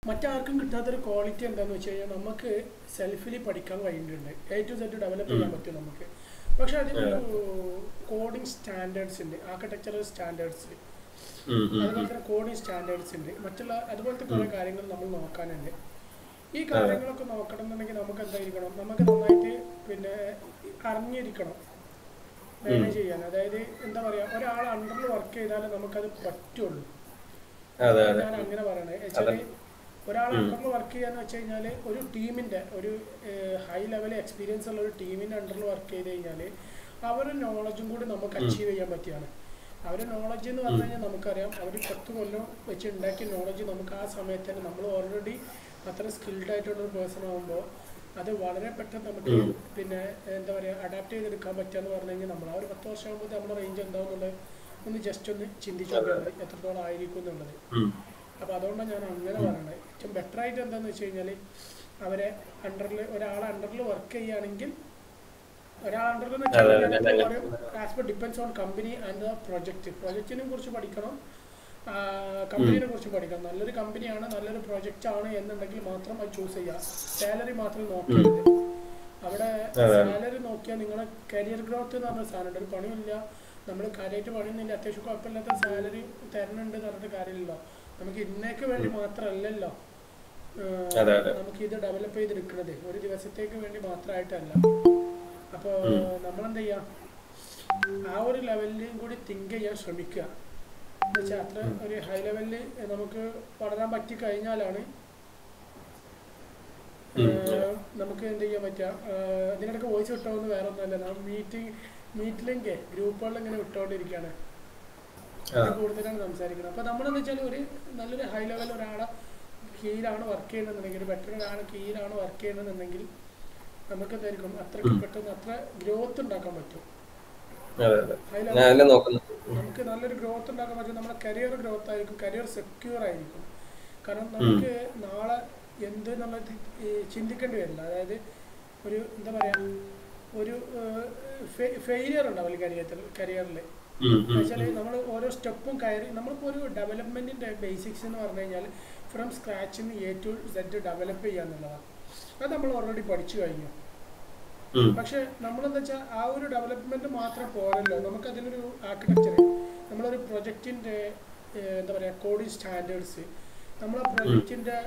മറ്റാർക്കും കിട്ടാത്തൊരു ക്വാളിറ്റി എന്താന്ന് വെച്ച് കഴിഞ്ഞാൽ നമുക്ക് സെൽഫിലി പഠിക്കാൻ കഴിയുന്നുണ്ട് എ ടു സെറ്റ് ഡെവലപ്പ് ചെയ്യാൻ പറ്റും നമുക്ക് പക്ഷെ അതിനൊരു കോഡിംഗ് സ്റ്റാൻഡേർഡ്സ് ഉണ്ട് ആർക്കിടെക്ചറൽ സ്റ്റാൻഡേർഡ്സ് ഉം, ഉം, അതുപോലെ ഉം. തന്നെ കോഡിംഗ് സ്റ്റാൻഡേർഡ്സ് ഉണ്ട് മറ്റുള്ള അതുപോലത്തെ കുറേ കാര്യങ്ങൾ നമ്മൾ നോക്കാനുണ്ട് ഈ കാര്യങ്ങളൊക്കെ നോക്കണം എന്നുണ്ടെങ്കിൽ നമുക്ക് എന്തായിരിക്കണം നമുക്ക് നന്നായിട്ട് പിന്നെ അറിഞ്ഞിരിക്കണം മാനേജ് ചെയ്യാൻ അതായത് എന്താ പറയാ ഒരാൾ അണ്ടറിൽ വർക്ക് ചെയ്താലേ നമുക്കത് പറ്റുള്ളൂ അതെ അതെ ഞാൻ അങ്ങനെ പറയണേ വെച്ചാല് ഒരാൾ അണ്ടറിൽ വർക്ക് ചെയ്യാന്ന് വെച്ച് കഴിഞ്ഞാൽ ഒരു ടീമിന്റെ ഒരു ഹൈ ലെവൽ എക്സ്പീരിയൻസ് ഉള്ള ഒരു ടീമിന്റെ അണ്ടറിൽ വർക്ക് ചെയ്ത് കഴിഞ്ഞാൽ അവരുടെ നോളജും കൂടി നമുക്ക് അച്ചീവ് ചെയ്യാൻ പറ്റിയാണ് അവരുടെ നോളജ് എന്ന് പറഞ്ഞു കഴിഞ്ഞാൽ നമുക്കറിയാം അവർ പത്ത് കൊല്ലം വെച്ച് ഉണ്ടാക്കിയ നോളജ് നമുക്ക് ആ സമയത്ത് തന്നെ നമ്മൾ ഓൾറെഡി അത്ര സ്കിൽഡ് ആയിട്ടുള്ള ഒരു പേഴ്സൺ ആകുമ്പോൾ അത് വളരെ പെട്ടെന്ന് നമുക്ക് പിന്നെ എന്താ പറയുക അഡാപ്റ്റ് ചെയ്തെടുക്കാൻ പറ്റുക പറഞ്ഞു കഴിഞ്ഞാൽ നമ്മൾ ആ ഒരു പത്ത് വർഷം ആകുമ്പോൾ നമ്മുടെ റേഞ്ച് എന്താവുന്നുള്ളത് ഒന്ന് ജസ്റ്റ് ഒന്ന് ചിന്തിച്ചു നോക്കിയാൽ മതി എത്രത്തോളം ആയിരിക്കും എന്നുള്ളത് ഉം. അപ്പോൾ അതുകൊണ്ടാണ് ഞാൻ അങ്ങനെ പറയുന്നത് ഏറ്റവും ബെറ്റർ ആയിട്ട് എന്താണെന്ന് വെച്ച് കഴിഞ്ഞാൽ അവരെ അണ്ടറിൽ ഒരാളെ അണ്ടറിൽ വർക്ക് ചെയ്യുകയാണെങ്കിൽ ഒരാൾ അണ്ടറിൽ എന്ന് അതെ, അതെ, അതെ, അതെ. വെച്ചാൽ as per depends on company and the project പ്രൊജക്റ്റിനെ കുറിച്ച് പഠിക്കണം കമ്പനിയെ കുറിച്ച് പഠിക്കണം നല്ലൊരു കമ്പനിയാണ് നല്ലൊരു പ്രൊജക്റ്റ് ആണ് എന്നുണ്ടെങ്കിൽ മാത്രം അത് ചൂസ് ചെയ്യുക സാലറി മാത്രം നോക്കരുത് അവിടെ അതെ. സാലറി നോക്കിയാൽ നിങ്ങളെ കരിയർ ഗ്രോത്ത് എന്ന് പറഞ്ഞ സാധനമുണ്ട് ഒരു പണിയില്ല നമ്മൾ കാര്യമായിട്ട് പണിയൊന്നുമില്ല അത്യാവശ്യം കുഴപ്പമില്ലാത്ത സാലറി തരുന്നുണ്ട് എന്ന് പറഞ്ഞിട്ട് കാര്യമില്ല നമുക്ക് ഇന്നേക്ക് വേണ്ടി മാത്രമല്ലല്ലോ ഏഹ്, അതെ, അതെ. നമുക്ക് ഇത് ഡെവലപ്പ് ചെയ്തെടുക്കുന്നത് ഒരു ദിവസത്തേക്ക് വേണ്ടി മാത്രമായിട്ടല്ല അപ്പോൾ നമ്മളെന്ത് ചെയ്യാം ആ ഒരു ലെവലിലും കൂടി തിങ്ക് ചെയ്യാൻ ശ്രമിക്കുക എന്നുവെച്ചാൽ അത്ര ഒരു ഹൈ ലെവലിൽ നമുക്ക് വളരാൻ പറ്റി കഴിഞ്ഞാലാണ് ഏഹ്, നമുക്ക് എന്ത് ചെയ്യാൻ പറ്റുക ഏഹ്, ഇതിനിടയ്ക്ക് വോയിസ് വിട്ടോന്ന് വേറെ ഒന്നുമല്ല നാം മീറ്റിംഗ് മീറ്റിലേക്ക് ഗ്രൂപ്പുകളിൽ ഇങ്ങനെ വിട്ടുകൊണ്ടിരിക്കുകയാണ് ആ. അത് കൂടുതലാണ് സംസാരിക്കുന്നത് അപ്പോൾ നമ്മളെന്ന് വെച്ചാൽ ഒരു നല്ലൊരു ഹൈ ലെവൽ ഒരാളെ കീഴിലാണ് വർക്ക് ചെയ്യുന്നതെന്നുണ്ടെങ്കിൽ ഒരു ബെറ്റർ ഒരാളെ കീഴിലാണ് വർക്ക് ചെയ്യുന്നതെന്നുണ്ടെങ്കിൽ നമുക്ക് എന്തായിരിക്കും അത്രയ്ക്ക് പെട്ടെന്ന് അത്ര ഗ്രോത്ത് ഉണ്ടാക്കാൻ പറ്റും അതെ അതെ ഹൈ ഞാൻ ലെവൽ എല്ലാം നോക്കുന്നു നമുക്ക് നല്ലൊരു ഗ്രോത്ത് ഉണ്ടാക്കാൻ പറ്റും നമ്മുടെ കരിയർ ഗ്രോത്ത് ആയിരിക്കും കരിയർ സെക്യൂർ ആയിരിക്കും കാരണം നമുക്ക് നാളെ എന്ത് എന്നുള്ളത് ഈ ചിന്തിക്കേണ്ടി വരില്ല അതായത് ഒരു എന്താ പറയാ ഒരു ഫെയിലിയർ ഉണ്ടാവില്ല കരിയറിൽ കരിയറിൽ ഉം, ഉം, എന്നുവെച്ചാൽ നമ്മൾ ഓരോ സ്റ്റെപ്പും കയറി നമ്മളിപ്പോൾ ഒരു ഡെവലപ്മെന്റിന്റെ ബേസിക്സ് എന്ന് പറഞ്ഞു കഴിഞ്ഞാൽ ഫ്രം സ്ക്രാച്ചിൽ നിന്ന് എ ടു സെറ്റ് ഡെവലപ്പ് ചെയ്യുക എന്നുള്ളതാണ് അത് നമ്മൾ ഓൾറെഡി പഠിച്ചു കഴിഞ്ഞു ഉം. പക്ഷെ നമ്മളെന്താ വെച്ചാൽ ആ ഒരു ഡെവലപ്മെന്റ് മാത്രം പോരല്ലോ നമുക്ക് അതിനൊരു ആർക്കിടെക്ചർ നമ്മളൊരു പ്രൊജക്റ്റിന്റെ എന്താ പറയുക കോഡിംഗ് സ്റ്റാൻഡേർഡ്സ് നമ്മളെ പ്രൊജക്റ്റിന്റെ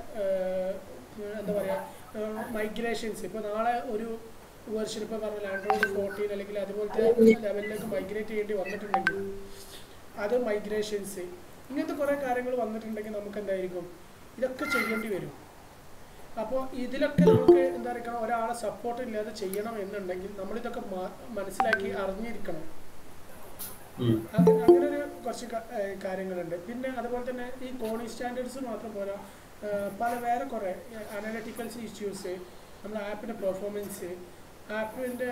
എന്താ പറയുക മൈഗ്രേഷൻസ് ഇപ്പോൾ നാളെ ഒരു വെർഷൻ ഇപ്പോൾ പറഞ്ഞ ആൻഡ്രോയിഡ് ഫോർട്ടീൻ അല്ലെങ്കിൽ അതുപോലത്തെ ലെവലിലേക്ക് മൈഗ്രേറ്റ് ചെയ്യേണ്ടി വന്നിട്ടുണ്ടെങ്കിൽ അത് മൈഗ്രേഷൻസ് ഇങ്ങനത്തെ കുറേ കാര്യങ്ങൾ വന്നിട്ടുണ്ടെങ്കിൽ നമുക്ക് എന്തായിരിക്കും ഇതൊക്കെ ചെയ്യേണ്ടി വരും അപ്പോൾ ഇതിലൊക്കെ നമുക്ക് എന്താ പറയുക ഒരാളെ സപ്പോർട്ട് ഇല്ലാതെ ചെയ്യണം എന്നുണ്ടെങ്കിൽ നമ്മളിതൊക്കെ മാ- മനസ്സിലാക്കി അറിഞ്ഞിരിക്കണം ഉം. അങ്ങനെ അങ്ങനെ ഒരു കുറച്ച് ക- ഏഹ് കാര്യങ്ങളുണ്ട് പിന്നെ അതുപോലെ തന്നെ ഈ കോണി സ്റ്റാൻഡേർഡ്സ് മാത്രം പോരാ ഏഹ് പല വേറെ കുറേ അനലിറ്റിക്കൽസ് ഇഷ്യൂസ് നമ്മുടെ ആപ്പിൻ്റെ പെർഫോമൻസ് ആപ്പിൻ്റെ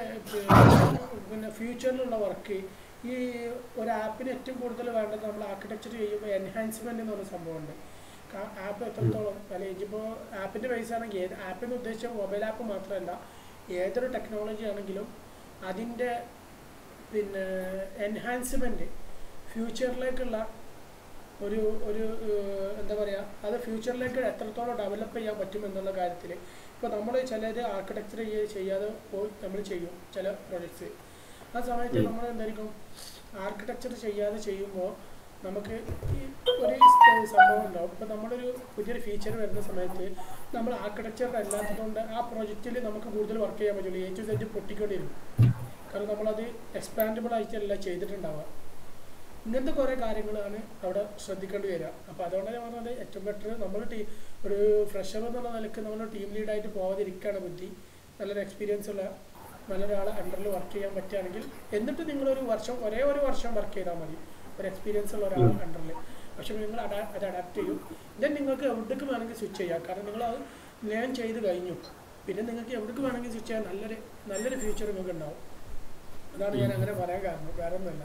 പിന്നെ ഫ്യൂച്ചറിലുള്ള വർക്ക് ഈ ഒരു ആപ്പിന് ഏറ്റവും കൂടുതൽ വേണ്ടത് നമ്മൾ ആർക്കിടെക്ചർ ചെയ്യുമ്പോൾ എൻഹാൻസ്മെൻ്റ് എന്ന് പറഞ്ഞ സംഭവമുണ്ട് ആപ്പ് എത്രത്തോളം അല്ലെങ്കിൽ ഇപ്പോൾ ആപ്പിൻ്റെ ബേസ് ആണെങ്കിൽ ഏത് ആപ്പിന് ഉദ്ദേശിച്ച മൊബൈൽ ആപ്പ് മാത്രമല്ല ഏതൊരു ടെക്നോളജി ആണെങ്കിലും അതിൻ്റെ പിന്നെ എൻഹാൻസ്മെൻറ്റ് ഫ്യൂച്ചറിലേക്കുള്ള ഒരു ഒരു ഏഹ്, എന്താ പറയുക അത് ഫ്യൂച്ചറിലേക്ക് എത്രത്തോളം ഡെവലപ്പ് ചെയ്യാൻ പറ്റും എന്നുള്ള കാര്യത്തിൽ ഇപ്പോൾ നമ്മൾ ചിലത് ആർക്കിടെക്ചർ ചെയ്യാതെ പോയി നമ്മൾ ചെയ്യും ചില പ്രൊജക്ട്സ് ആ സമയത്ത് നമ്മൾ എന്തായിരിക്കും ആർക്കിടെക്ചർ ചെയ്യാതെ ചെയ്യുമ്പോൾ നമുക്ക് ഈ ഒരു സ് സംഭവം ഉണ്ടാവും ഇപ്പോൾ നമ്മളൊരു പുതിയൊരു ഫീച്ചർ വരുന്ന സമയത്ത് നമ്മൾ ആർക്കിടെക്ചർ അല്ലാത്തതുകൊണ്ട് ആ പ്രൊജക്റ്റിൽ നമുക്ക് കൂടുതൽ വർക്ക് ചെയ്യാൻ പറ്റില്ല എ ടു സെറ്റ് പൊട്ടിക്കേണ്ടി വരും കാരണം നമ്മളത് എക്സ്പാൻഡബിൾ ആയിട്ടല്ല ചെയ്തിട്ടുണ്ടാവുക ഇങ്ങനത്തെ കുറേ കാര്യങ്ങളാണ് അവിടെ ശ്രദ്ധിക്കേണ്ടി വരിക അപ്പോൾ അതുകൊണ്ട് ഞാൻ പറഞ്ഞത് ഏറ്റവും ബെറ്റർ നമ്മൾ ടീ ഒരു ഫ്രഷർ എന്നുള്ള നിലയ്ക്ക് നമ്മൾ ടീം ലീഡായിട്ട് പോകാതിരിക്കുകയാണ് ബുദ്ധി നല്ലൊരു എക്സ്പീരിയൻസ് ഉള്ള നല്ലൊരാളെ അണ്ടറിൽ വർക്ക് ചെയ്യാൻ പറ്റുകയാണെങ്കിൽ എന്നിട്ട് നിങ്ങളൊരു വർഷം ഒരേ ഒരു വർഷം വർക്ക് ചെയ്താൽ മതി ഒരു എക്സ്പീരിയൻസ് ഉള്ള ഒരാൾ അണ്ടറിൽ പക്ഷെ നിങ്ങൾ അഡാ അത് അഡാപ്റ്റ് ചെയ്യും ദെൻ നിങ്ങൾക്ക് എവിടേക്ക് വേണമെങ്കിൽ സ്വിച്ച് ചെയ്യാം കാരണം നിങ്ങൾ അത് ലേൺ ചെയ്ത് കഴിഞ്ഞു പിന്നെ നിങ്ങൾക്ക് എവിടേക്ക് വേണമെങ്കിൽ സ്വിച്ച് ചെയ്യാൻ നല്ലൊരു നല്ലൊരു ഫ്യൂച്ചർ നിങ്ങൾക്ക് ഉണ്ടാവും അതാണ് ഞാൻ അങ്ങനെ പറയാൻ കാരണം വേറെ ഒന്നുമല്ല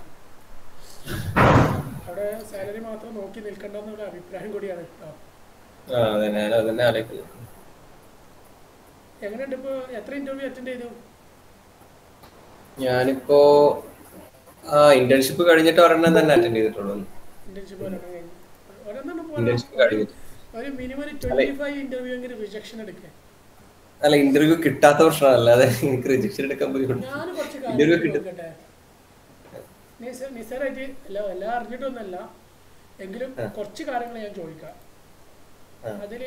അവിടെ സാലറി മാത്രം നോക്കി നിൽക്കണ്ടെന്നുള്ള അഭിപ്രായം കൂടിയാണ് കേട്ടോ ആ അതെ ഞാൻ അതന്നെ ആലോചിക്കുന്നത് എങ്ങനെയുണ്ട് ഇപ്പോൾ എത്ര ഇന്റർവ്യൂ അറ്റൻഡ് ചെയ്തു ഞാനിപ്പോ ആ ഇന്റേൺഷിപ്പ് കഴിഞ്ഞിട്ട് ഒരെണ്ണം തന്നെ അറ്റൻഡ് ചെയ്തിട്ടുള്ളൂ ഇന്റേൺഷിപ്പ് ഒരെണ്ണം കഴിഞ്ഞു ഒരെണ്ണം ഇന്റേൺഷിപ്പ് കഴിഞ്ഞിട്ട് ഒരു മിനിമം ഒരു ട്വന്റി ഫൈവ് ഇന്റർവ്യൂ എങ്കിലും റിജക്ഷൻ എടുക്കുക അല്ല ഇന്റർവ്യൂ കിട്ടാത്ത പ്രശ്നമല്ല അല്ലാതെ എനിക്ക് റിജക്ഷൻ എടുക്കാൻ ബുദ്ധിമുട്ട് ഞാൻ കുറച്ച് ഇന്റർവ്യൂ കാര്യങ്ങൾ കിട്ടും നോക്കട്ടെ നിസ- നിസ്സാരായിട്ട് അല്ല എല്ലാം അറിഞ്ഞിട്ടൊന്നല്ല എങ്കിലും ആ. കുറച്ച് കാര്യങ്ങൾ ഞാൻ ചോദിക്കാം ആ. അതിൽ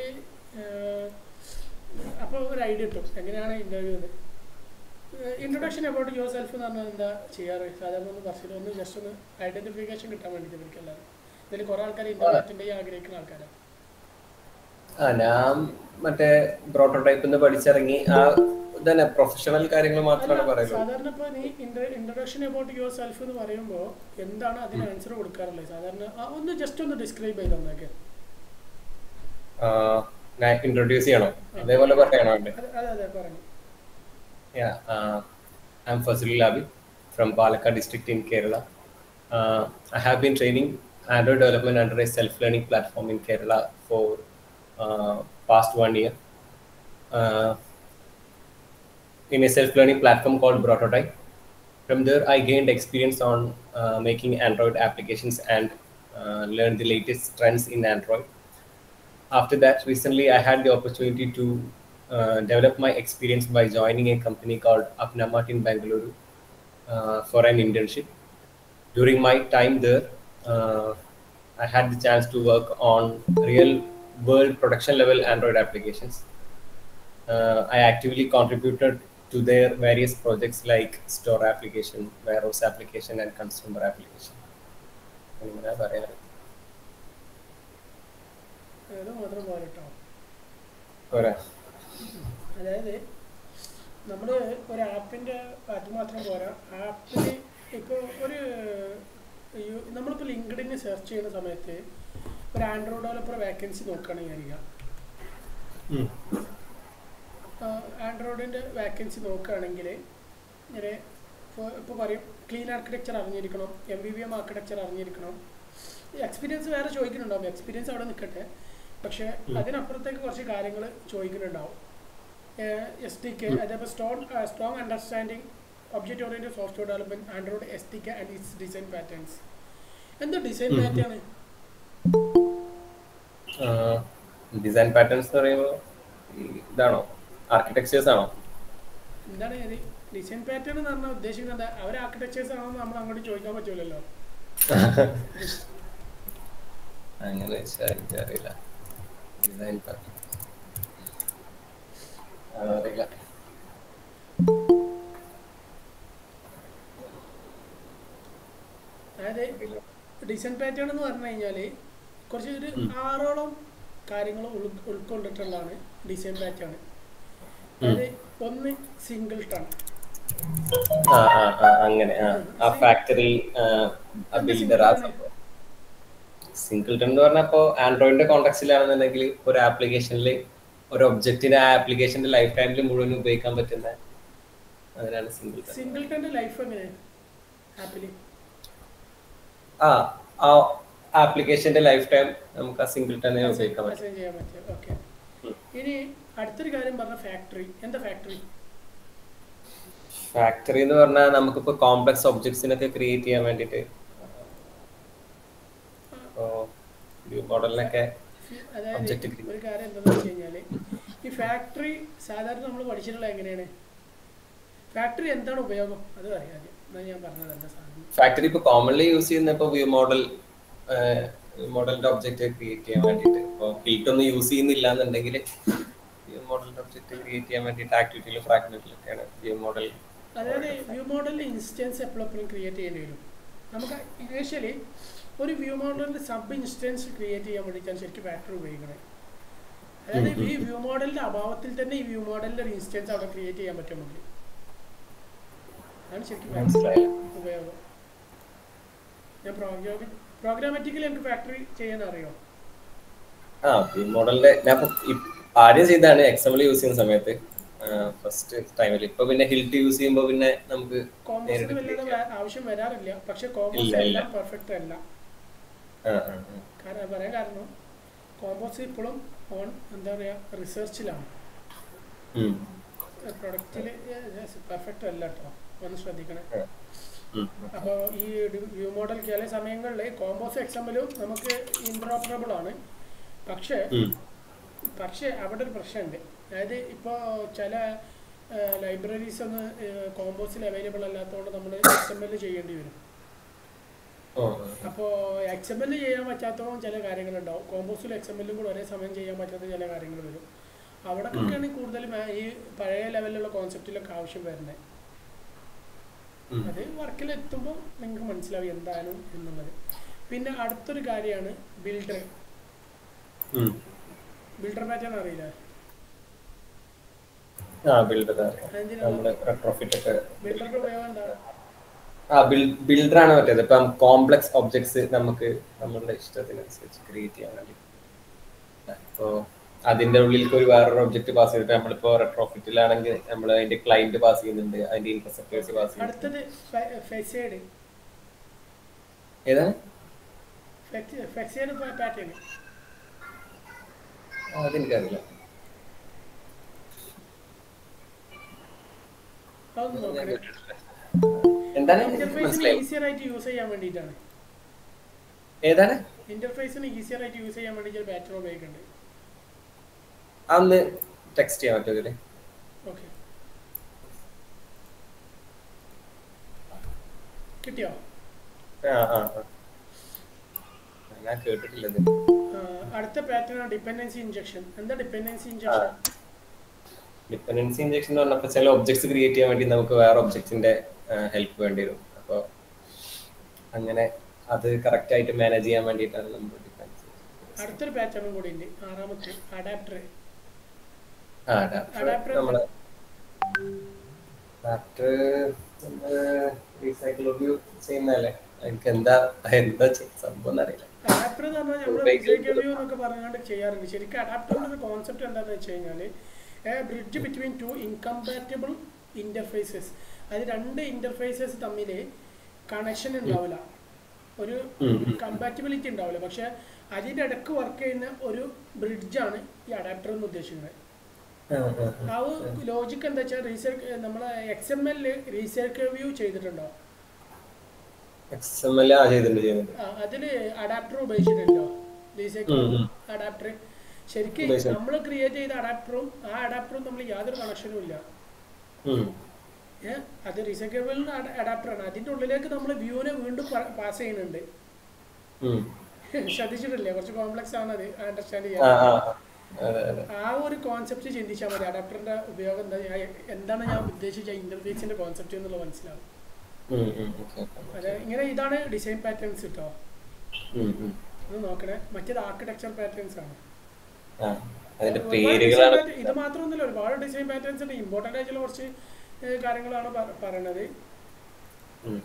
അപ്പോൾ ഒരു ഐഡിയ കിട്ടും എങ്ങനെയാണ് interview introduction about yourself എന്ന് പറഞ്ഞാൽ എന്താ ചെയ്യാറ് സാധാരണ ഒന്ന് പറച്ചില്ല ഒന്ന് ജസ്റ്റ് ഒന്ന് ഐഡന്റിഫിക്കേഷൻ കിട്ടാൻ വേണ്ടിയിട്ട് ഇവർക്ക് എല്ലാവരും ഇതിൽ കുറേ ആൾക്കാർ ഇന്റർവ്യൂ അറ്റൻഡ് ചെയ്യാൻ ആഗ്രഹിക്കുന്ന ആൾക്കാരാണ് ആ ഞാൻ മറ്റേ പ്രോട്ടോടൈപ്പ് പഠിച്ചിറങ്ങി ആ തന്നെ പ്രൊഫഷണൽ കാര്യങ്ങൾ മാത്രമാണ് അല്ല, പറയുന്നത് സാധാരണ ഇപ്പൊ നീ ഇൻട്രൊഡക്ഷൻ അബൌട്ട് യുവർ സെൽഫ് എന്ന് പറയുമ്പോൾ എന്താണ് അതിന് ആൻസർ കൊടുക്കാറുള്ളത് സാധാരണ ആ, ഒന്ന് ജസ്റ്റ് ഒന്ന് ഡിസ്ക്രൈബ് ചെയ്ത് തന്നേക്കെ ആ, ഞാൻ ഇൻട്രൊഡ്യൂസ് ചെയ്യണം അതേപോലെ പറയണോ വേണ്ടേ അതെ അതെ അതെ പറഞ്ഞു Yeah, uh, I'm Fazil Labi from Palakkad district in Kerala. Uh, I have been training Android development under a self-learning platform in Kerala for uh, past one year. Uh, in a self-learning platform called Prototype. From there, I gained experience on uh, making Android applications and uh, learned the latest trends in Android. After that, recently I had the opportunity to uh, develop my experience by joining a company called Apnamat in Bangalore uh, for an internship. During my time there, uh, I had the chance to work on real world production level Android applications. Uh, I actively contributed to their various projects like store application, warehouse application, and consumer application. ഇങ്ങനെ പറയാറ്. അത് മാത്രം പോരട്ടോ പോരാ. അതായത് നമ്മൾ ഒരു ആപ്പിൻ്റെ അത് മാത്രം പോരാ ആപ്പിൽ ഇപ്പോൾ ഒരു യു- നമ്മളിപ്പോൾ ലിങ്ക്ഡിന് സെർച്ച് ചെയ്യുന്ന സമയത്ത് ഒരു ആൻഡ്രോയിഡ് ഡെവലപ്പർ വേക്കൻസി നോക്കുകയാണെങ്കിൽ വിചാരിക്കുക ഉം. ആൻഡ്രോയിഡിൻ്റെ വേക്കൻസി നോക്കുകയാണെങ്കിൽ ഇങ്ങനെ ഇപ്പോൾ ഇപ്പോൾ പറയും ക്ലീൻ ആർക്കിടെക്ചർ അറിഞ്ഞിരിക്കണം M V V M architecture അറിഞ്ഞിരിക്കണം എക്സ്പീരിയൻസ് വേറെ ചോദിക്കുന്നുണ്ടാവും എക്സ്പീരിയൻസ് അവിടെ നിൽക്കട്ടെ പക്ഷേ ഉം. അതിനപ്പുറത്തേക്ക് കുറച്ച് കാര്യങ്ങൾ ചോദിക്കുന്നുണ്ടാവും എസ് ടി കെ അതേപോലെ strong strong understanding object oriented software development Android S T K and its design patterns എന്താ ഡിസൈൻ ഉം. പാറ്റേൺ ഡിസൈൻ പാറ്റേൺസ് എന്ന് പറയുമ്പോൾ ഇതാണോ ആർക്കിടെക്ചേഴ്സ് ആണോ എന്താണ് ഇത് ഡിസൈൻ പാറ്റേൺ എന്ന് പറഞ്ഞാൽ ഉദ്ദേശിക്കുന്നത് എന്താ അവർ ആർക്കിടെക്ചേഴ്സ് ആണോ എന്ന് നമ്മൾ അങ്ങോട്ട് ചോദിക്കാൻ പറ്റൂലല്ലോ അങ്ങനെ വെച്ചാൽ എനിക്കറിയില്ല ഡിസൈൻ പാറ്റേൺ അറിയില്ല അതായത് ഡിസൈൻ പാറ്റേൺ എന്ന് പറഞ്ഞു കഴിഞ്ഞാൽ കുറച്ച് ഒരു ഉം. ആറോളം കാര്യങ്ങൾ ഉൾ ഉൾക്കൊണ്ടിട്ടുള്ളതാണ് ഡിസൈൻ പാറ്റേൺ ഉം. അതായത് ഒന്ന് സിംഗിൾ ടൺ ആ ആ ആ അങ്ങനെ ആ ആ ഫാക്ടറി ബിൽഡർ ആ സിംഗിൾ ടൺ എന്ന് പറഞ്ഞാൽ ഇപ്പോൾ ആൻഡ്രോയിഡിന്റെ കോൺടാക്സിലാണെന്നുണ്ടെങ്കിൽ ഒരു ആപ്ലിക്കേഷനിൽ ഒരു ഒബ്ജക്റ്റിന് ആ ആപ്ലിക്കേഷന്റെ ലൈഫ് ടൈമിൽ മുഴുവൻ ഉപയോഗിക്കാൻ പറ്റുന്ന അതിനാണ് സിംഗിൾ ടൺ സിംഗിൾ ടന്റെ ലൈഫ് എങ്ങനെ ആപ്പിൽ ആ ആ ആപ്ലിക്കേഷന്റെ ലൈഫ് ടൈം നമുക്ക് ആ സിംഗിൾ ടൺ ഉപയോഗിക്കാൻ പറ്റും മെസ്സേജ് ചെയ്യാൻ പറ്റും ഓക്കെ ഉം. ഇനി അടുത്തൊരു കാര്യം പറഞ്ഞ ഫാക്ടറി എന്താ ഫാക്ടറി ഫാക്ടറി എന്ന് പറഞ്ഞാൽ നമുക്കിപ്പോ കോംപ്ലക്സ് ഒബ്ജക്ട്സിനൊക്കെ ക്രിയേറ്റ് ചെയ്യാൻ വേണ്ടിയിട്ട് വ്യൂ മോഡലിനൊക്കെ അതായത് Object create. ഒരു കാര്യം എന്താണെന്ന് വെച്ച് കഴിഞ്ഞാൽ ഈ ഫാക്ടറി സാധാരണ നമ്മൾ പഠിച്ചിട്ടുള്ള എങ്ങനെയാണ് ഫാക്ടറി എന്താണ് ഉപയോഗം അത് അറിയാതെ എന്നാ ഞാൻ പറഞ്ഞത് എന്താ സാധനം ഫാക്ടറി ഇപ്പൊ കോമൺലി യൂസ് ചെയ്യുന്ന ഇപ്പൊ വ്യൂ മോഡൽ മോഡലിന്റെ ഒബ്ജക്റ്റ് ക്രിയേറ്റ് ചെയ്യാൻ വേണ്ടിയിട്ട് ഇപ്പോൾ കിൽട്ട് ഒന്നും യൂസ് ചെയ്യുന്നില്ല എന്നുണ്ടെങ്കിൽ വ്യൂ മോഡലിന്റെ ഒബ്ജക്റ്റ് ക്രിയേറ്റ് ചെയ്യാൻ വേണ്ടിയിട്ട് ആക്ടിവിറ്റിയിലും ഫ്രാഗ്മെന്റിലൊക്കെയാണ് വ്യൂ മോഡൽ അതായത് വ്യൂ മോഡലിൽ ഇൻസ്റ്റൻസ് എപ്പോഴെപ്പോഴും ക്രിയേറ്റ് ചെയ്യേണ്ടി വരും നമുക്ക് ഇനീഷ്യലി ഒരു വ്യൂ മോഡലിന്റെ സബ് ഇൻസ്റ്റൻസ് ക്രിയേറ്റ് ചെയ്യാൻ വേണ്ടിയിട്ടാണ് ശരിക്കും ഫാക്ടറി ഉപയോഗിക്കുന്നത് അതായത് ഉം, ഉം, ഈ വ്യൂ മോഡലിന്റെ അഭാവത്തിൽ തന്നെ ഈ വ്യൂ മോഡലിന്റെ ഒരു ഇൻസ്റ്റൻസ് അവിടെ ക്രിയേറ്റ് ചെയ്യാൻ പറ്റും നമുക്ക് അതാണ് ശരിക്കും ഫാക്ടറി മനസ്സിലായില്ല ഉപയോഗം ഞാൻ പ്രോഗ്രാമി പ്രോഗ്രാമാറ്റിക്കലി എനിക്ക് ഫാക്ടറി ചെയ്യാൻ അറിയോ ആ വ്യൂ മോഡലിന്റെ ഞാൻ ഇപ്പൊ ഇ- ആദ്യം ചെയ്താണ് എക്സാമ്പിൾ യൂസ് ചെയ്യുന്ന സമയത്ത് ഫസ്റ്റ് ടൈമിൽ ഇപ്പൊ പിന്നെ ഹിൽട്ട് യൂസ് ചെയ്യുമ്പോൾ പിന്നെ നമുക്ക് കോമ്പോസിന് നേരിട്ട് വല്ലാതെ create ചെയ്യാം. വേ- ആവശ്യം വരാറില്ല പക്ഷെ കോമ്പോസ് ഇല്ല, ഇല്ല. എല്ലാം പെർഫെക്റ്റ് അല്ല ആ, ആ, ആ. കാരണം പറയാൻ കാരണം കോമ്പോസ് ഇപ്പോഴും ഓൺ എന്താ പറയുക റിസർച്ചിലാണ് ഉം. പ്രൊഡക്റ്റിൽ പെർഫെക്റ്റ് അല്ല കേട്ടോ ഒന്ന് ശ്രദ്ധിക്കണേ ഉം. അപ്പോൾ ഈ വ്യൂ മോഡൽ ചില സമയങ്ങളിൽ കോമ്പോസ് എക്സാമ്പിളും നമുക്ക് ഇൻട്രോപ്പറബിൾ ആണ് പക്ഷേ ഉം. പക്ഷേ അവിടെ ഒരു പ്രശ്നമുണ്ട് അതായത് ഇപ്പോൾ ചില ലൈബ്രറീസ് ഒന്ന് കോമ്പോസിൽ അവൈലബിൾ അല്ലാത്തതുകൊണ്ട് നമ്മൾ എക്സ് എം എൽ ചെയ്യേണ്ടി വരും ഓ അപ്പോൾ എക്സ് എം എൽ ചെയ്യാൻ പറ്റാത്തതും ചില കാര്യങ്ങളുണ്ടാവും കോമ്പോസിലും എക്സ് എം എല്ലും കൂടെ ഒരേ സമയം ചെയ്യാൻ പറ്റാത്ത ചില കാര്യങ്ങൾ വരും അവിടേക്കൊക്കെയാണ് കൂടുതലും ആ ഈ പഴയ ലെവലിലുള്ള കോൺസെപ്റ്റിലൊക്കെ ആവശ്യം വരുന്നത് ഉം. അത് വർക്കിൽ എത്തുമ്പോൾ നിങ്ങൾക്ക് മനസ്സിലാവും എന്താണ് എന്നുള്ളത് പിന്നെ അടുത്തൊരു കാര്യമാണ് ബിൽഡർ ഉം. ബിൽഡർ പാറ്റേൺ അറിയില്ല ആ ബിൽഡർ അതെന്തിനാ നമ്മള് റെട്രോഫിറ്റ് ഒക്കെ ബിൽഡറിന്റെ ഉപയോഗം എന്താ ആ ബിൽഡർ ആണ് മറ്റേത് ഇപ്പം കോംപ്ലക്സ് ഒബ്ജക്ട്സ് നമുക്ക് നമ്മളുടെ ഇഷ്ടത്തിനനുസരിച്ച് ക്രിയേറ്റ് ചെയ്യാൻ വേണ്ടി അപ്പോ അതിന്റെ ഉള്ളിലേക്ക് ഒരു വേറൊരു ഒബ്ജക്ട് പാസ് ചെയ്തിട്ട് നമ്മളിപ്പോ റെട്രോഫിറ്റിലാണെങ്കിൽ നമ്മൾ അതിന്റെ ക്ലൈന്റ് പാസ് ചെയ്യുന്നുണ്ട് അതിന്റെ ഇന്റർസെപ്റ്റേഴ്സ് പാസ് ചെയ്യുന്നുണ്ട് അടുത്തത് ഫെസേഡ് ഏതാണ് ഫെക്സേഡ് പാറ്റേൺ ആ, അതെനിക്കറിയില്ല അതൊന്നും ഞാൻ നോക്കണേ കേട്ടിട്ടില്ല. എന്താണ് ഇന്റർഫേസിന് മനസ്സിലായി ഈസിയർ ആയിട്ട് യൂസ് ചെയ്യാൻ വേണ്ടിയിട്ടാണ് ഏതാണ് ഇന്റർഫേസിന് ഈസിയർ ആയിട്ട് യൂസ് ചെയ്യാൻ വേണ്ടി ഒരു പാറ്റേൺ ഉപയോഗിക്കുന്നുണ്ട് അന്ന് ടെക്സ്റ്റ് ചെയ്യാൻ പറ്റുമോ ഇതില് ഓക്കെ കിട്ടിയോ ആ ആ ആ. ഞാൻ കേട്ടിട്ടില്ല ഇത് ആ, അടുത്ത പാറ്റേൺ ഡിപ്പെൻഡൻസി ഇഞ്ചക്ഷൻ എന്താ ഡിപ്പെൻഡൻസി ഇഞ്ചക്ഷൻ ഡിപ്പെൻഡൻസി ഇഞ്ചക്ഷൻ എന്ന് പറഞ്ഞപ്പോൾ ചില ഒബ്ജക്ട്സ് ക്രിയേറ്റ് ചെയ്യാൻ വേണ്ടി നമുക്ക് വേറെ ഒബ്ജക്ട്സിന്റെ ഹെൽപ്പ് വേണ്ടി വരും അപ്പോൾ അങ്ങനെ അത് കറക്റ്റ് ആയിട്ട് മാനേജ് ചെയ്യാൻ വേണ്ടിയിട്ടാണ് നമ്മൾ ഡിപ്പെൻഡൻസി അടുത്തൊരു പാറ്റേണും കൂടി ഉണ്ട് ആറാമത്തെ അഡാപ്റ്റർ ആ Adapter അഡാപ്റ്റർ നമ്മള് അഡാപ്റ്റർ നമ്മള് റീസൈക്കിൾ റിവ്യൂ ചെയ്യുന്നതല്ലേ എനിക്ക് എന്താ എന്താ ചെയ്യ- സംഭവം എന്നറിയില്ല അഡാപ്റ്റർ എന്ന് പറഞ്ഞാൽ നമ്മൾ ഉപയോഗിക്കുന്നത് റിവ്യൂ എന്നൊക്കെ പറഞ്ഞുകൊണ്ട് ചെയ്യാറുണ്ട് ശരിക്കും അഡാപ്റ്ററിന്റെ ഒരു കോൺസെപ്റ്റ് എന്താണെന്ന് വെച്ച് കഴിഞ്ഞാൽ bridge between two incompatible interfaces അത് രണ്ട് ഇന്റർഫേസസ് തമ്മിൽ കണക്ഷൻ ഉണ്ടാവില്ല ഒരു ഉം, ഉം. കമ്പാറ്റബിലിറ്റി ഉണ്ടാവില്ല പക്ഷെ അതിൻ്റെ ഇടക്ക് വർക്ക് ചെയ്യുന്ന ഒരു ബ്രിഡ്ജാണ് ഈ അഡാപ്റ്റർ എന്ന് ഉദ്ദേശിക്കുന്നത് ആ, ആ, ആ. ആ ലോജിക്ക് എന്താ വെച്ചാൽ റീസെർച്ച് നമ്മൾ എക്സ് എം എല്ലിൽ റീസെർച്ച് റിവ്യൂ ചെയ്തിട്ടുണ്ടോ XML ആ ചെയ്തിട്ടുണ്ട് ചെയ്തിട്ടുണ്ട് അതിൽ അഡാപ്റ്റർ ഉപയോഗിച്ചിട്ടുണ്ടോ റീസെർച്ച് ഉം, ഉം. അഡാപ്റ്റർ ശരിക്കും ഉപയോഗിച്ചിട്ടുണ്ട്. നമ്മൾ ക്രിയേറ്റ് ചെയ്ത അഡാപ്റ്ററും ആ അഡാപ്റ്ററും തമ്മിൽ യാതൊരു കണക്ഷനും ഇല്ല ഉം. ഏ, അത് റീസൈക്കിളബിളിന് അഡാപ്റ്ററാണ് അതിൻ്റെ ഉള്ളിലേക്ക് നമ്മൾ വ്യൂവിനെ വീണ്ടും പാസ് ചെയ്യുന്നുണ്ട് ഉം. ശ്രദ്ധിച്ചിട്ടില്ലേ കുറച്ച് കോംപ്ലക്സ് ആണ് അത് അണ്ടർസ്റ്റാൻഡ് ആ ചെയ്യാൻ ആ ആ. അതെ അതെ ആ ഒരു കോൺസെപ്റ്റ് ചിന്തിച്ചാൽ മതി അഡാപ്റ്ററിന്റെ ഉപയോഗം എന്താ ഞാൻ- എന്താണ് ഞാൻ ഉദ്ദേശിച്ച ഇന്റർഫേസിന്റെ കോൺസെപ്റ്റ് എന്നുള്ളത് മനസ്സിലാവും ഉം, ഉം. Okay, okay. അതെ ഇങ്ങനെ ഇതാണ് ഡിസൈൻ പാറ്റേൺസ് കേട്ടോ ഉം, ഉം. ഇത് നോക്കണേ മറ്റേത് ആർക്കിടെക്ചർ പാറ്റേൺസ് ആണ് ആ അതിന്റെ ഒരുപാട് പേരുകളാണ് design pattern- ഇത് മാത്രമൊന്നുമില്ല ഒരുപാട് ഡിസൈൻ പാറ്റേൺസ് ഉണ്ട് ഇമ്പോർട്ടൻ്റ് ആയിട്ടുള്ള കുറച്ച് ഏ, കാര്യങ്ങളാണ് പ- പറയണത് ഉം.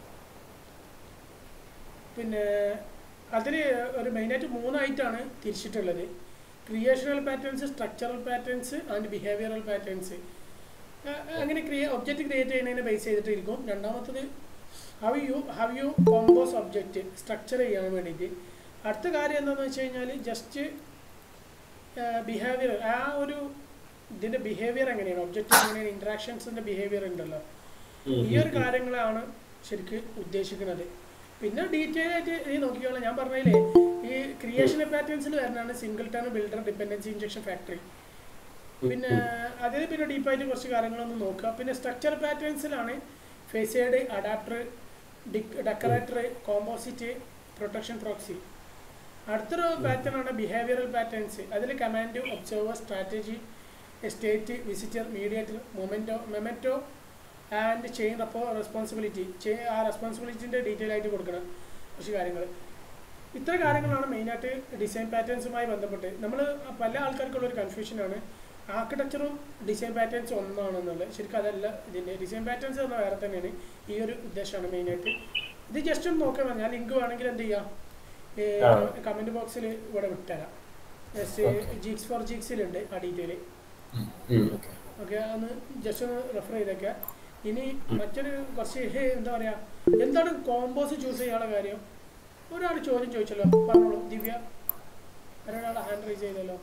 പിന്നെ അതിൽ ഒരു മെയിനായിട്ട് മൂന്നായിട്ടാണ് തിരിച്ചിട്ടുള്ളത് creational patterns structural patterns and behavioural patterns അങ്ങനെ ക്രിയേ ഒബ്ജക്റ്റ് ക്രിയേറ്റ് ചെയ്യുന്നതിനെ ബേസ് ചെയ്തിട്ടിരിക്കും രണ്ടാമത്തത് how you how you compose object structure ചെയ്യാൻ വേണ്ടിയിട്ട് അടുത്ത കാര്യം എന്താണെന്ന് വെച്ച് കഴിഞ്ഞാൽ ജസ്റ്റ് ബിഹേവിയർ ആ ഒരു ഇതിൻ്റെ ബിഹേവിയർ എങ്ങനെയാണ് ഒബ്ജക്റ്റ് എങ്ങനെയാണ് ഇൻട്രാക്ഷൻസിൻ്റെ ബിഹേവിയർ ഉണ്ടല്ലോ ഉം, ഈ ഒരു ഉം. കാര്യങ്ങളാണ് ശരിക്ക് ഉദ്ദേശിക്കുന്നത് പിന്നെ ഡീറ്റെയിൽ ആയിട്ട് ഈ നോക്കിക്കോളാം ഞാൻ പറഞ്ഞില്ലേ ഈ ക്രിയേഷൻ പാറ്റേൺസിൽ വരുന്നതാണ് singleton builder dependency injection factory പിന്നെ അതിൽ പിന്നെ ഡീപ്പായിട്ട് കുറച്ച് കാര്യങ്ങളൊന്ന് നോക്കുക പിന്നെ സ്ട്രക്ചർ പാറ്റേൺസിലാണ് facade adapter decorator composite protection proxy അടുത്തൊരു പാറ്റേൺ ആണ് ബിഹേവിയറൽ പാറ്റേൺസ് അതിൽ command observer strategy state visitor mediator memento memento and chain റെപ്പോ റെസ്പോൺസിബിലിറ്റി ആ റെസ്പോൺസിബിലിറ്റിൻ്റെ ഡീറ്റെയിൽ ആയിട്ട് കൊടുക്കണം കുറച്ച് കാര്യങ്ങൾ ഇത്ര കാര്യങ്ങളാണ് മെയിനായിട്ട് ഡിസൈൻ പാറ്റേൺസുമായി ബന്ധപ്പെട്ട് നമ്മൾ പല ആൾക്കാർക്കുള്ള ഒരു കൺഫ്യൂഷനാണ് ആർക്കിടെക്ചറും ഡിസൈൻ പാറ്റേൺസും ഒന്നാണെന്നുള്ളത് ശരിക്കും അതല്ല ഇതിൻ്റെ ഡിസൈൻ പാറ്റേൺസ് പറഞ്ഞാൽ വേറെ തന്നെയാണ് ഈ ഒരു ഉദ്ദേശമാണ് മെയിനായിട്ട് ഇത് ജസ്റ്റ് ഒന്ന് നോക്കണം ഞാൻ ലിങ്ക് വേണമെങ്കിൽ എന്ത് ചെയ്യാം ആ. കമൻറ്റ് ബോക്സിൽ ഇവിടെ വിട്ടുതരാം ജസ്റ്റ് Okay. ജിക്സ് ഫോർ ജിക്സിലുണ്ട് ആ ഡീറ്റെയിൽ ഉം, ഓക്കേ. ഓക്കെ ഒന്ന് ജസ്റ്റ് ഒന്ന് റെഫർ ചെയ്തേക്ക ഇനി മറ്റൊരു കുറച്ച് ഹേ, എന്താ പറയാ എന്താണ് കോമ്പോസ് ചൂസ് ചെയ്യാനുള്ള കാര്യം ഒരാൾ ചോദ്യം ചോദിച്ചല്ലോ പറഞ്ഞോളൂ ദിവ്യ ഒരാൾ ഹാൻഡ് റൈസ് ചെയ്തല്ലോ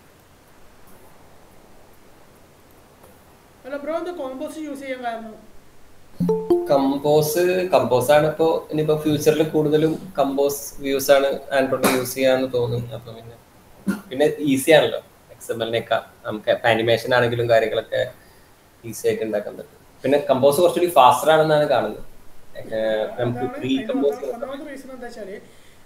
അല്ല ബ്രോ എന്താ കോമ്പോസ് ചൂസ് ചെയ്യാൻ കാരണം കമ്പോസ് കമ്പോസ് ആണ് ഇപ്പോ ഇനിയിപ്പോ ഫ്യൂച്ചറിൽ കൂടുതലും കമ്പോസ് വ്യൂസ് ആണ് ആൻഡ്രോയിഡ് യൂസ് ചെയ്യാന്ന് തോന്നുന്നു അപ്പൊ പിന്നെ പിന്നെ ഈസി ആണല്ലോ എക്സ് എം എല്ലിനേക്കാൾ നമുക്ക് ആനിമേഷൻ ആണെങ്കിലും കാര്യങ്ങളൊക്കെ ഈസി ആയിട്ട് ഉണ്ടാക്കാൻ പറ്റും പിന്നെ കമ്പോസ് കുറച്ചുകൂടി ഫാസ്റ്റർ ആണെന്നാണ് കാണുന്നത് ഏഹ് നമുക്ക് അതാണ് പ്രീ അതിന്റെ കമ്പോസ് ഒന്നാ- ഒന്നാമത്തെ റീസൺ എന്താ വെച്ചാല്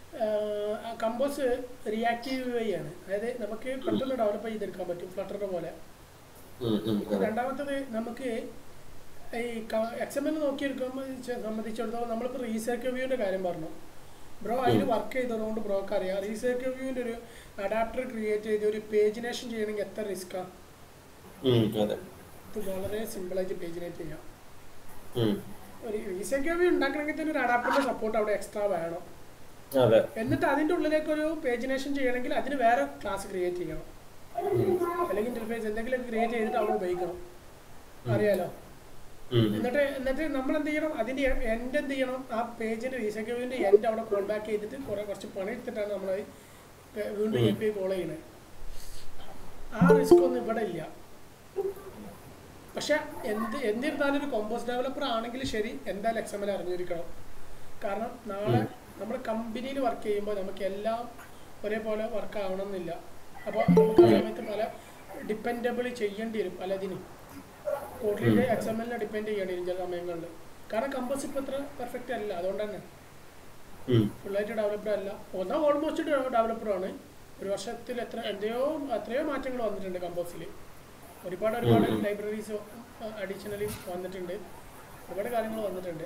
കമ്പോസ് റിയാക്റ്റീവ് വേ ആണ് അതായത് നമുക്ക് പെട്ടെന്ന് ഡെവലപ്പ് ചെയ്തെടുക്കാൻ പറ്റും ഫ്ലട്ടറിന്റെ പോലെ രണ്ടാമത്തത് നമുക്ക് ഈ എക്സ് എം എൽ നോക്കിയെടുക്കുമ്പോൾ സംബന്ധിച്ചിടത്തോളം നമ്മളിപ്പോൾ റീസൈക്കിൾ വ്യൂവിൻ്റെ കാര്യം പറഞ്ഞു ബ്രോ അതിൽ വർക്ക് ചെയ്തതുകൊണ്ട് ബ്രോക്ക് അറിയാം റീസൈക്കിൾ വ്യൂവിൻ്റെ ഒരു അഡാപ്റ്റർ ക്രിയേറ്റ് ചെയ്ത് ഒരു പേജിനേഷൻ ചെയ്യണമെങ്കിൽ എത്ര റിസ്ക്കാണ് അതെ ഇത് വളരെ സിമ്പിളായിട്ട് പേജിനേറ്റ് ചെയ്യാം ഉം. ഒരു റീസൈക്കിൾ വ്യൂ ഉണ്ടാക്കണമെങ്കിൽ തന്നെ ഒരു അഡാപ്റ്ററിൻ്റെ സപ്പോർട്ട് അവിടെ എക്സ്ട്രാ വേണം അതെ എന്നിട്ട് അതിൻ്റെ ഉള്ളിലേക്ക് ഒരു പേജിനേഷൻ ചെയ്യണമെങ്കിൽ അതിന് വേറെ ക്ലാസ് ക്രിയേറ്റ് ചെയ്യണം ഉം. അല്ലെങ്കിൽ ഇന്റർഫേസ് എന്തെങ്കിലും ക്രിയേറ്റ് ചെയ്തിട്ട് അവിടെ ഉപയോഗിക്കണം അറിയാലോ ഉം. എന്നിട്ട് എന്നിട്ട് നമ്മൾ എന്ത് ചെയ്യണം അതിന്റെ എൻഡ് എന്ത് ചെയ്യണം ആ പേജിന്റെ റീസെക്യൂവിന്റെ എൻഡ് അവിടെ കോൾ ബാക്ക് ചെയ്തിട്ട് കുറെ കുറച്ച് പണി എടുത്തിട്ടാണ് നമ്മൾ വീണ്ടും എ പി കോൾ ചെയ്യുന്നത് ആ റിസ്ക് ഒന്നും ഇവിടെ ഇല്ല പക്ഷെ എന്ത് എന്നിരുന്നാലും ഒരു കോമ്പോസ് ഡെവലപ്പർ ആണെങ്കിൽ ശരി എന്തായാലും എക്സ് എം എൽ അറിഞ്ഞിരിക്കണം കാരണം നാളെ നമ്മൾ കമ്പനിയിൽ വർക്ക് ചെയ്യുമ്പോൾ നമുക്ക് എല്ലാം ഒരേപോലെ വർക്ക് ആവണമെന്നില്ല അപ്പോൾ നമുക്ക് ആ സമയത്ത് പല ഡിപ്പെൻഡബിൾ ചെയ്യേണ്ടി വരും പലതിനും കോഡിലെ എക്സ് എം എല്ലിനെ ഡിപ്പെൻഡ് ചെയ്യേണ്ടി വരും ചില സമയങ്ങളിൽ കാരണം കമ്പോസ് ഇപ്പോൾ ഇത്ര പെർഫെക്റ്റ് അല്ല അതുകൊണ്ട് തന്നെ ഉം. ഫുള്ളായിട്ട് ഡെവലപ്ഡ് അല്ല ഒന്നാ ഓൾമോസ്റ്റ് ഡെവലപ്പറാണ് ഒരു വർഷത്തിൽ എത്ര എന്തെയോ എത്രയോ മാറ്റങ്ങൾ വന്നിട്ടുണ്ട് കമ്പോസിൽ ഒരുപാട് ഒരുപാട് ഉം, ഉം. ലൈബ്രറീസ് അഡീഷണലി വന്നിട്ടുണ്ട് ഒരുപാട് കാര്യങ്ങൾ വന്നിട്ടുണ്ട്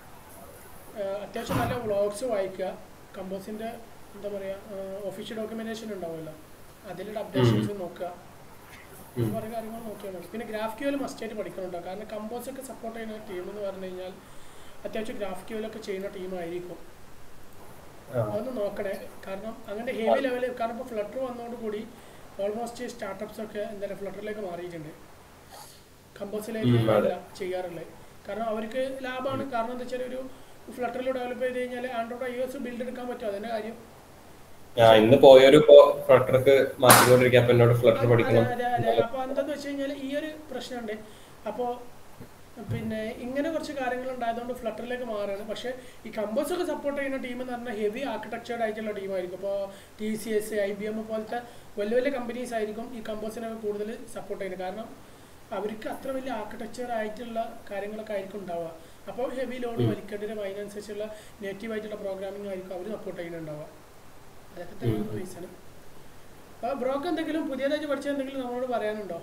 ആഹ് അത്യാവശ്യം നല്ല വ്ളോഗ്സ് വായിക്കുക കമ്പോസിൻ്റെ എന്താ പറയുക ഒഫീഷ്യൽ ഡോക്യുമെൻറ്റേഷൻ ഉണ്ടാവുമല്ലോ അതിലുള്ള അപ്ഡേഷൻസ് നോക്കുക ഉം. കുറേ കാര്യങ്ങൾ നോക്കിയാൽ മതി പിന്നെ ഗ്രാഫിക്കൽ മസ്റ്റായിട്ട് പഠിക്കണുണ്ടോ കാരണം കമ്പോസ് ഒക്കെ സപ്പോർട്ട് ചെയ്യുന്ന ടീം എന്ന് പറഞ്ഞു കഴിഞ്ഞാൽ അത്യാവശ്യം ഗ്രാഫിക്കലൊക്കെ ചെയ്യുന്ന ടീമായിരിക്കും ആ. അതൊന്ന് നോക്കണേ കാരണം അങ്ങനെ ഹെവി ലെവലിൽ കാരണം ഇപ്പോൾ ഫ്ലട്ടർ വന്നതോടുകൂടി ഓൾമോസ്റ്റ് സ്റ്റാർട്ടപ്സ് ഒക്കെ എന്താ പറയുക ഫ്ലട്ടറിലേക്ക് മാറിയിട്ടുണ്ട് കമ്പോസിലേക്ക് ഉം, അതെ. അല്ല ചെയ്യാറുള്ളത് കാരണം അവർക്ക് ലാഭമാണ് കാരണം എന്താ വെച്ചാൽ ഒരു ഫ്ലട്ടറിൽ ഡെവലപ്പ് ചെയ്ത് കഴിഞ്ഞാൽ ആൻഡ്രോയിഡ് ഐ എസ് ബിൽഡ് എടുക്കാൻ പറ്റും അതിൻ്റെ കാര്യം ആ ഇന്ന് പോയൊരു ഇപ്പോ ഫ്ലട്ടർക്ക് മാറ്റിക്കൊണ്ടിരിക്കുക അപ്പൊ എന്നോട് ഫ്ലട്ടർ പഠിക്കണം അതെ, അതെ, അതെ. അപ്പൊ എന്താന്ന് വെച്ച് കഴിഞ്ഞാൽ ഈ ഒരു പ്രശ്നമുണ്ട് അപ്പോ പിന്നെ ഇങ്ങനെ കുറച്ച് കാര്യങ്ങൾ ഉണ്ടായതുകൊണ്ട് ഫ്ലട്ടറിലേക്ക് മാറുകയാണ് പക്ഷേ ഈ കമ്പോസ് ഒക്കെ സപ്പോർട്ട് ചെയ്യുന്ന ടീം എന്ന് പറഞ്ഞാൽ ഹെവി ആർക്കിടെക്ചേർഡ് ആയിട്ടുള്ള ടീമായിരിക്കും ഇപ്പോൾ T C S I B M പോലത്തെ വലിയ വലിയ കമ്പനീസ് ആയിരിക്കും ഈ കമ്പോസിനൊക്കെ കൂടുതൽ സപ്പോർട്ട് ചെയ്യുന്നത് കാരണം അവർക്ക് അത്ര വലിയ ആർക്കിടെക്ചർ ആയിട്ടുള്ള കാര്യങ്ങളൊക്കെ ആയിരിക്കും ഉണ്ടാവുക അപ്പോൾ ഹെവി ലോഡ് ഉം. വലിക്കേണ്ടി വരും അതിനനുസരിച്ചുള്ള നേറ്റീവ് ആയിട്ടുള്ള പ്രോഗ്രാമിംഗ് ആയിരിക്കും അവർ സപ്പോർട്ട് ചെയ്യുന്നുണ്ടാവുക അതൊക്കെ തന്നെയാണ് ഉം. റീസൺ അപ്പോൾ ബ്രോക്ക് എന്തെങ്കിലും പുതിയതായിട്ട് പഠിച്ച എന്തെങ്കിലും നമ്മളോട് പറയാനുണ്ടോ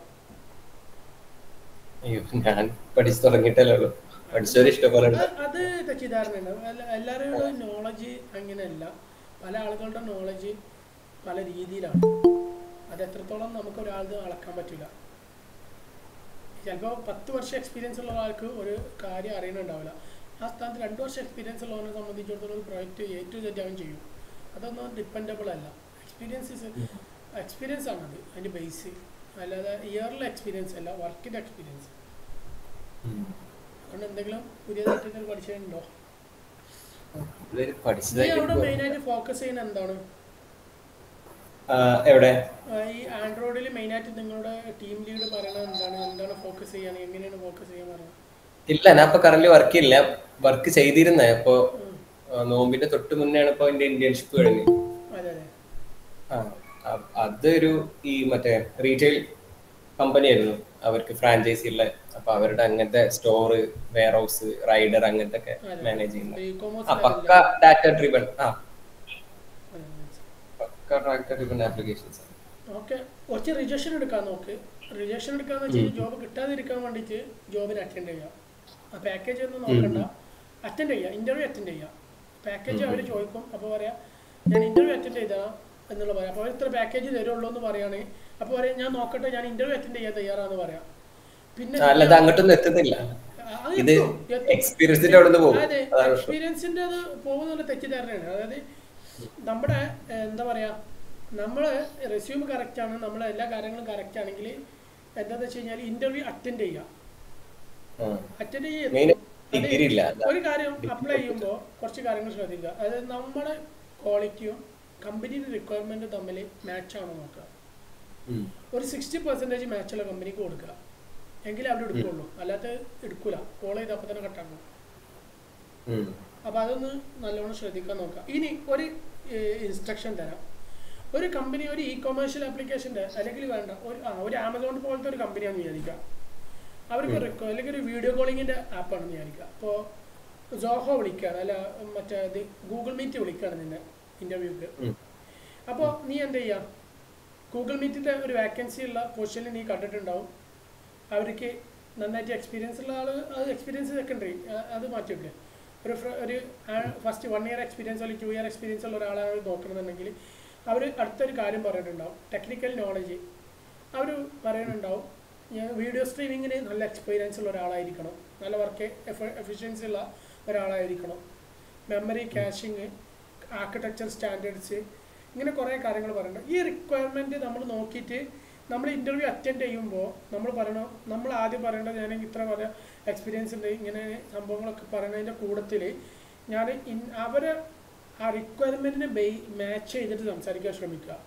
അയ്യോ ഞാൻ പഠിച്ചു തുടങ്ങിയിട്ടല്ലേ ഉള്ളൂ പഠിച്ചവര് ഇഷ്ടംപോലെ ഉണ്ട് അത് അത് തെറ്റിദ്ധാരണയാണ് എല്ലാ- എല്ലാവരുടെ നോളജ് അങ്ങനെയല്ല പല ആളുകളുടെ നോളജ് പല രീതിയിലാണ് അത് എത്രത്തോളം നമുക്ക് ഒരാൾക്ക് അളക്കാൻ പറ്റില്ല ചിലപ്പോൾ പത്ത് വർഷം എക്സ്പീരിയൻസ് ഉള്ള ഒരാൾക്ക് ഒരു കാര്യം അറിയണുണ്ടാവില്ല ആ സ്ഥാനത്ത് രണ്ട് വർഷം എക്സ്പീരിയൻസ് ഉള്ളവനെ സംബന്ധിച്ചിടത്തോളം ഒരു പ്രോജക്റ്റ് എ ടു സെറ്റ് അവൻ ചെയ്യും അതൊന്നും ഡിപ്പെൻഡബിൾ അല്ല എക്സ്പീരിയൻസ് എക്സ്പീരിയൻസ് ആണത് അതിൻ്റെ ബേസ് അല്ലാതെ ഇയറിലെ എക്സ്പീരിയൻസ് അല്ല വർക്കിൻ്റെ എക്സ്പീരിയൻസ് ഉം. അതുകൊണ്ട് എന്തെങ്കിലും പുതിയതായിട്ട് എന്തെങ്കിലും പഠിച്ചിട്ടുണ്ടോ ഇതുവരെ നീ പഠിച്ചതായിട്ട് അവിടെ ഇപ്പോ- മെയിനായിട്ട് ഫോക്കസ് ചെയ്യുന്ന എന്താണ് ആ, എവിടെ ആ, ഈ ആൻഡ്രോയിഡിൽ മെയിനായിട്ട് നിങ്ങളുടെ ടീം ലീഡ് പറയണത് എന്താണ് എന്താണ് ഫോക്കസ് ചെയ്യാൻ എങ്ങനെയാണ് ഫോക്കസ് ചെയ്യാൻ പറയുന്നത് ഇല്ല ഞാൻ ഇപ്പൊ കറന്റ് വർക്ക് ഇല്ല വർക്ക് ചെയ്തിരുന്നേ അപ്പൊ ആ, നോമ്പിന്റെ തൊട്ട് മുന്നെയാണ് ഇപ്പൊ എന്റെ ഇന്റേൺഷിപ്പ് കഴിഞ്ഞത് അതെ അതെ ആ, അ- അതൊരു ഈ മറ്റേ റീറ്റെയിൽ കമ്പനി ആയിരുന്നു അവർക്ക് ഫ്രാഞ്ചൈസി ഉള്ള അപ്പൊ അവരുടെ അങ്ങനത്തെ സ്റ്റോറ് വെയർ ഹൗസ് റൈഡർ അങ്ങനത്തെ ഒക്കെ അതെ. മാനേജ് ചെയ്യുന്നത് ഈ ആ പക്ക കോമേഴ്സ് ഡാറ്റ ഡ്രിവൺ ആ പക്ക ഡാറ്റ ഡ്രിവൺ ആപ്ലിക്കേഷൻസ് ഓക്കെ കുറച്ച് റിജക്ഷൻ എടുക്കാൻ നോക്ക് റിജക്ഷൻ എടുക്കാന്ന് വെച്ചാൽ ജോബ് കിട്ടാതിരിക്കാൻ വേണ്ടിയിട്ട് ജോബിന് അറ്റൻഡ് ചെയ്യുക ആ പാക്കേജ് ഒന്നും നോക്കണ്ട അറ്റൻഡ് ചെയ്യുക ഇന്റർവ്യൂ അറ്റൻഡ് ചെയ്യുക പാക്കേജ് അവർ ചോദിക്കും അപ്പോൾ പറയാം ഞാൻ ഇന്റർവ്യൂ അറ്റൻഡ് ചെയ്തതാണ് എന്നുള്ള പറയാം അപ്പോൾ അവർ ഇത്ര പാക്കേജ് തരുള്ളൂ എന്ന് പറയുകയാണെങ്കിൽ അപ്പോൾ പറയാം ഞാൻ നോക്കട്ടെ ഞാൻ ഇന്റർവ്യൂ അറ്റൻഡ് ചെയ്യാൻ തയ്യാറാന്ന് പറയാം പിന്നെ അല്ല ഇത് അങ്ങോട്ടൊന്നും എത്തുന്നില്ല ആ, ഇത് എത്തും, എത്തും. എക്സ്പീരിയൻസിന്റെ അവിടെ നിന്ന് പോകും അതെ അതാണ് പ്രശ്നം എക്സ്പീരിയൻസിന്റെ അത് പോകുന്നുള്ള തെറ്റിദ്ധാരണയാണ് അതായത് നമ്മുടെ ഏഹ്, എന്താ പറയാ നമ്മള് റെസ്യൂം കറക്റ്റ് ആണ് നമ്മളെ എല്ലാ കാര്യങ്ങളും കറക്റ്റ് ആണെങ്കിൽ എന്താന്ന് വെച്ച് കഴിഞ്ഞാൽ ഇന്റർവ്യൂ അറ്റൻഡ് ചെയ്യാം അറ്റൻഡ് മെയിൻ ചെയ്യും ഡിഗ്രി ഇല്ല അതാ. ഒരു കാര്യം അപ്ലൈ ചെയ്യുമ്പോൾ കുറച്ച് കാര്യങ്ങൾ ശ്രദ്ധിക്കുക അതായത് നമ്മുടെ ക്വാളിറ്റിയും കമ്പനിയുടെ റിക്വയർമെന്റ് തമ്മിൽ മാച്ച് ആണോ നോക്കുക ഉം. ഒരു സിക്സ്റ്റി പെർസെൻറ്റേജ് മാച്ചുള്ള കമ്പനിക്ക് കൊടുക്കുക എങ്കിലേ അവർ എടുക്കുള്ളൂ അല്ലാത്ത എടുക്കൂല കോൾ ചെയ്ത് അപ്പം തന്നെ കട്ടാക്കും ഉം. അപ്പോൾ അതൊന്ന് നല്ലോണം ശ്രദ്ധിക്കാൻ നോക്കാം ഇനി ഒരു ഇൻസ്ട്രക്ഷൻ തരാം ഒരു കമ്പനി ഒരു ഇ കൊമേഴ്ഷ്യൽ ആപ്ലിക്കേഷൻ്റെ അല്ലെങ്കിൽ വേണ്ട ഒരു ആ ഒരു ആമസോൺ പോലത്തെ ഒരു കമ്പനിയാണെന്ന് വിചാരിക്കുക അവർക്ക് ഒരു അല്ലെങ്കിൽ ഒരു വീഡിയോ കോളിങ്ങിൻ്റെ ആപ്പാണെന്ന് വിചാരിക്കുക അപ്പോൾ സോഹോ വിളിക്കുകയാണ് അല്ല മറ്റേ ഇത് ഗൂഗിൾ മീറ്റ് വിളിക്കുകയാണ് നിന്നെ ഇൻ്റർവ്യൂക്ക് ഉം. അപ്പോൾ നീ എന്ത് ചെയ്യുക ഗൂഗിൾ മീറ്റിൻ്റെ ഒരു വാക്കൻസി ഉള്ള പൊസിഷനിൽ നീ കണ്ടിട്ടുണ്ടാവും അവർക്ക് നന്നായിട്ട് എക്സ്പീരിയൻസ് ഉള്ള ആൾ അത് എക്സ്പീരിയൻസ് സെക്കൻഡറി അത് മാറ്റിവെക്കുക ഒരു ഫ്ര- ഒരു ഫസ്റ്റ് വൺ ഇയർ എക്സ്പീരിയൻസ് അല്ലെങ്കിൽ ടു ഇയർ എക്സ്പീരിയൻസ് ഉള്ള ഒരാളാണ് നോക്കണമെന്നുണ്ടെങ്കിൽ അവർ അടുത്തൊരു കാര്യം പറയുന്നുണ്ടാവും ടെക്നിക്കൽ നോളജ് അവർ പറയുന്നുണ്ടാവും ഞാൻ വീഡിയോ സ്ട്രീമിങ്ങിന് നല്ല എക്സ്പീരിയൻസ് ഉള്ള ഒരാളായിരിക്കണം നല്ല വർക്ക് എഫിഷ്യൻസി ഉള്ള ഒരാളായിരിക്കണം മെമ്മറി ക്യാഷിങ് ആർക്കിടെക്ചർ സ്റ്റാൻഡേർഡ്സ് ഇങ്ങനെ കുറേ കാര്യങ്ങൾ പറയുന്നുണ്ട് ഈ റിക്വയർമെൻറ്റ് നമ്മൾ നോക്കിയിട്ട് നമ്മൾ ഇൻ്റർവ്യൂ അറ്റൻഡ് ചെയ്യുമ്പോൾ നമ്മൾ പറയണം നമ്മൾ ആദ്യം പറയേണ്ടത് ഞാൻ ഇത്ര പറയാം എക്സ്പീരിയൻസ് ഉണ്ട് ഇങ്ങനെ സംഭവങ്ങളൊക്കെ പറയുന്നതിൻ്റെ കൂട്ടത്തിൽ ഞാൻ ഇൻ അവരെ ആ റിക്വയർമെൻറ്റിനെ ബേ മാച്ച് ചെയ്തിട്ട് സംസാരിക്കാൻ ശ്രമിക്കുക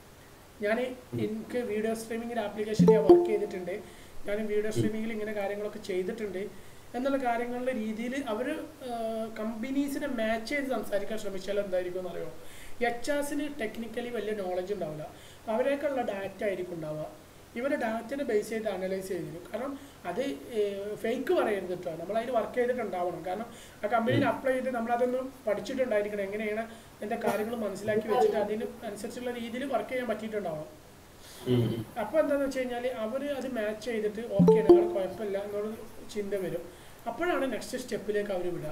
ഞാൻ എനിക്ക് വീഡിയോ സ്ട്രീമിങ്ങിൻ്റെ ആപ്ലിക്കേഷൻ ഞാൻ വർക്ക് ചെയ്തിട്ടുണ്ട് ഞാൻ വീഡിയോ സ്ട്രീമിങ്ങിൽ ഇങ്ങനെ കാര്യങ്ങളൊക്കെ ചെയ്തിട്ടുണ്ട് എന്നുള്ള കാര്യങ്ങളുടെ രീതിയിൽ അവർ കമ്പനീസിനെ മാച്ച് ചെയ്ത് സംസാരിക്കാൻ ശ്രമിച്ചാൽ എന്തായിരിക്കും എന്നറിയോ എച്ച് ആസിന് ടെക്നിക്കലി വലിയ നോളജ് ഉണ്ടാവില്ല അവരേക്കുള്ള ഡാറ്റ ആയിരിക്കും ഉണ്ടാവുക ഇവരെ ഡാറ്റനെ ബേസ് ചെയ്ത് അനലൈസ് ചെയ്തിരുന്നു കാരണം അത് ഫേക്ക് പറയരുത് കേട്ടോ നമ്മൾ അതിൽ വർക്ക് ചെയ്തിട്ടുണ്ടാവണം കാരണം ആ കമ്പനിയിൽ അപ്ലൈ ചെയ്ത് നമ്മളതൊന്ന് പഠിച്ചിട്ടുണ്ടായിരിക്കണം എങ്ങനെയാണ് അതിൻ്റെ കാര്യങ്ങൾ മനസ്സിലാക്കി വെച്ചിട്ട് അതിന് അനുസരിച്ചുള്ള രീതിയിൽ വർക്ക് ചെയ്യാൻ പറ്റിയിട്ടുണ്ടാവണം ഉം. അപ്പോൾ എന്താണെന്ന് വെച്ച് കഴിഞ്ഞാൽ അവർ അത് മാച്ച് ചെയ്തിട്ട് ഓക്കെ ഞങ്ങൾ കുഴപ്പമില്ല എന്നുള്ള ചിന്ത വരും അപ്പോഴാണ് നെക്സ്റ്റ് സ്റ്റെപ്പിലേക്ക് അവർ വിടുക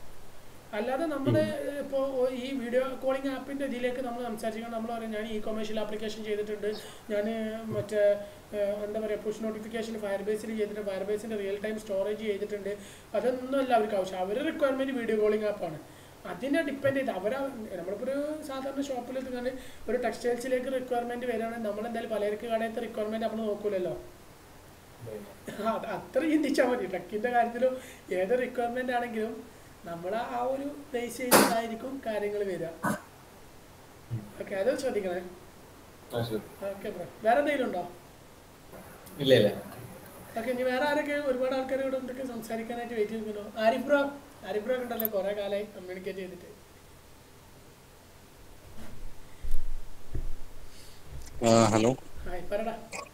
അല്ലാതെ നമ്മൾ ഇപ്പോൾ ഈ വീഡിയോ കോളിംഗ് ആപ്പിൻ്റെ ഇതിലേക്ക് നമ്മൾ സംസാരിക്കുമ്പോൾ നമ്മൾ പറയും ഞാൻ ഈ കൊമേഴ്ഷ്യൽ ആപ്ലിക്കേഷൻ ചെയ്തിട്ടുണ്ട് ഞാൻ മറ്റേ ഏഹ്, എന്താ പറയുക പുഷ് നോട്ടിഫിക്കേഷൻ ഫയർ ബേസിൽ ചെയ്തിട്ട് ഫയർ ബേസിൻ്റെ റിയൽ ടൈം സ്റ്റോറേജ് ചെയ്തിട്ടുണ്ട് അതൊന്നും അല്ല അവർക്ക് ആവശ്യം അവരുടെ റിക്വയർമെൻറ്റ് വീഡിയോ കോളിംഗ് ആപ്പാണ് അതിനെ ഡിപ്പെൻഡ് ചെയ്ത് അവരാ നമ്മളിപ്പോൾ ഒരു സാധാരണ ഷോപ്പിൽ എത്തുന്നത് ഒരു ടെക്സ്റ്റൈൽസിലേക്ക് റിക്വയർമെൻറ്റ് വരികയാണെങ്കിൽ നമ്മളെന്തായാലും പലചരക്ക് കടയത്തെ റിക്വയർമെൻറ്റ് നമ്മൾ നോക്കൂലല്ലോ അത് അത്ര ചിന്തിച്ചാൽ മതി ട്രക്കിൻ്റെ കാര്യത്തിലും ഏത് റിക്വയർമെൻ്റ് ആണെങ്കിലും നമ്മൾ ആ ഒരു ബേസ് ചെയ്തിട്ടായിരിക്കും കാര്യങ്ങൾ വരിക ഓക്കെ അത് ശ്രദ്ധിക്കണേ ആ, ശരി. ഓക്കെ ബ്രോ വേറെ എന്തെങ്കിലും ഉണ്ടോ ഇല്ല ഇല്ല ഓക്കെ ഇനി വേറെ ആരൊക്കെ ഒരുപാട് ആൾക്കാർ ഇവിടെ എന്തൊക്കെ സംസാരിക്കാനായിട്ട് വെയിറ്റ് ചെയ്യുന്നുണ്ടോ ആരിഫ് ബ്രോ ആരിഫ് ബ്രോ ഉണ്ടല്ലോ കുറേ കാലമായി കമ്മ്യൂണിക്കേറ്റ് ചെയ്തിട്ട് ആ ഹലോ ഹായ് പറടാ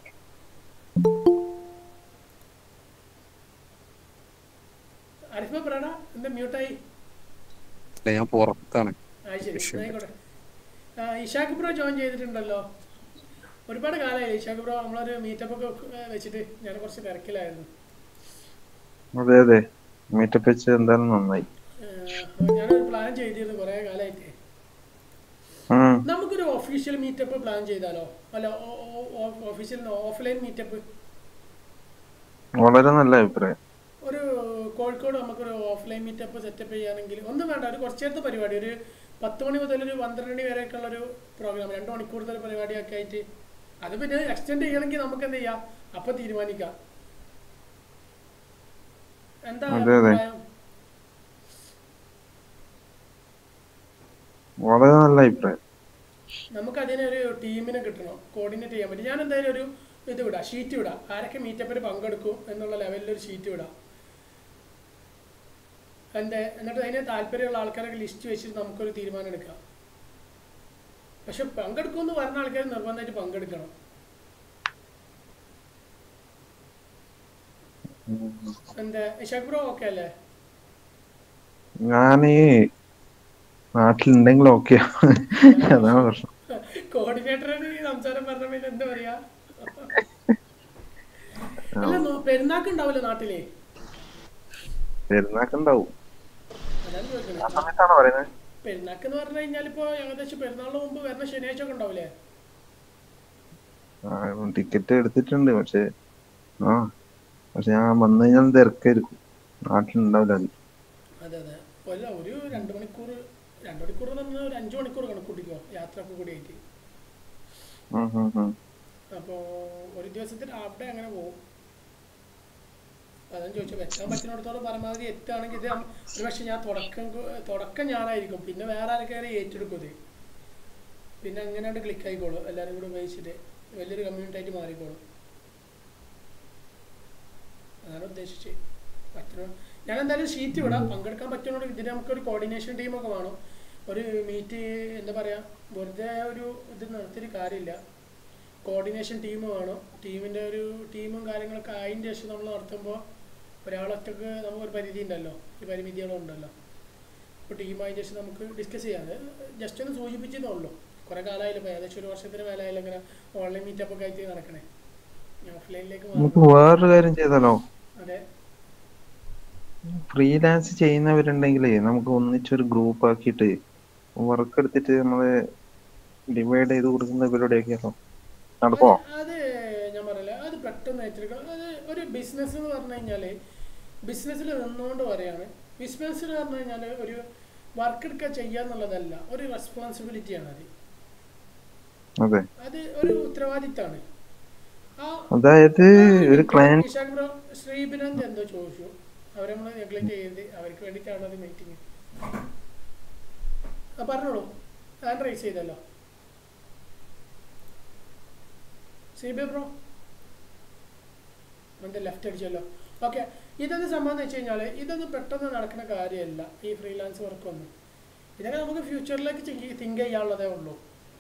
ആരിഫ് ബ്രോ പറടാ എന്താ മ്യൂട്ടായി അല്ല ഞാൻ പുറത്താണ് ആ ശരി വിഷയം. ആയിക്കോട്ടെ ആ, ഇഷാഖ് ബ്രോ ജോയിൻ ചെയ്തിട്ടുണ്ടല്ലോ ഒരുപാട് കാലമായി ഇഷാഖ് ബ്രോ നമ്മളൊരു മീറ്റപ്പ് ഒക്കെ ഏ, വെച്ചിട്ട് ഞാൻ കുറച്ച് തിരക്കിലായിരുന്നു അതെ അതെ മീറ്റപ്പ് വെച്ച് എന്തായാലും നന്നായി ഏ, അപ്പൊ ഞാനൊരു പ്ലാൻ ചെയ്തിരുന്നു കുറേ കാലമായിട്ട് ഉം. നമുക്കൊരു ഒഫീഷ്യൽ മീറ്റപ്പ് പ്ലാൻ ചെയ്താലോ അല്ല ഒഫീഷ്യൽ ഓഫ്ലൈൻ മീറ്റപ്പ് വളരെ നല്ല അഭിപ്രായം ഒരു കോഴിക്കോട് നമുക്കൊരു ഓഫ്ലൈൻ മീറ്റപ്പ് സെറ്റപ്പ് ചെയ്യുകയാണെങ്കിൽ ഒന്നും വേണ്ട ഒരു കുറച്ച് നേരത്തെ പരിപാടി ഒരു പത്ത് മണി മുതൽ ഒരു പന്ത്രണ്ട് മണി വരെയൊക്കെ ഉള്ള ഒരു പ്രോഗ്രാം രണ്ട് മണിക്കൂറത്തെ ഒരു പരിപാടിയൊക്കെ ആയിട്ട് അത് പിന്നെ എക്സ്റ്റെൻഡ് ചെയ്യണമെങ്കിൽ നമുക്ക് എന്ത് ചെയ്യാം അപ്പൊ തീരുമാനിക്കാം എന്താ അതെ, അതെ. അഭിപ്രായം? വളരെ നല്ല അഭിപ്രായം നമുക്ക് അതിനൊരു ടീമിനെ കിട്ടണം കോർഡിനേറ്റ് ചെയ്യാൻ പറ്റും ഞാൻ എന്തായാലും ഒരു ഇത് വിടാം ഷീറ്റ് വിടാം ആരൊക്കെ മീറ്റപ്പിൽ പങ്കെടുക്കും എന്നുള്ള ലെവലിൽ ഒരു ഷീറ്റ് വിടാം എൻ്റെ എന്നിട്ട് അതിന് താല്പര്യമുള്ള ആൾക്കാരൊക്കെ ലിസ്റ്റ് വെച്ചിട്ട് നമുക്കൊരു തീരുമാനം എടുക്കാം പക്ഷെ പങ്കെടുക്കുമെന്ന് പറഞ്ഞ ആൾക്കാർ നിർബന്ധമായിട്ട് പങ്കെടുക്കണം എന്താ ഇഷാഖ് ബ്രോ ഓക്കെ അല്ലേ ഞാൻ ഈ നാട്ടിലുണ്ടെങ്കിൽ ഓക്കെ അതാണ് പ്രശ്നം കോർഡിനേറ്ററിന് ഈ സംസാരം പറഞ്ഞ പിന്നെ എന്താ പറയാ അല്ല നോ- പെരുന്നാക്ക് ഉണ്ടാവില്ല നാട്ടിലെ പെരുന്നാക്ക് ഉണ്ടാവും അതാണ് ചോദിക്കുന്നത് ആ സമയത്താണ് പറയുന്നത് പെരുന്നാക്ക് എന്ന് പറഞ്ഞു കഴിഞ്ഞാൽ ഇപ്പൊ ഏകദേശം പെരുന്നാളിന് മുമ്പ് വരുന്ന ശനിയാഴ്ച ഒക്കെ ഉണ്ടാവില്ലേ ടിക്കറ്റ് എടുത്തിട്ടുണ്ട് പക്ഷെ ആ പക്ഷെ ഞാൻ വന്നു കഴിഞ്ഞാൽ തിരക്കായിരിക്കും നാട്ടിലുണ്ടാവില്ല അത് അതെ അതെ അല്ല ഒരു രണ്ട് മണിക്കൂർ രണ്ട് മണിക്കൂർ എന്ന് പറഞ്ഞാൽ ഒരു അഞ്ച് മണിക്കൂർ കണക്കൂട്ടിക്കോ യാത്ര ഒക്കെ കൂടി ആയിട്ട് ഉം ഉം ഉം. അപ്പോൾ ഒരു ദിവസത്തിൽ ഹാഫ് ഡേ അങ്ങനെ പോകും അതാണ് ചോദിച്ചത് എത്താൻ പറ്റുന്നിടത്തോളം പരമാവധി എത്തുകയാണെങ്കിൽ ഇത് നമ്മ- ഒരു പക്ഷേ ഞാൻ തുടക്കം കൊ- തുടക്കം ഞാനായിരിക്കും പിന്നെ വേറെ ആരൊക്കെ ഏറ്റെടുക്കും ഇത് പിന്നെ അങ്ങനെയാണ്ട് ക്ലിക്ക് ആയിക്കോളും എല്ലാവരും കൂടെ ഉപയോഗിച്ചിട്ട് വലിയൊരു കമ്മ്യൂണിറ്റി ആയിട്ട് മാറിക്കോളും അതാണ് ഉദ്ദേശിച്ചത് പറ്റുന്ന ഞാൻ എന്തായാലും ഷീറ്റ് വിടാം പങ്കെടുക്കാൻ പറ്റുന്നോട് ഇതിന് നമുക്കൊരു കോർഡിനേഷൻ ടീമൊക്കെ വേണം ഒരു മീറ്റ് എന്താ പറയുക വെറുതെ ഒരു ഇത് നടത്തിയൊരു കാര്യമില്ല കോർഡിനേഷൻ ടീം വേണം ടീമിൻ്റെ ഒരു ടീമും കാര്യങ്ങളൊക്കെ ആയതിൻ്റെ ശേഷം നമ്മൾ നടത്തുമ്പോൾ ഒരാളൊറ്റക്ക് നമുക്കൊരു പരിധി ഉണ്ടല്ലോ ഈ പരിമിതികളുണ്ടല്ലോ ഇപ്പോൾ ടീമായതിന് ശേഷം നമുക്ക് ഡിസ്കസ് ചെയ്യാം ജസ്റ്റ് ഒന്ന് സൂചിപ്പിച്ചതേ ഉള്ളൂ കുറേ കാലമായില്ല ഇപ്പോൾ ഏകദേശം ഒരു വർഷത്തിന് മേലായാലും ഇങ്ങനെ ഓൺലൈൻ മീറ്റപ്പ് ഒക്കെ ആയിട്ട് നടക്കണേ ഓഫ്ലൈനിലേക്ക് നമുക്ക് വേറൊരു കാര്യം ചെയ്താലോ അതെ ഫ്രീലാൻസ് ചെയ്യുന്നവരുണ്ടെങ്കിലേ നമുക്ക് ഒന്നിച്ചൊരു ഗ്രൂപ്പ് ആക്കിയിട്ട് വർക്ക് എടുത്തിട്ട് നമ്മള് ഡിവൈഡ് ചെയ്ത് കൊടുക്കുന്ന പരിപാടിയൊക്കെയാണോ നടക്കോ അത് അത് ഞാൻ പറയില്ല അത് പെട്ടെന്ന് ഏറ്റെടുക്കണം അത് ഒരു ബിസിനസ് എന്ന് പറഞ്ഞു കഴിഞ്ഞാൽ ബിസിനസ്സിൽ നിന്നുകൊണ്ട് പറയാണ് ബിസിനസ്സിൽ പറഞ്ഞു കഴിഞ്ഞാൽ ഒരു വർക്ക് എടുക്കുക ചെയ്യുക എന്നുള്ളതല്ല ഒരു റെസ്പോൺസിബിലിറ്റിയാണ് അത് അതെ അത് ഒരു ഉത്തരവാദിത്തമാണ് ആ അതായത് ഒരു ക്ലയന്റ് ഇഷാഖ് ബ്രോ ശ്രീബിനന്ദ് എന്തോ ചോദിച്ചു അവരെ നമ്മൾ നെഗ്ലക്ട് ചെയ്ത് അവർക്ക് വേണ്ടിയിട്ടാണ് അത് മീറ്റിംഗ് ആ പറഞ്ഞോളൂ ഹാൻഡ് റൈസ് ചെയ്തല്ലോ ശ്രീബി ബ്രോ എൻ്റെ ലെഫ്റ്റ് അടിച്ചല്ലോ ഓക്കെ ഇതെന്ന് സംഭവം എന്ന് വെച്ച് കഴിഞ്ഞാൽ ഇതൊന്നും പെട്ടെന്ന് നടക്കുന്ന കാര്യമല്ല ഈ ഫ്രീലാൻസ് വർക്കൊന്നും ഇതൊക്കെ നമുക്ക് ഫ്യൂച്ചറിലേക്ക് തിങ്ക് ചെയ്യാനുള്ളതേ ഉള്ളൂ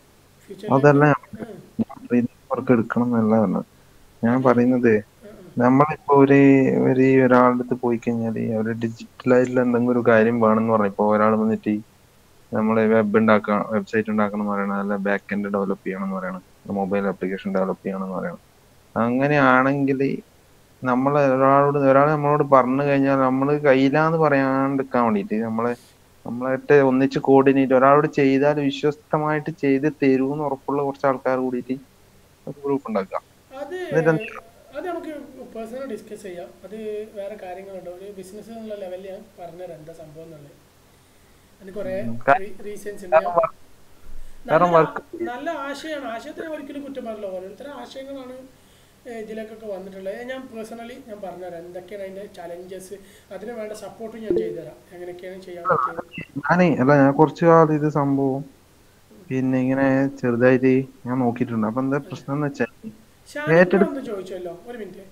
അതല്ല ഫ്യൂച്ചറിലേക്ക് വർക്ക് എടുക്കണം എന്നല്ല പറഞ്ഞത് ഞാൻ പറയുന്നത് നമ്മളിപ്പോ ഒരു ഒരു ഒരാളുടെ അടുത്ത് പോയി കഴിഞ്ഞാല് അവര് ഡിജിറ്റലായിട്ടുള്ള എന്തെങ്കിലും ഒരു കാര്യം വേണമെന്ന് പറഞ്ഞു ഇപ്പൊ ഒരാൾ വന്നിട്ട് നമ്മള് വെബ് ഉണ്ടാക്കണം വെബ്സൈറ്റ് ഉണ്ടാക്കണം എന്ന് പറയണം അല്ല ബാക്ക് എൻഡ് ഡെവലപ്പ് ചെയ്യണം എന്ന് പറയണം മൊബൈൽ ആപ്ലിക്കേഷൻ ഡെവലപ്പ് ചെയ്യണം എന്ന് പറയണം അങ്ങനെയാണെങ്കിൽ നമ്മൾ ഒരാളോട് ഒരാൾ നമ്മളോട് പറഞ്ഞു കഴിഞ്ഞാൽ നമ്മൾ കയ്യിലാന്ന് പറയാണ്ടിരിക്കാൻ വേണ്ടിയിട്ട് നമ്മളെ നമ്മളായിട്ട് ഒന്നിച്ച് കോർഡിനേറ്റ് ഒരാളോട് ചെയ്താൽ വിശ്വസ്തമായിട്ട് ചെയ്ത് തരൂന്ന് ഉറപ്പുള്ള കുറച്ച് ആൾക്കാർ കൂടിയിട്ട് ഒരു ഗ്രൂപ്പ് ഉണ്ടാക്കുക അത് എന്നിട്ട് അത് നമുക്ക് പേഴ്സണൽ ഡിസ്കസ് ചെയ്യാം അത് വേറെ കാര്യങ്ങളുണ്ട് ഒരു ബിസിനസ് എന്നുള്ള ലെവലിൽ ഞാൻ പറഞ്ഞുതരാം എന്താ സംഭവം എന്നുള്ളത് അതിന് കുറേ റീസൺസ് ഉണ്ട് കാരണം work- കാരണം നല്ല work- നല്ല ആശയമാണ് ആശയത്തിന് ഒരിക്കലും കുറ്റം പറയില്ല ഓരോരുത്തരും ആശയങ്ങളാണ് ഏഹ് ഇതിലേക്കൊക്കെ വന്നിട്ടുള്ളത് ഞാൻ പേഴ്സണലി ഞാൻ പറഞ്ഞുതരാം എന്തൊക്കെയാണ് അതിൻ്റെ ചലഞ്ചസ് അതിന് വേണ്ട സപ്പോർട്ട് ഞാൻ ചെയ്തുതരാം എങ്ങനെയൊക്കെയാണ് ചെയ്യാൻ പറ്റിയത് ഞാനേ അല്ല ഞാൻ കുറച്ച് കാലം ഇത് സംഭവം പിന്നെ ഇങ്ങനെ ചെറുതായിട്ട് ഞാൻ നോക്കിയിട്ടുണ്ട് അപ്പൊ എന്താ പ്രശ്നം എന്ന് വെച്ചാൽ ഷാനിബ്രോ ഏറ്റെടു- ഒന്ന് ചോദിച്ചല്ലോ ഒരു മിനിറ്റ്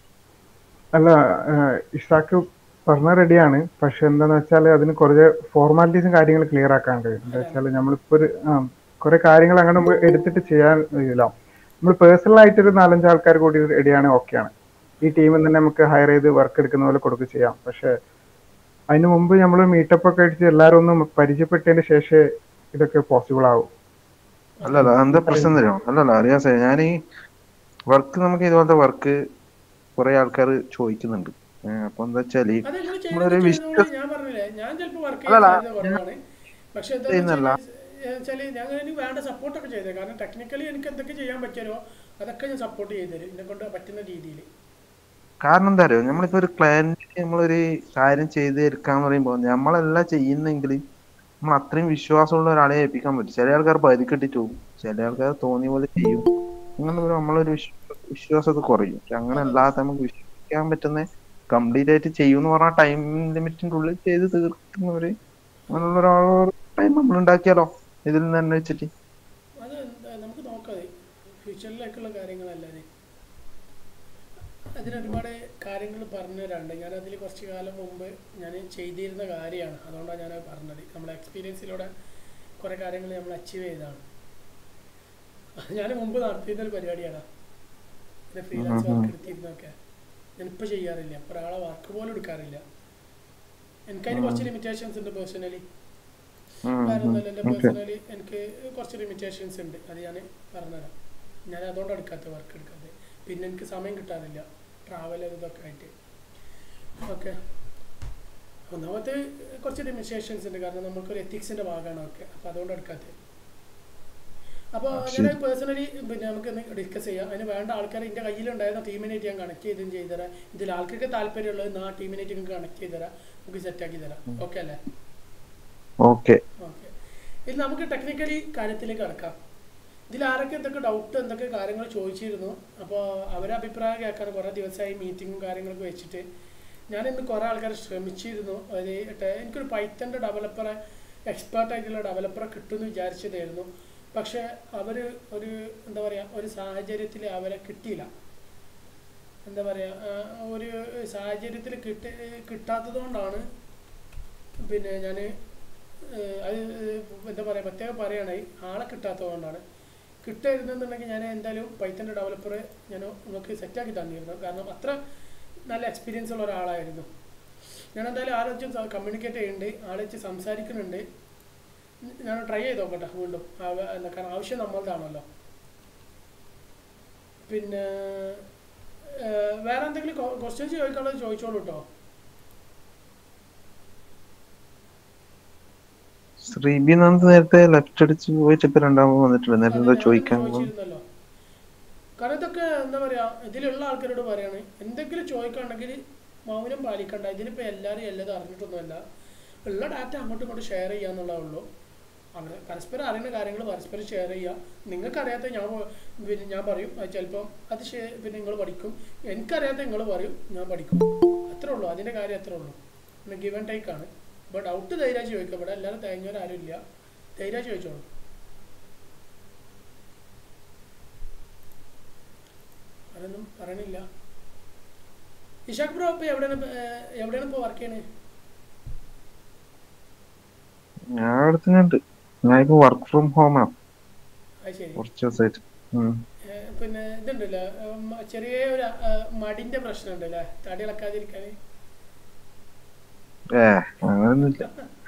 അല്ല ഏഹ് ഇഷാക്ക് പറഞ്ഞ റെഡിയാണ് പക്ഷെ എന്താന്ന് വെച്ചാൽ അതിന് കുറച്ച് ഫോർമാലിറ്റീസും കാര്യങ്ങളും ക്ലിയർ ആക്കാണ്ട് എന്താ വെച്ചാൽ നമ്മളിപ്പോ ഒരു ആ കുറെ കാര്യങ്ങൾ അങ്ങനെ നമ്മ എടുത്തിട്ട് ചെയ്യാൻ കഴിയില്ല നമ്മൾ പേഴ്സണൽ ആയിട്ട് ഒരു നാലഞ്ച് ആൾക്കാർ കൂടി റെഡിയാണ് ഓക്കെയാണ് ഈ ടീമിൽ തന്നെ നമുക്ക് ഹയർ ചെയ്ത് വർക്ക് എടുക്കുന്ന പോലെ കൊടുക്കുക ചെയ്യാം പക്ഷെ അതിന് മുമ്പ് നമ്മൾ മീറ്റപ്പ് ഒക്കെ അടിച്ച് എല്ലാവരും ഒന്ന് പരിചയപ്പെട്ടതിന് ശേഷമേ ഇതൊക്കെ പോസിബിൾ ആവും അല്ലല്ല എന്താ പ്രശ്നം തരുമോ അല്ലല്ല അറിയാസേ ഞാൻ ഈ വർക്ക് നമുക്ക് ഇതുപോലത്തെ വർക്ക് കുറെ ആൾക്കാർ ചോദിക്കുന്നുണ്ട് ഏഹ് അപ്പൊ എന്താ വെച്ചാല് അത് നിങ്ങൾ നമ്മളൊരു ചെയ്തത് വിശ്വ- ചെയ്തോളൂ. ഞാൻ പറഞ്ഞില്ലേ ഞാൻ ചിലപ്പോൾ വർക്ക് അല്ലല്ല, ചെയ്യുന്നത് കുറവാണ് പക്ഷെ എന്താ ചെയ്യുന്നല്ല. വെച്ചാൽ ഞാൻ എനിക്ക് വേണ്ട സപ്പോർട്ടൊക്കെ ചെയ്തത് കാരണം ടെക്നിക്കലി എനിക്ക് എന്തൊക്കെ ചെയ്യാൻ പറ്റുമോ അതൊക്കെ ഞാൻ സപ്പോർട്ട് ചെയ്തുതരും എന്നെ കൊണ്ട് പറ്റുന്ന രീതിയിൽ കാരണം എന്താ അറിയോ നമ്മളിപ്പോ ഒരു ക്ലയന്റ് നമ്മളൊരു കാര്യം ചെയ്ത് എടുക്കാന്ന് പറയുമ്പോ നമ്മളല്ല ചെയ്യുന്നെങ്കിൽ നമ്മൾ അത്രയും വിശ്വാസമുള്ള ഒരാളെ ഏൽപ്പിക്കാൻ പറ്റും ചില ആൾക്കാർ പരിക്കെട്ടിട്ട് പോകും ചില ആൾക്കാർ തോന്നിയ പോലെ ചെയ്യും അങ്ങനെ ഒരു നമ്മളൊരു വിശ്വ- വിശ്വാസത കുറയും പക്ഷെ അങ്ങനെ അല്ലാതെ നമുക്ക് വിശ്വസിക്കാൻ പറ്റുന്ന കംപ്ലീറ്റ് ആയിട്ട് ചെയ്യുമെന്ന് പറഞ്ഞ ടൈം ലിമിറ്റിന്റെ ഉള്ളിൽ ചെയ്ത് തീർക്കുന്നവര് അങ്ങനെയുള്ള ഒരാളോട് ടൈം നമ്മൾ ഉണ്ടാക്കിയാലോ ഇതിൽ നിന്ന് തന്നെ വെച്ചിട്ട് അത് എന്താ നമുക്ക് നോക്കാം ഫ്യൂച്ചറിലേക്കുള്ള കാര്യങ്ങളല്ലാതെ അതിന് ഒരുപാട് കാര്യങ്ങൾ പറഞ്ഞു തരാനുണ്ട് ഞാൻ അതിൽ കുറച്ച് കാലം മുമ്പ് ഞാൻ ചെയ്തിരുന്ന കാര്യമാണ് അതുകൊണ്ടാണ് ഞാൻ പറഞ്ഞത് നമ്മുടെ എക്സ്പീരിയൻസിലൂടെ കുറേ കാര്യങ്ങൾ നമ്മൾ അച്ചീവ് ചെയ്തതാണ് ഞാൻ മുമ്പ് നടത്തിയിരുന്ന ഒരു പരിപാടിയാണ് പിന്നെ ഫ്രീലാൻസ് വർക്ക് എടുത്തിരുന്നൊക്കെ ഞാനിപ്പോൾ ചെയ്യാറില്ല ഇപ്പോൾ ഒരാളെ വർക്ക് പോലും എടുക്കാറില്ല എനിക്കതിന് കുറച്ച് ലിമിറ്റേഷൻസ് ഉണ്ട് പേഴ്സണലി ഉം, വേറെ ഉം. ഒന്നുമില്ല എൻ്റെ Okay. പേഴ്സണലി എനിക്ക് കുറച്ച് ലിമിറ്റേഷൻസ് ഉണ്ട് അത് ഞാൻ പറഞ്ഞുതരാം ഞാൻ അതുകൊണ്ട് എടുക്കാത്ത വർക്ക് എടുക്കാതെ പിന്നെ എനിക്ക് സമയം കിട്ടാറില്ല ട്രാവൽ ഇതൊക്കെ ആയിട്ട് ഓക്കെ ഒന്നാമത്തെ കുറച്ച് ലിമിറ്റേഷൻസ് ഉണ്ട് കാരണം നമുക്കൊരു എത്തിക്സിൻ്റെ ഭാഗമാണ് ഒക്കെ അപ്പോൾ അതുകൊണ്ട് എടുക്കാത്തത് അപ്പോൾ ശരി. ഞാൻ പേഴ്സണലി പിന്നെ നമുക്ക് ഡിസ്കസ് ചെയ്യാം അതിന് വേണ്ട ആൾക്കാർ എൻ്റെ കയ്യിലുണ്ടായിരുന്ന ടീമിനായിട്ട് ഞാൻ കണക്ട് ചെയ്തും ചെയ്തുതരാം ഇതിൽ ആൾക്കൊക്കെ താല്പര്യമുള്ളത് ആ ടീമിനായിട്ട് നിങ്ങൾക്ക് കണക്ട് ചെയ്തുതരാം നമുക്ക് സെറ്റാക്കി തരാം ഓക്കെ അല്ലേ ഓക്കെ ഓക്കെ ഇത് നമുക്ക് ടെക്നിക്കലി കാര്യത്തിലേക്ക് കടക്കാം ഇതിൽ ആരൊക്കെ എന്തൊക്കെ ഡൗട്ട് എന്തൊക്കെ കാര്യങ്ങൾ ചോദിച്ചിരുന്നു അപ്പോൾ അവരെ അഭിപ്രായം കേൾക്കാൻ കുറേ ദിവസമായി മീറ്റിങ്ങും കാര്യങ്ങളൊക്കെ വെച്ചിട്ട് ഞാൻ ഇന്ന് കുറേ ആൾക്കാർ ശ്രമിച്ചിരുന്നു അതായത് ടെ- എനിക്കൊരു പൈത്തൻ്റെ ഡെവലപ്പറെ എക്സ്പേർട്ട് ആയിട്ടുള്ള ഡെവലപ്പറെ കിട്ടുമെന്ന് വിചാരിച്ചതായിരുന്നു പക്ഷേ അവർ ഒരു എന്താ പറയുക ഒരു സാഹചര്യത്തിൽ അവരെ കിട്ടിയില്ല എന്താ പറയുക ഒരു സാഹചര്യത്തിൽ കിട്ടി കിട്ടാത്തത് കൊണ്ടാണ് പിന്നെ ഞാൻ ഏഹ്, അത് എന്താ പറയുക പ്രത്യേകം പറയുകയാണെങ്കിൽ ആളെ കിട്ടാത്തതുകൊണ്ടാണ് കിട്ടായിരുന്നെന്നുണ്ടെങ്കിൽ ഞാൻ എന്തായാലും പൈത്തൻ്റെ ഡെവലപ്പറെ ഞാൻ നിങ്ങൾക്ക് സെറ്റാക്കി തന്നിരുന്നു കാരണം അത്ര നല്ല എക്സ്പീരിയൻസ് ഉള്ള ഒരാളായിരുന്നു ഞാൻ എന്തായാലും ആളെ വെച്ച് കമ്മ്യൂണിക്കേറ്റ് ചെയ്യുന്നുണ്ട് ആളെ വെച്ച് സംസാരിക്കുന്നുണ്ട് ഞാൻ ട്രൈ ചെയ്ത് നോക്കട്ടെ വീണ്ടും ആ, വേ- എന്താ കാരണം ആവശ്യം നമ്മളതാണല്ലോ പിന്നെ ഏഹ്, വേറെ എന്തെങ്കിലും ക്വസ്റ്റ്യൻസ് ചോദിക്കാനുള്ളത് ചോദിച്ചോളൂ കേട്ടോ ശ്രീബി നന്ദ് നേരത്തെ ലെഫ്റ്റ് അടിച്ച് പോയിട്ട് ഇപ്പൊ രണ്ടാമത് വന്നിട്ടുണ്ട് നേരത്തെ എന്താ അത് ചോദിക്കാൻ ഞാൻ ചോദിച്ചിരുന്നല്ലോ കാരണം ഇതൊക്കെ എന്താ പറയാ ഇതിലുള്ള ആൾക്കാരോട് പറയാണ് എന്തെങ്കിലും ചോദിക്കുകയാണെങ്കിൽ മൗനം പാലിക്കണ്ട ഇതിലിപ്പോൾ എല്ലാവരും എല്ലാതും അറിഞ്ഞിട്ടൊന്നുമല്ല ഉള്ള ഡാറ്റ അങ്ങോട്ടും ഇങ്ങോട്ടും ഷെയർ ചെയ്യാന്നുള്ളതേ ഉള്ളൂ അങ്ങനെ പരസ്പരം അറിയുന്ന കാര്യങ്ങൾ പരസ്പരം ഷെയർ ചെയ്യുക നിങ്ങൾക്കറിയാത്ത ഞാൻ പോ- പിന്നെ ഞാൻ പറയും അത് ചിലപ്പം അത് ഷെയർ പിന്നെ നിങ്ങൾ പഠിക്കും എനിക്കറിയാത്ത നിങ്ങൾ പറയും ഞാൻ പഠിക്കും അത്രേ ഉള്ളൂ അതിൻ്റെ കാര്യം അത്രേ ഉള്ളൂ പിന്നെ ഗിവ് ആൻഡ് ടേക്ക് ആണ് ഇപ്പോൾ ഡൗട്ട് ധൈര്യം ചോദിക്കുക ഇവിടെ എല്ലാവരും തേങ്ങവരാരും ഇല്ല ധൈര്യം ചോദിച്ചോളൂ അതൊന്നും പറയണില്ല ഇഷാഖ് ബ്രോ ഇപ്പൊ എവിടെയാണ് ഇപ്പൊ, ഏഹ്, എവിടെയാണ് ഇപ്പൊ വർക്ക് ചെയ്യണേ ഞാൻ അടുത്തുണ്ട് ഞാൻ ഇപ്പൊ വർക്ക് ഫ്രം ഹോമാണ് അത് ശരി കുറച്ച് ദിവസമായിട്ട് ഉം. ഏഹ്, പിന്നെ ഇതുണ്ടല്ലോ ഏഹ്, മ- ചെറിയ ഒരു ഏഹ്, മടിന്റെ പ്രശ്നം ഉണ്ടല്ലേ തടി ഇളക്കാതിരിക്കാൻ ഏ അങ്ങനൊന്നുമില്ല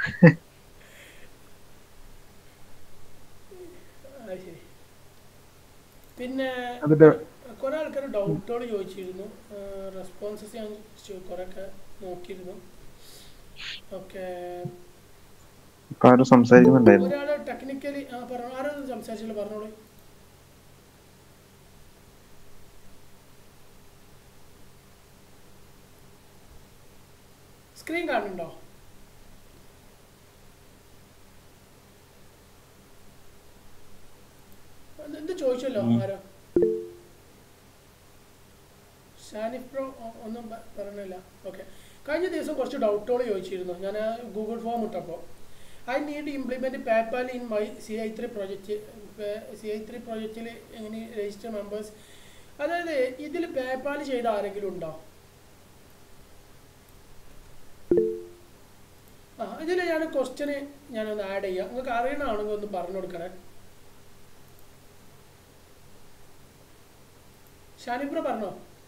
അത് ശരി പിന്നെ അതിന്റെ കുറെ ആൾക്കാർ ഡൗട്ടുകൾ ചോദിച്ചിരുന്നു റെസ്പോൺസസ് ഞാൻ കുറെ ഒക്കെ നോക്കിയിരുന്നു ഓക്കെ ഇപ്പൊ ആരും സംസാരിക്കുന്നുണ്ടായിരുന്നു ഒരാള് ടെക്നിക്കലി ആ പറഞ്ഞു ആരും സംസാരിച്ചില്ല പറഞ്ഞോളൂ സ്ക്രീൻ കാണുന്നുണ്ടോ എന്ത് എന്ത് ചോദിച്ചല്ലോ ആരോ ഷാനിഫ് ബ്രോ ഒ- ഒന്നും പ- പറഞ്ഞില്ല ഓക്കെ കഴിഞ്ഞ ദിവസം കുറച്ച് ഡൗട്ടുകൾ ചോദിച്ചിരുന്നു ഞാൻ ഗൂഗിൾ ഫോം ഇട്ടപ്പോൾ I need implement PayPal in my C I three project C I three പ്രോജക്റ്റിൽ എങ്ങനെ രജിസ്റ്റർ മെമ്പേഴ്സ് അതായത് ഇതിൽ പേപ്പാൽ ചെയ്ത ആരെങ്കിലും ഉണ്ടോ ആ ഇതിൽ ഞാൻ ക്വസ്റ്റ്യന് ഞാനൊന്ന് ആഡ് ചെയ്യാം നിങ്ങൾക്ക് അറിയണമാണെങ്കിൽ ഒന്ന് പറഞ്ഞു കൊടുക്കണേ ഷാനിബ്ര പറഞ്ഞോ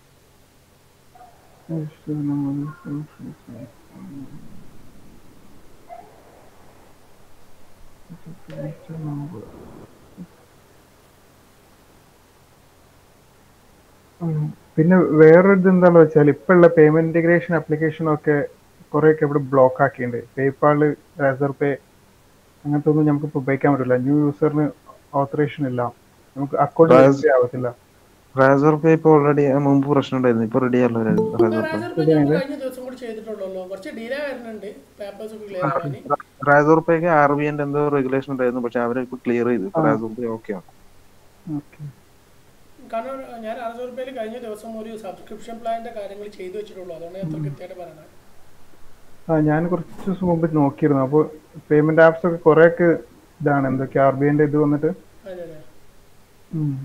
ഉം. പിന്നെ വേറൊരു എന്താണെന്ന് വെച്ചാൽ ഇപ്പോഴുള്ള പേയ്മെന്റ് ഇന്റഗ്രേഷൻ ആപ്ലിക്കേഷൻ ഒക്കെ കുറെയൊക്കെ ഇവിടെ ബ്ലോക്ക് ആക്കിയിട്ടുണ്ട് പേപ്പാള് റാസർ പേ അങ്ങനത്തെ ഒന്നും നമുക്ക് ഇപ്പൊ ഉപയോഗിക്കാൻ പറ്റില്ല ന്യൂ യൂസറിന് ഓത്തറേഷൻ ഇല്ല നമുക്ക് അക്കൗണ്ട് Raz- രജിസ്റ്റർ ആവത്തില്ല റാസർ പേ ഇപ്പൊ ഓൾറെഡി മുമ്പ് പ്രശ്നം ഉണ്ടായിരുന്നു ഇപ്പൊ റെഡി ആണല്ലോ റാസർ പേ റൈസർ പേ ഞങ്ങൾ കഴിഞ്ഞ ദിവസം കൂടി ചെയ്തിട്ടുള്ളൂ കുറച്ച് ഡിലേ വരുന്നുണ്ട് പേപ്പേഴ്സ് ഒക്കെ ക്ലിയർ ആവാൻ റാസർ പേക്ക് ആർ ബി ഐന്റെ എന്തോ റെഗുലേഷൻ ഉണ്ടായിരുന്നു പക്ഷെ അവരെ ഇപ്പൊ ക്ലിയർ ചെയ്തു ആ. റാസർ പേ ഓക്കെ ആണ് ഓക്കെ കാരണം ഞാൻ അറുന്നൂറ് രൂപയിൽ കഴിഞ്ഞ ദിവസം ഒരു സബ്സ്ക്രിപ്ഷൻ പ്ലാനിന്റെ കാര്യങ്ങൾ ചെയ്തു വെച്ചിട്ടുള്ളൂ അതുകൊണ്ട് ഞാൻ അത്ര കൃത്യമായിട്ട് പറയണത് ആ ഞാൻ കുറച്ച് ദിവസം മുമ്പ് നോക്കിയിരുന്നു അപ്പോൾ പേയ്മെന്റ് ആപ്സ് ഒക്കെ കുറെയൊക്കെ ഇതാണ് എന്തൊക്കെ ആർ ബി ഐന്റെ ഇത് വന്നിട്ട് അതെ അതെ ഉം.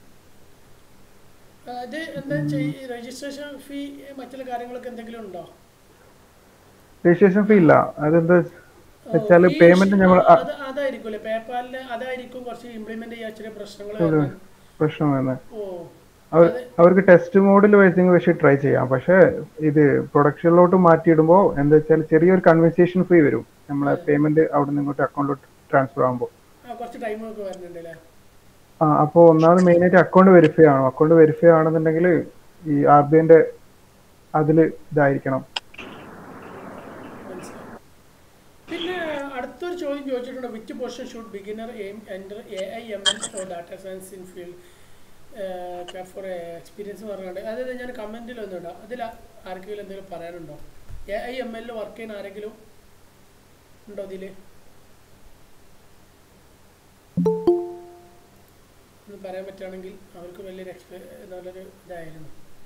അത് എന്താ രജിസ്ട്രേഷൻ ഫീ മറ്റുള്ള കാര്യങ്ങളൊക്കെ എന്തെങ്കിലും ഉണ്ടോ രജിസ്ട്രേഷൻ ഫീ ഇല്ല അതെന്താ ഓ, വെച്ചാല് ഈ പേയ്മെന്റ് ഇഷ്യൂ- നമ്മൾ ആ, അത് അതായിരിക്കും പേപ്പാലിന് അതായിരിക്കും കുറച്ച് ഇംപ്ലിമെന്റ് ചെയ്യാൻ ചെറിയ പ്രശ്നങ്ങൾ വരുന്നത്. പ്രശ്നം വരുന്നത് ഓ അവർ അത് അവർക്ക് ടെസ്റ്റ് മോഡിൽ വെച്ചിങ് പക്ഷേ ട്രൈ ചെയ്യാം പക്ഷേ ഇത് പ്രൊഡക്ഷനിലോട്ട് മാറ്റിയിടുമ്പോൾ എന്താ വെച്ചാൽ ചെറിയൊരു കൺവെർസേഷൻ ഫീ വരും നമ്മളെ പേയ്മെന്റ് അവിടെ നിന്ന് ഇങ്ങോട്ട് അക്കൗണ്ടിലോട്ട് ട്രാൻസ്ഫർ ആകുമ്പോൾ ആ, കുറച്ച് ടൈം ഒക്കെ വരുന്നുണ്ട് അല്ലേ ആ അപ്പോൾ ഒന്നാമത് മെയിനായിട്ട് അക്കൗണ്ട് വെരിഫൈ ആണോ അക്കൗണ്ട് വെരിഫൈ ആണെന്നുണ്ടെങ്കിൽ ഈ ആർ ബി ഐന്റെ അതിൽ ഇതായിരിക്കണം മനസ്സിലായി പിന്നെ അടുത്തൊരു ചോദ്യം ചോദിച്ചിട്ടുണ്ട് which position should beginner aim enter A I M L or data science in field for experience പറഞ്ഞുകൊണ്ട് അതായത് ഞാൻ കമൻറ്റിൽ ഒന്നും ഇടാം അതിൽ ആർക്കെങ്കിലും എന്തെങ്കിലും പറയാനുണ്ടോ എ ഐ എം എല്ലിൽ വർക്ക് ചെയ്യുന്ന ആരെങ്കിലും ഉണ്ടോ ഇതിൽ ഒന്ന് പറയാൻ പറ്റുകയാണെങ്കിൽ അവർക്ക് വലിയൊരു എക്സ്പീ നല്ലൊരു ഇതായിരുന്നു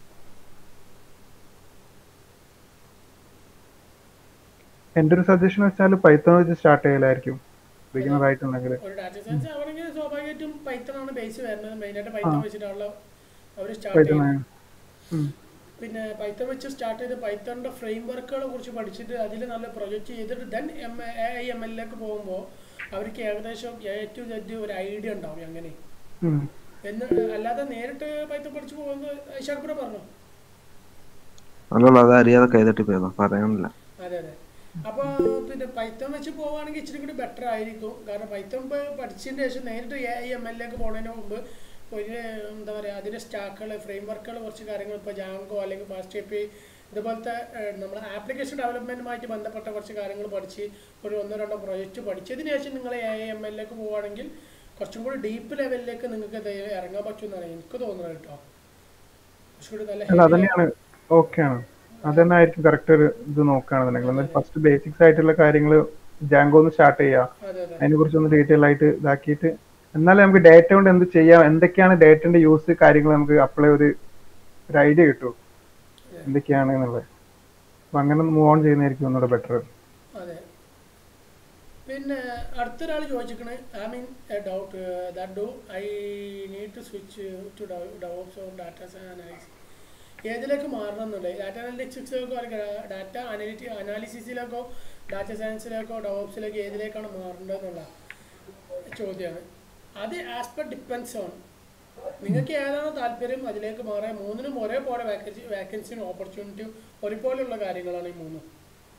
എൻ്റെ ഒരു സജഷൻ വെച്ചാൽ പൈത്തൺ വെച്ച് സ്റ്റാർട്ട് ചെയ്യലായിരിക്കും ബിഗിനർ ആയിട്ടുണ്ടെങ്കിൽ ഒരു ഡാറ്റ സയൻസ് ആവണമെങ്കിൽ സ്വാഭാവികമായിട്ടും പൈത്തൺ ആണ് ബേസ് വരുന്നത് മെയിനായിട്ട് പൈത്തൺ വെച്ചിട്ടാണല്ലോ അവർ സ്റ്റാർട്ട് പൈത്തൺ ചെയ്യുന്നത് പിന്നെ പൈത്തൺ വെച്ച് സ്റ്റാർട്ട് ചെയ്ത് പൈത്തണിൻ്റെ ഫ്രെയിം വർക്കുകളെ കുറിച്ച് പഠിച്ചിട്ട് അതിൽ നല്ല പ്രൊജക്റ്റ് ചെയ്തിട്ട് ദെൻ എം എ ഐ എം എല്ലിലേക്ക് പോകുമ്പോൾ അവർക്ക് ഏകദേശം എ ടു സെഡ് ഒരു ഐഡിയ ഉണ്ടാവും അങ്ങനെ ഉം. എന്ന് അല്ലാതെ നേരിട്ട് പൈത്തൺ പഠിച്ചു പോകുന്നത് ഷർപ്പുറ പറഞ്ഞു അല്ലല്ലോ അത് അറിയാതെ കൈതട്ടി പോയതാ പറയാനില്ല അതെ അതെ അപ്പോൾ പിന്നെ പൈത്തൺ വെച്ച് പോവുകയാണെങ്കിൽ ഇച്ചിരി കൂടി ബെറ്റർ ആയിരിക്കും കാരണം പൈത്തൺ ഇപ്പോൾ പഠിച്ചതിന് ശേഷം നേരിട്ട് എ ഐ എം എല്ലിലേക്ക് പോകുന്നതിന് മുമ്പ് ഒരു എന്താ പറയുക അതിൻ്റെ സ്റ്റാക്കുകൾ ഫ്രെയിം വർക്കുകൾ കുറച്ച് കാര്യങ്ങൾ ഇപ്പോൾ ജാങ്കോ അല്ലെങ്കിൽ ഫാസ്റ്റ് എ പി ഇതുപോലത്തെ നമ്മൾ ആപ്ലിക്കേഷൻ ഡെവലപ്മെൻറ്റുമായിട്ട് ബന്ധപ്പെട്ട കുറച്ച് കാര്യങ്ങൾ പഠിച്ച് ഒരു ഒന്നോ രണ്ടോ പ്രൊജക്റ്റ് പഠിച്ചതിന് ശേഷം നിങ്ങൾ എ ഐ എം എല്ലിലേക്ക് പോവുകയാണെങ്കിൽ കുറച്ചും കൂടി ഡീപ്പ് ലെവലിലേക്ക് നിങ്ങൾക്ക് ഇത് ഇറങ്ങാൻ പറ്റുമെന്നാണ് എനിക്ക് തോന്നുന്നത് കേട്ടോ കുറച്ചുകൂടി നല്ല അല്ല heavy അതന്നെയാണ് ഓക്കെ ആണ് അതന്നെ ആയിരിക്കും കറക്റ്റ് ഒരു ഇത് നോക്കുകയാണെന്നുണ്ടെങ്കിൽ എന്നാൽ ഫസ്റ്റ് ബേസിക്സ് ആയിട്ടുള്ള കാര്യങ്ങൾ ജാങ്കോ ഒന്ന് സ്റ്റാർട്ട് ചെയ്യുക അതെ അതെ അതിനെ കുറിച്ച് ഒന്ന് ഡീറ്റെയിൽ ആയിട്ട് ഇതാക്കിയിട്ട് എന്നാലും നമുക്ക് ഡേറ്റ കൊണ്ട് എന്ത് ചെയ്യാം എന്തൊക്കെയാണ് ഡേറ്റന്റെ യൂസ് കാര്യങ്ങൾ നമുക്ക് അപ്ലൈ ഒരു ഒരു ഐഡിയ കിട്ടും എന്തൊക്കെയാണ് എന്നുള്ളത് അപ്പൊ അങ്ങനെ മൂവ് ഓൺ ചെയ്യുന്നതായിരിക്കും ഒന്നുകൂടെ ബെറ്റർ അതെ പിന്നെ അടുത്തൊരാൾ ചോദിച്ചിരിക്കണേ I mean a doubt that do I need to switch to DevOps or data analysis ഏതിലേക്ക് മാറണം എന്നുള്ളത് ഡാറ്റ അനാലിറ്റിക്സിലേക്കോ അല്ലെങ്കിൽ ഡാറ്റ അനലിറ്റി അനാലിസിസിലേക്കോ ഡാറ്റ സയൻസിലേക്കോ ഡെവോപ്സിലേക്കോ ഏതിലേക്കാണ് മാറേണ്ടതെന്നുള്ള ചോദ്യമാണ് അത് ആസ് പെർ ഡിപ്പെൻസ് ഓൺ നിങ്ങൾക്ക് ഏതാണോ താല്പര്യം അതിലേക്ക് മാറാൻ മൂന്നിനും ഒരേപോലെ വാക്കൻസി വാക്കൻസിയും ഓപ്പർച്യൂണിറ്റിയും ഒരുപോലെയുള്ള കാര്യങ്ങളാണ് ഈ മൂന്നും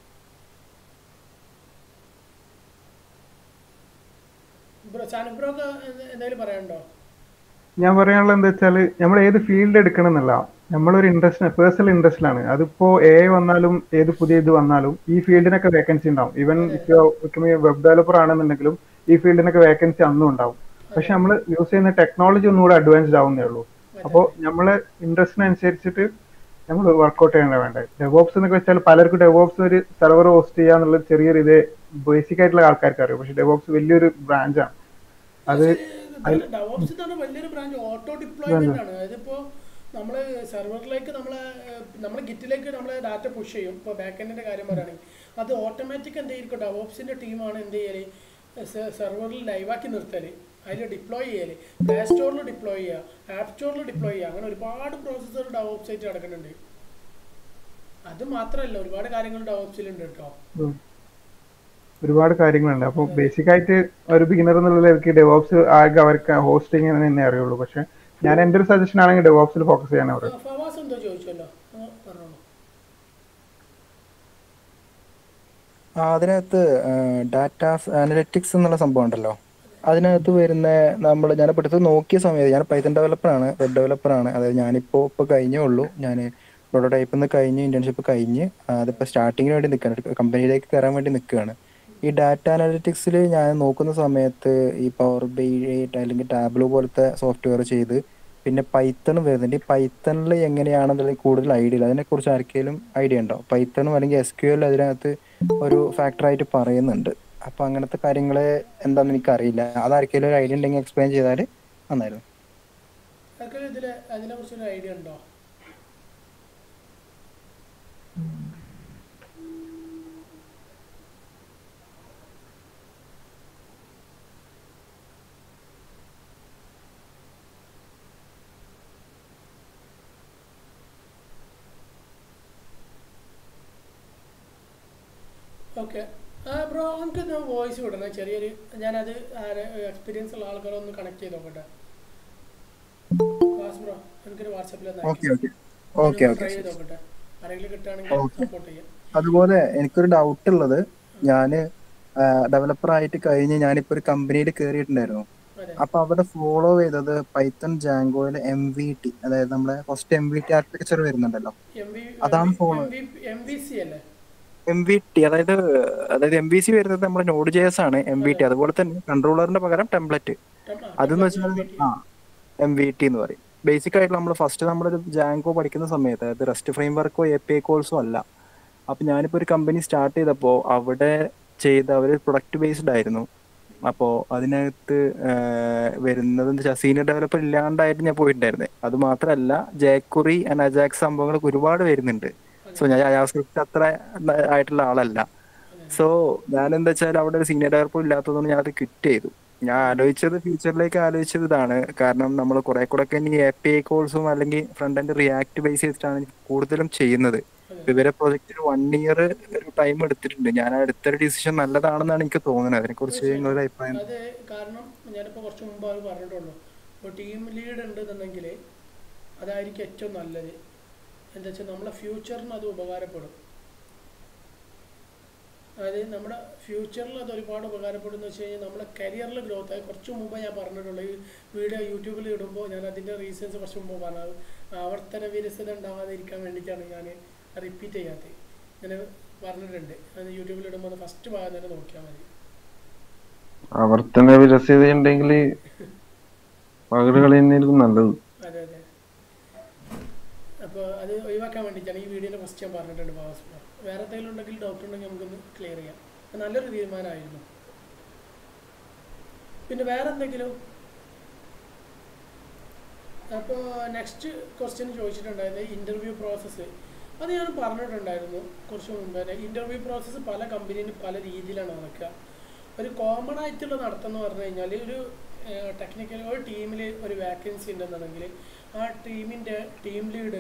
ബ്രോ സാനുബ്രോക്ക് എന്തെങ്കിലും പറയാനുണ്ടോ ഞാൻ പറയാനുള്ളത് എന്താ വെച്ചാൽ നമ്മൾ ഏത് ഫീൽഡ് എടുക്കണം എന്നല്ല നമ്മളൊരു ഇൻട്രസ്റ്റ് പേഴ്സണൽ ഇൻട്രസ്റ്റിലാണ് അതിപ്പോ എ വന്നാലും ഏത് പുതിയ ഇത് വന്നാലും ഈ ഫീൽഡിനൊക്കെ വേക്കൻസി ഉണ്ടാവും ഈവൻ വെബ് ഡെവലപ്പർ ആണെന്നുണ്ടെങ്കിലും ഈ ഫീൽഡിനൊക്കെ വേക്കൻസി അന്നും ഉണ്ടാവും പക്ഷെ നമ്മൾ യൂസ് ചെയ്യുന്ന ടെക്നോളജി ഒന്നുകൂടെ അഡ്വാൻസ്ഡ് ആവുന്നേ ഉള്ളൂ അപ്പോൾ നമ്മളെ ഇൻട്രസ്റ്റിനനുസരിച്ചിട്ട് നമ്മൾ വർക്ക്ഔട്ട് ചെയ്യേണ്ട വേണ്ടത് ഡെവോപ്സ് എന്നൊക്കെ വെച്ചാൽ പലർക്കും ഡെവോപ്സ് ഒരു സെർവർ ഹോസ്റ്റ് ചെയ്യാന്നുള്ള ചെറിയൊരു ഇത് ബേസിക് ആയിട്ടുള്ള ആൾക്കാർക്ക് അറിയാം പക്ഷെ ഡെവോപ്സ് വലിയൊരു ബ്രാഞ്ചാണ് അത് ഡെവോപ്സ് എന്ന് പറഞ്ഞാൽ വലിയൊരു ബ്രാഞ്ച് ഓട്ടോ ഡിപ്ലോയ്മെന്റ് ആണ് അതിപ്പോ നമ്മൾ സെർവറിലേക്ക് നമ്മളെ നമ്മൾ ഗിറ്റിലേക്ക് നമ്മൾ ഡാറ്റ പുഷ് ചെയ്യും ഇപ്പോൾ ബാക്ക് കാര്യം പറയുകയാണെങ്കിൽ അത് ഓട്ടോമാറ്റിക് എന്ത് ചെയ്യും ഡെവോപ്സിന്റെ ടീമാണ് എന്ത് ചെയ്യല് സെർവറിൽ ലൈവാക്കി നിർത്തല് അതിൽ ഡിപ്ലോയ് ചെയ്യല് പ്ലേ സ്റ്റോറിൽ ഡിപ്ലോയ് ചെയ്യുക ആപ്പ് സ്റ്റോറിൽ ഡിപ്ലോയ് ചെയ്യുക അങ്ങനെ ഒരുപാട് പ്രോസസ്സർ ഡെവോപ്സ് ആയിട്ട് നടക്കുന്നുണ്ട് അത് മാത്രമല്ല ഒരുപാട് കാര്യങ്ങൾ ഡെവോപ്സിലുണ്ട് കേട്ടോ ഉം. ഒരുപാട് കാര്യങ്ങളുണ്ട് അപ്പോൾ ബേസിക് ആയിട്ട് ഒരു ബിഗിനർ എന്നുള്ള നിലയ്ക്ക് ഡെവോപ്സ് ആകെ അവർക്ക് ഹോസ്റ്റിംഗ് തന്നെ അറിയുള്ളൂ പക്ഷെ ഞാൻ എൻ്റെ ഒരു സജഷൻ ആണെങ്കിൽ ഡെവോപ്സിൽ ഫോക്കസ് ചെയ്യാൻ അവർ ആ, ഫവാസ് എന്തോ ചോദിച്ചല്ലോ ആ, പറഞ്ഞോളൂ ആ, അതിനകത്ത് ഡാറ്റ അനലിറ്റിക്സ് എന്നുള്ള സംഭവം ഉണ്ടല്ലോ അതിനകത്ത് വരുന്ന നമ്മൾ ഞാനിപ്പോൾ എടുത്ത് നോക്കിയ സമയത്ത് ഞാൻ പൈത്തൺ ഡെവലപ്പറാണ് വെബ് ഡെവലപ്പറാണ് അതായത് ഞാനിപ്പോൾ ഇപ്പോൾ കഴിഞ്ഞേ ഉള്ളൂ ഞാൻ പ്രോട്ടോടൈപ്പിൽ നിന്ന് കഴിഞ്ഞ് ഇന്റേൺഷിപ്പ് കഴിഞ്ഞ് ആ, അതിപ്പോൾ സ്റ്റാർട്ടിങ്ങിന് വേണ്ടി നിൽക്കുകയാണ് കമ്പനിയിലേക്ക് കയറാൻ വേണ്ടി നിൽക്കുകയാണ് ഈ ഡാറ്റ അനലിറ്റിക്സിൽ ഞാൻ നോക്കുന്ന സമയത്ത് ഈ പവർ ബൈ അല്ലെങ്കിൽ ടാബ്ലോ പോലത്തെ സോഫ്റ്റ്വെയർ ചെയ്ത് പിന്നെ പൈത്തൺ വരുന്നുണ്ട് ഈ പൈത്തണിൽ എങ്ങനെയാണെന്നുള്ള കൂടുതൽ ഐഡിയ ഇല്ല അതിനെക്കുറിച്ച് ആർക്കെങ്കിലും ഐഡിയ ഉണ്ടോ പൈത്തണും അല്ലെങ്കിൽ എസ് ക്യു എൽ അതിനകത്ത് ഒരു ഫാക്ടറായിട്ട് പറയുന്നുണ്ട് അപ്പൊ അങ്ങനത്തെ കാര്യങ്ങൾ എന്താണെന്ന് എനിക്കറിയില്ല അതാർക്കെങ്കിലും ഒരു ഐഡിയ ഉണ്ടെങ്കിൽ എക്സ്പ്ലെയിൻ ചെയ്താൽ നന്നായിരുന്നു അതൊക്കെ ഇതില് അതിനെ കുറിച്ചൊരു ഐഡിയ ഉണ്ടോ ഓക്കെ ബ്രോ നമുക്ക് വോയിസ് വിടണം ചെറിയൊരു ഞാനത് എക്സ്പീരിയൻസ് ഉള്ള ആൾക്കാരെ ഒന്ന് കണക്ട് ചെയ്ത് നോക്കട്ടെ ക്ലാസ് ബ്രോ എനിക്കൊരു വാട്സാപ്പിൽ okay okay okay okay try ചെയ്ത് നോക്കട്ടെ ആരെങ്കിലും കിട്ടുകയാണെങ്കിൽ Okay. സപ്പോർട്ട് ചെയ്യാം അതുപോലെ എനിക്കൊരു ഡൗട്ട് ഉള്ളത് ഞാന് ഡെവലപ്പർ ആയിട്ട് കഴിഞ്ഞ് ഞാനിപ്പോ ഒരു കമ്പനിയിൽ കയറിയിട്ടുണ്ടായിരുന്നു അതെ അപ്പൊ അവിടെ ഫോളോ ചെയ്തത് പൈത്തൺ ജാങ്കോയിൽ എം വി ടി അതായത് നമ്മുടെ first M V T architecture വരുന്നുണ്ടല്ലോ എം വി അതാണ് follow. എം വി സി അല്ലേ എം വി ടി അതായത് അതായത് എം വി സി വരുന്നത് നമ്മുടെ നോഡ് ജെ എസ് ആണ് എം വി ടി അതുപോലെ തന്നെ കൺട്രോളറിന്റെ പകരം ടെംപ്ലറ്റ് അതെന്ന് വെച്ചാൽ ആ എം വി ടി എന്ന് പറയും ബേസിക് ആയിട്ട് നമ്മൾ ഫസ്റ്റ് നമ്മളൊരു ജാങ്കോ പഠിക്കുന്ന സമയത്ത് അതായത് റെസ്റ്റ് ഫ്രെയിം വർക്കോ എ പി ഐ കോൾസോ അല്ല അപ്പൊ ഞാനിപ്പോ ഒരു കമ്പനി സ്റ്റാർട്ട് ചെയ്തപ്പോ അവിടെ ചെയ്ത അവർ പ്രൊഡക്റ്റ് ബേസ്ഡ് ആയിരുന്നു അപ്പോ അതിനകത്ത് ആഹ് വരുന്നത് എന്താ വെച്ചാൽ സീനിയർ ഡെവലപ്പർ ഇല്ലാണ്ടായിട്ട് ഞാൻ പോയിട്ടുണ്ടായിരുന്നത് അത് മാത്രമല്ല ജാക്കുറി ആൻഡ് അജാക്സ് സംഭവങ്ങളൊക്കെ ഒരുപാട് വരുന്നുണ്ട് സോ ഞാൻ ജാവാസ്ക്രിപ്റ്റ് അത്ര ആയിട്ടുള്ള ആളല്ല സോ ഞാൻ എന്താ വെച്ചാൽ അവിടെ ഒരു സീനിയർ ഡെവലപ്പർ ഇല്ലാത്തതുകൊണ്ട് ഞാൻ അത് ക്വിറ്റ് ചെയ്തു ഞാൻ ആലോചിച്ചത് ഫ്യൂച്ചറിലേക്ക് ആലോചിച്ചത് ഇതാണ് കാരണം നമ്മൾ കുറെ കൂടെ ഒക്കെ ഇനി എ പി ഐ കോഴ്സും അല്ലെങ്കിൽ ഫ്രണ്ട് എൻഡ് റിയാക്ട് ബേസ് ചെയ്തിട്ടാണ് കൂടുതലും ചെയ്യുന്നത് ഇപ്പൊ ഇവരെ പ്രൊജക്റ്റിന് വൺ ഇയർ ഒരു ടൈം എടുത്തിട്ടുണ്ട് ഞാൻ ആ എടുത്തൊരു ഡിസിഷൻ നല്ലതാണെന്നാണ് എനിക്ക് തോന്നുന്നത് അതിനെ കുറിച്ച് നിങ്ങളുടെ അഭിപ്രായം അത് കാരണം ഞാനിപ്പോൾ കുറച്ച് മുമ്പ് അത് പറഞ്ഞിട്ടുള്ളൂ ഇപ്പോൾ ടീം ലീഡ് ഉണ്ടെന്നുണ്ടെങ്കിൽ അതായിരിക്കും ഏറ്റവും നല്ലത് എന്താ വെച്ചാൽ നമ്മളെ ഫ്യൂച്ചറിന് അത് ഉപകാരപ്പെടും അതായത് നമ്മുടെ ഫ്യൂച്ചറിൽ അത് ഒരുപാട് ഉപകാരപ്പെടും എന്ന് വെച്ച് കഴിഞ്ഞാൽ നമ്മുടെ കരിയറിൽ ഗ്രോത്ത് ആയി കുറച്ച് മുമ്പ് ഞാൻ പറഞ്ഞിട്ടുള്ളൂ ഈ വീഡിയോ യൂട്യൂബിൽ ഇടുമ്പോൾ ഞാൻ അതിൻ്റെ റീസൺസ് കുറച്ച് മുമ്പ് പറഞ്ഞത് ആവർത്തന വിരസത ഉണ്ടാകാതിരിക്കാൻ വേണ്ടിയിട്ടാണ് ഞാൻ റിപ്പീറ്റ് ചെയ്യാത്തത് ഞാൻ പറഞ്ഞിട്ടുണ്ട് അത് യൂട്യൂബിൽ ഇടുമ്പോൾ അത് ഫസ്റ്റ് ഭാഗം തന്നെ നോക്കിയാൽ മതി ആവർത്തന വിരസ്യത ഉണ്ടെങ്കിൽ പകല് കളി തന്നെയായിരിക്കും നല്ലത് അതെ അതെ അപ്പോൾ അത് ഒഴിവാക്കാൻ വേണ്ടിയിട്ടാണ് ഈ വീഡിയോൻ്റെ ഫസ്റ്റ് ഞാൻ പറഞ്ഞിട്ടുണ്ട് ബാബസ് വേറെ എന്തെങ്കിലും ഉണ്ടെങ്കിൽ ഡൗട്ട് ഉണ്ടെങ്കിൽ നമുക്കൊന്ന് ക്ലിയർ ചെയ്യാം അത് നല്ലൊരു തീരുമാനമായിരുന്നു പിന്നെ വേറെ എന്തെങ്കിലും അപ്പോൾ നെക്സ്റ്റ് ക്വസ്റ്റ്യൻ ചോദിച്ചിട്ടുണ്ടായിരുന്നു ഇൻ്റർവ്യൂ പ്രോസസ്സ് അത് ഞാൻ പറഞ്ഞിട്ടുണ്ടായിരുന്നു കുറച്ച് മുമ്പ് തന്നെ ഇൻ്റർവ്യൂ പ്രോസസ്സ് പല കമ്പനിയിലും പല രീതിയിലാണ് നടക്കുക ഒരു കോമൺ ആയിട്ടുള്ള നടത്തുന്ന പറഞ്ഞു കഴിഞ്ഞാൽ ഒരു ടെക്നിക്കൽ ഒരു ടീമിൽ ഒരു വേക്കൻസി ഉണ്ടെന്നുണ്ടെങ്കിൽ ആ ടീമിൻ്റെ ടീം ലീഡ്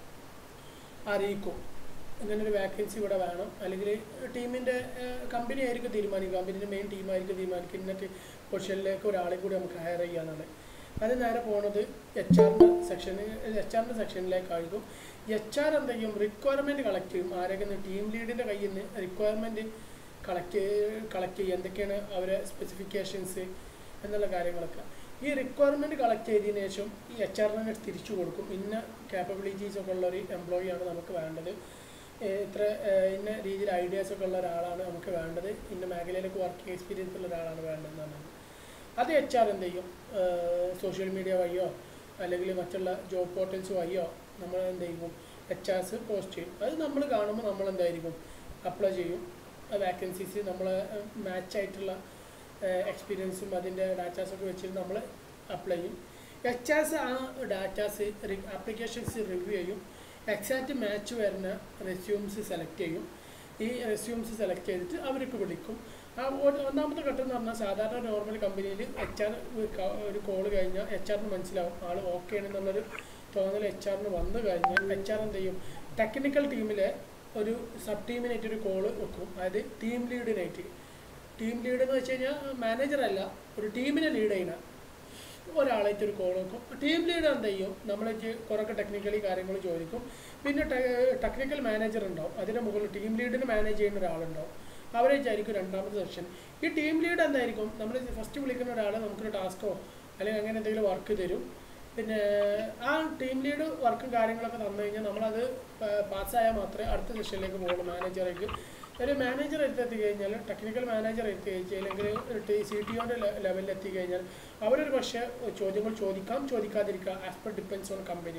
അറിയിക്കും ഇങ്ങനെ ഒരു വേക്കൻസി ഇവിടെ വേണം അല്ലെങ്കിൽ ടീമിൻ്റെ കമ്പനി ആയിരിക്കും തീരുമാനിക്കുക കമ്പനീൻ്റെ മെയിൻ ടീമായിരിക്കും തീരുമാനിക്കുക ഇന്നത്തെ പൊസിഷനിലേക്ക് ഒരാളെ കൂടി നമുക്ക് ഹയർ ചെയ്യാനാണ് അത് നേരെ പോണത് എച്ച് ആറിൻ്റെ സെക്ഷന് എച്ച് ആറിൻ്റെ സെക്ഷനിലേക്കായിരിക്കും എച്ച് ആർ എന്ത് ചെയ്യും റിക്വയർമെൻറ്റ് കളക്ട് ചെയ്യും ആരെങ്കിലും ടീം ലീഡിൻ്റെ കയ്യിൽ നിന്ന് റിക്വയർമെൻറ്റ് കളക്ട് കളക്ട് ചെയ്യുക എന്തൊക്കെയാണ് അവരെ സ്പെസിഫിക്കേഷൻസ് എന്നുള്ള കാര്യങ്ങളൊക്കെ ഈ റിക്വയർമെൻറ്റ് കളക്ട് ചെയ്തതിന് ശേഷം ഈ എച്ച് ആറിനെ തിരിച്ചു കൊടുക്കും ഇന്ന ക്യാപ്പബിലിറ്റീസ് ഒക്കെ ഉള്ള ഒരു എംപ്ലോയി ആണ് നമുക്ക് വേണ്ടത് ഏഹ് ഇത്ര ഏഹ് ഇന്ന രീതിയിൽ ഐഡിയാസ് ഒക്കെ ഉള്ള ഒരാളാണ് നമുക്ക് വേണ്ടത് ഇന്ന മേഖലയിലേക്ക് വർക്കിംഗ് എക്സ്പീരിയൻസ് ഉള്ള ഒരാളാണ് വേണ്ടതെന്നാണ് അത് എച്ച് ആർ എന്ത് ചെയ്യും സോഷ്യൽ മീഡിയ വഴിയോ അല്ലെങ്കിൽ മറ്റുള്ള ജോബ് പോർട്ടൽസ് വഴിയോ നമ്മൾ എന്ത് ചെയ്യും എച്ച് ആർസ് പോസ്റ്റ് ചെയ്യും അത് നമ്മൾ കാണുമ്പോൾ നമ്മൾ എന്തായിരിക്കും അപ്ലൈ ചെയ്യും വാക്കൻസീസ് നമ്മൾ മാച്ച് ആയിട്ടുള്ള എക്സ്പീരിയൻസും അതിൻ്റെ ഡാറ്റാസൊക്കെ വെച്ചിട്ട് നമ്മൾ അപ്ലൈ ചെയ്യും എച്ച് ആർസ് ആ ഡാറ്റാസ് ആപ്ലിക്കേഷൻസ് റിവ്യൂ ചെയ്യും എക്സാക്റ്റ് മാച്ച് വരുന്ന റെസ്യൂംസ് സെലക്ട് ചെയ്യും ഈ റെസ്യൂംസ് സെലക്ട് ചെയ്തിട്ട് അവർക്ക് വിളിക്കും ആ ഒ- ഒന്നാമത്തെ ഘട്ടം എന്ന് പറഞ്ഞാൽ സാധാരണ നോർമൽ കമ്പനിയിൽ എച്ച് ആർ ഒരു കോൾ കഴിഞ്ഞാൽ എച്ച് ആറിന് മനസ്സിലാവും ആൾ ഓക്കെ ആണെന്നുള്ളൊരു തോന്നൽ എച്ച് ആറിന് വന്നു കഴിഞ്ഞാൽ എച്ച് ആർ എന്ത് ചെയ്യും ടെക്നിക്കൽ ടീമിലെ ഒരു സബ് ടീമിനായിട്ട് ഒരു കോള് വെക്കും അതായത് ടീം ലീഡിനായിട്ട് ടീം ലീഡ് എന്ന് വെച്ച് കഴിഞ്ഞാൽ മാനേജർ അല്ല ഒരു ടീമിനെ ലീഡ് ചെയ്യുന്ന ഒരാളായിട്ട് ഒരു കോൾ വെക്കും ടീം ലീഡ് എന്ത് ചെയ്യും നമ്മളേക്ക് കുറേയൊക്കെ ടെക്നിക്കലി കാര്യങ്ങൾ ചോദിക്കും പിന്നെ ടെക്നിക്കൽ മാനേജർ ഉണ്ടാവും അതിന് മുകളിൽ ടീം ലീഡിന് മാനേജ് ചെയ്യുന്ന ഒരാളുണ്ടാവും അവരേക്കായിരിക്കും രണ്ടാമത്തെ സെക്ഷൻ ഈ ടീം ലീഡ് എന്തായിരിക്കും നമ്മൾ ഫസ്റ്റ് വിളിക്കുന്ന ഒരാൾ നമുക്കൊരു ടാസ്കോ അല്ലെങ്കിൽ അങ്ങനെ എന്തെങ്കിലും വർക്ക് തരും പിന്നെ ആ ടീം ലീഡ് വർക്കും കാര്യങ്ങളൊക്കെ തന്നു കഴിഞ്ഞാൽ നമ്മളത് പാസ്സായാൽ മാത്രമേ അടുത്ത സെഷനിലേക്ക് പോകുള്ളൂ മാനേജറേക്ക് ഒരു മാനേജർ എത്തി കഴിഞ്ഞാൽ ടെക്നിക്കൽ മാനേജർ എത്തി കഴിഞ്ഞാൽ അല്ലെങ്കിൽ സി ടി ഒൻ്റെ ലെവലിൽ എത്തി കഴിഞ്ഞാൽ അവരൊരു പക്ഷേ ചോദ്യങ്ങൾ ചോദിക്കാം ചോദിക്കാതിരിക്കാം as per depends on company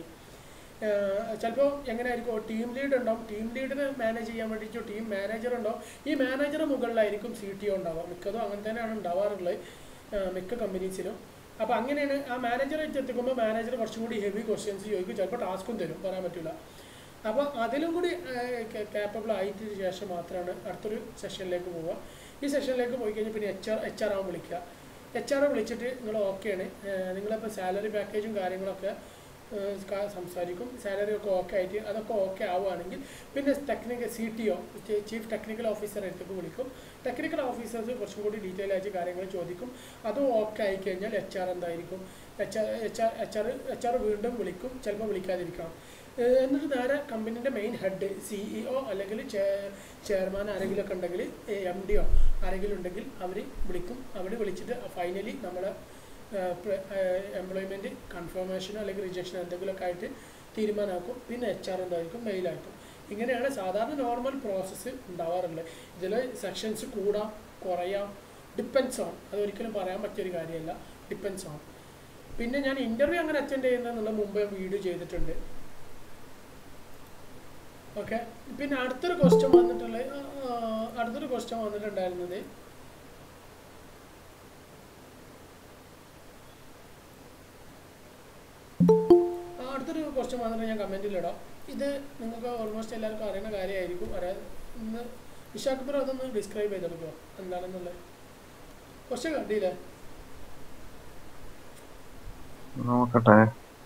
ചിലപ്പോൾ എങ്ങനെയായിരിക്കും ടീം ലീഡ് ഉണ്ടാവും ടീം ലീഡിനെ മാനേജ് ചെയ്യാൻ വേണ്ടിയിട്ട് ടീം മാനേജർ ഉണ്ടാവും ഈ മാനേജറുടെ മുകളിലായിരിക്കും സി ടി ഒ ഉണ്ടാവുക മിക്കതും അങ്ങനെ തന്നെയാണ് ഉണ്ടാവാറുള്ളത് ആ, മിക്ക കമ്പനീസിലും അപ്പോൾ അങ്ങനെയാണ് ആ മാനേജറായിട്ട് എത്തിക്കുമ്പോൾ മാനേജർ കുറച്ചും കൂടി ഹെവി ക്വസ്റ്റ്യൻസ് ചോദിക്കും ചിലപ്പോൾ ടാസ്കും തരും പറയാൻ പറ്റില്ല അപ്പോൾ അതിലും കൂടി ക്യാപ്പബിൾ ആയതിനു ശേഷം മാത്രമാണ് അടുത്തൊരു സെഷനിലേക്ക് പോവുക ഈ സെഷനിലേക്ക് പോയി കഴിഞ്ഞാൽ പിന്നെ എച്ച് ആർ എച്ച് ആർ ആവും വിളിക്കുക എച്ച് ആർ വിളിച്ചിട്ട് നിങ്ങൾ ഓക്കെയാണ് നിങ്ങളിപ്പോൾ സാലറി പാക്കേജും കാര്യങ്ങളൊക്കെ ഏഹ് ക- സംസാരിക്കും സാലറി ഒക്കെ ഓക്കെ ആയിട്ട് അതൊക്കെ ഓക്കെ ആവുകയാണെങ്കിൽ പിന്നെ technical C T O chief technical officer അടുത്തേക്ക് വിളിക്കും ടെക്നിക്കൽ ഓഫീസേഴ്സ് കുറച്ചും കൂടി ഡീറ്റെയിൽ ആയിട്ട് കാര്യങ്ങൾ ചോദിക്കും അതും ഓക്കെ ആയി കഴിഞ്ഞാൽ എച്ച് ആർ എന്തായിരിക്കും H R H R H R H R വീണ്ടും വിളിക്കും ചിലപ്പോൾ വിളിക്കാതിരിക്കാം ഏഹ് എന്നിട്ട് നേരെ കമ്പനീൻ്റെ മെയിൻ ഹെഡ് സിഇഒ അല്ലെങ്കിൽ ചെയർമാൻ ആരെങ്കിലും ഒക്കെ ഉണ്ടെങ്കിൽ എം ഡിയോ ആരെങ്കിലും ഉണ്ടെങ്കിൽ അവർ വിളിക്കും അവർ വിളിച്ചിട്ട് ഫൈനലി നമ്മളെ എംപ്ലോയ്മെൻറ്റ് കൺഫർമേഷനോ അല്ലെങ്കിൽ റിജക്ഷനോ എന്തെങ്കിലുമൊക്കെ ആയിട്ട് തീരുമാനമാക്കും പിന്നെ എച്ച് ആർ എന്തായിരിക്കും മെയിലായിരിക്കും ഇങ്ങനെയാണ് സാധാരണ നോർമൽ പ്രോസസ്സ് ഉണ്ടാവാറുള്ളത് ഇതിൽ സെക്ഷൻസ് കൂടാം കുറയാം ഡിപ്പെൻസ് ഓൺ അതൊരിക്കലും പറയാൻ പറ്റിയൊരു കാര്യമല്ല ഡിപ്പെൻസ് ഓൺ പിന്നെ ഞാൻ ഇൻ്റർവ്യൂ അങ്ങനെ അറ്റൻഡ് ചെയ്യുന്നതെന്നുള്ള മുമ്പ് വീഡിയോ ചെയ്തിട്ടുണ്ട് ഓക്കെ പിന്നെ അടുത്തൊരു ക്വസ്റ്റ്യൻ വന്നിട്ടുള്ള ആ, അടുത്തൊരു ക്വസ്റ്റ്യൻ വന്നിട്ടുണ്ടായിരുന്നത് ആ, അടുത്തൊരു ക്വസ്റ്റ്യൻ വന്നിട്ട് ഞാൻ കമൻറ്റിലിടാം ഇത് നിങ്ങൾക്ക് ഓൾമോസ്റ്റ് എല്ലാവർക്കും അറിയുന്ന കാര്യമായിരിക്കും അറിയാം ഇന്ന് ഇഷാഖ് ബ്രോ അതൊന്ന് ഡിസ്ക്രൈബ് ചെയ്തെടുക്കുമോ എന്താണെന്നുള്ളത് ക്വസ്റ്റ്യൻ കണ്ടില്ലേ നോക്കട്ടെ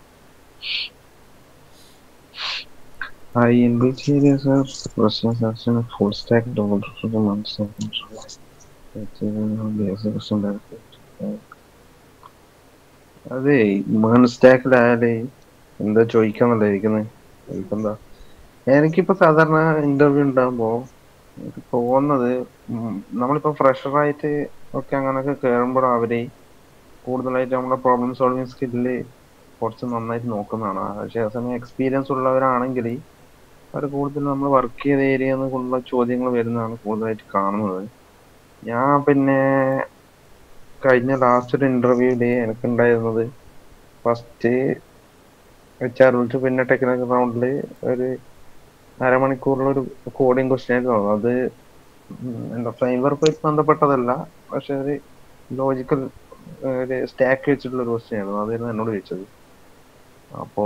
I inbuilt areas of question section of full stack developer for the months of basic question benefit. അതെ മേൺ സ്റ്റാക്കിലായാലേ എന്താ ചോദിക്കാന്നല്ല ഇരിക്കുന്നത് ചോദിക്കെന്താ എനിക്കിപ്പോ സാധാരണ ഇന്റർവ്യൂ ഉണ്ടാകുമ്പോ എനിക്ക് തോന്നുന്നത് ഉം, നമ്മളിപ്പോ ഫ്രഷറായിട്ട് ഒക്കെ അങ്ങനൊക്കെ കേറുമ്പോൾ അവര് കൂടുതലായിട്ട് നമ്മുടെ പ്രോബ്ലം സോൾവിങ് സ്കില്ല് കുറച്ച് നന്നായിട്ട് നോക്കുന്നതാണ് പക്ഷേ അതേസമയം എക്സ്പീരിയൻസ് ഉള്ളവരാണെങ്കിൽ അവർ കൂടുതൽ നമ്മൾ വർക്ക് ചെയ്ത ഏരിയ നിന്നുള്ള ചോദ്യങ്ങൾ വരുന്നതാണ് കൂടുതലായിട്ട് കാണുന്നത് ഞാൻ പിന്നെ കഴിഞ്ഞ ലാസ്റ്റ് ഒരു ഇന്റർവ്യൂല് എനിക്കുണ്ടായിരുന്നത് ഫസ്റ്റ് എച്ച് ആർ വിളിച്ചു പിന്നെ ടെക്നിക്കൽ റൗണ്ടിൽ ഒരു അരമണിക്കൂറിലൊരു കോഡിങ് ക്വസ്റ്റ്യൻ ആയിട്ട് തോന്നുന്നു അത് ഉം എന്താ ഫ്രെയിം വർക്കുമായിട്ട് ബന്ധപ്പെട്ടതല്ല പക്ഷെ ഒരു ലോജിക്കൽ ഒരു സ്റ്റാക്ക് വെച്ചിട്ടുള്ള ഒരു ക്വസ്റ്റ്യൻ ആയിരുന്നു അതായിരുന്നു എന്നോട് ചോദിച്ചത് അപ്പോ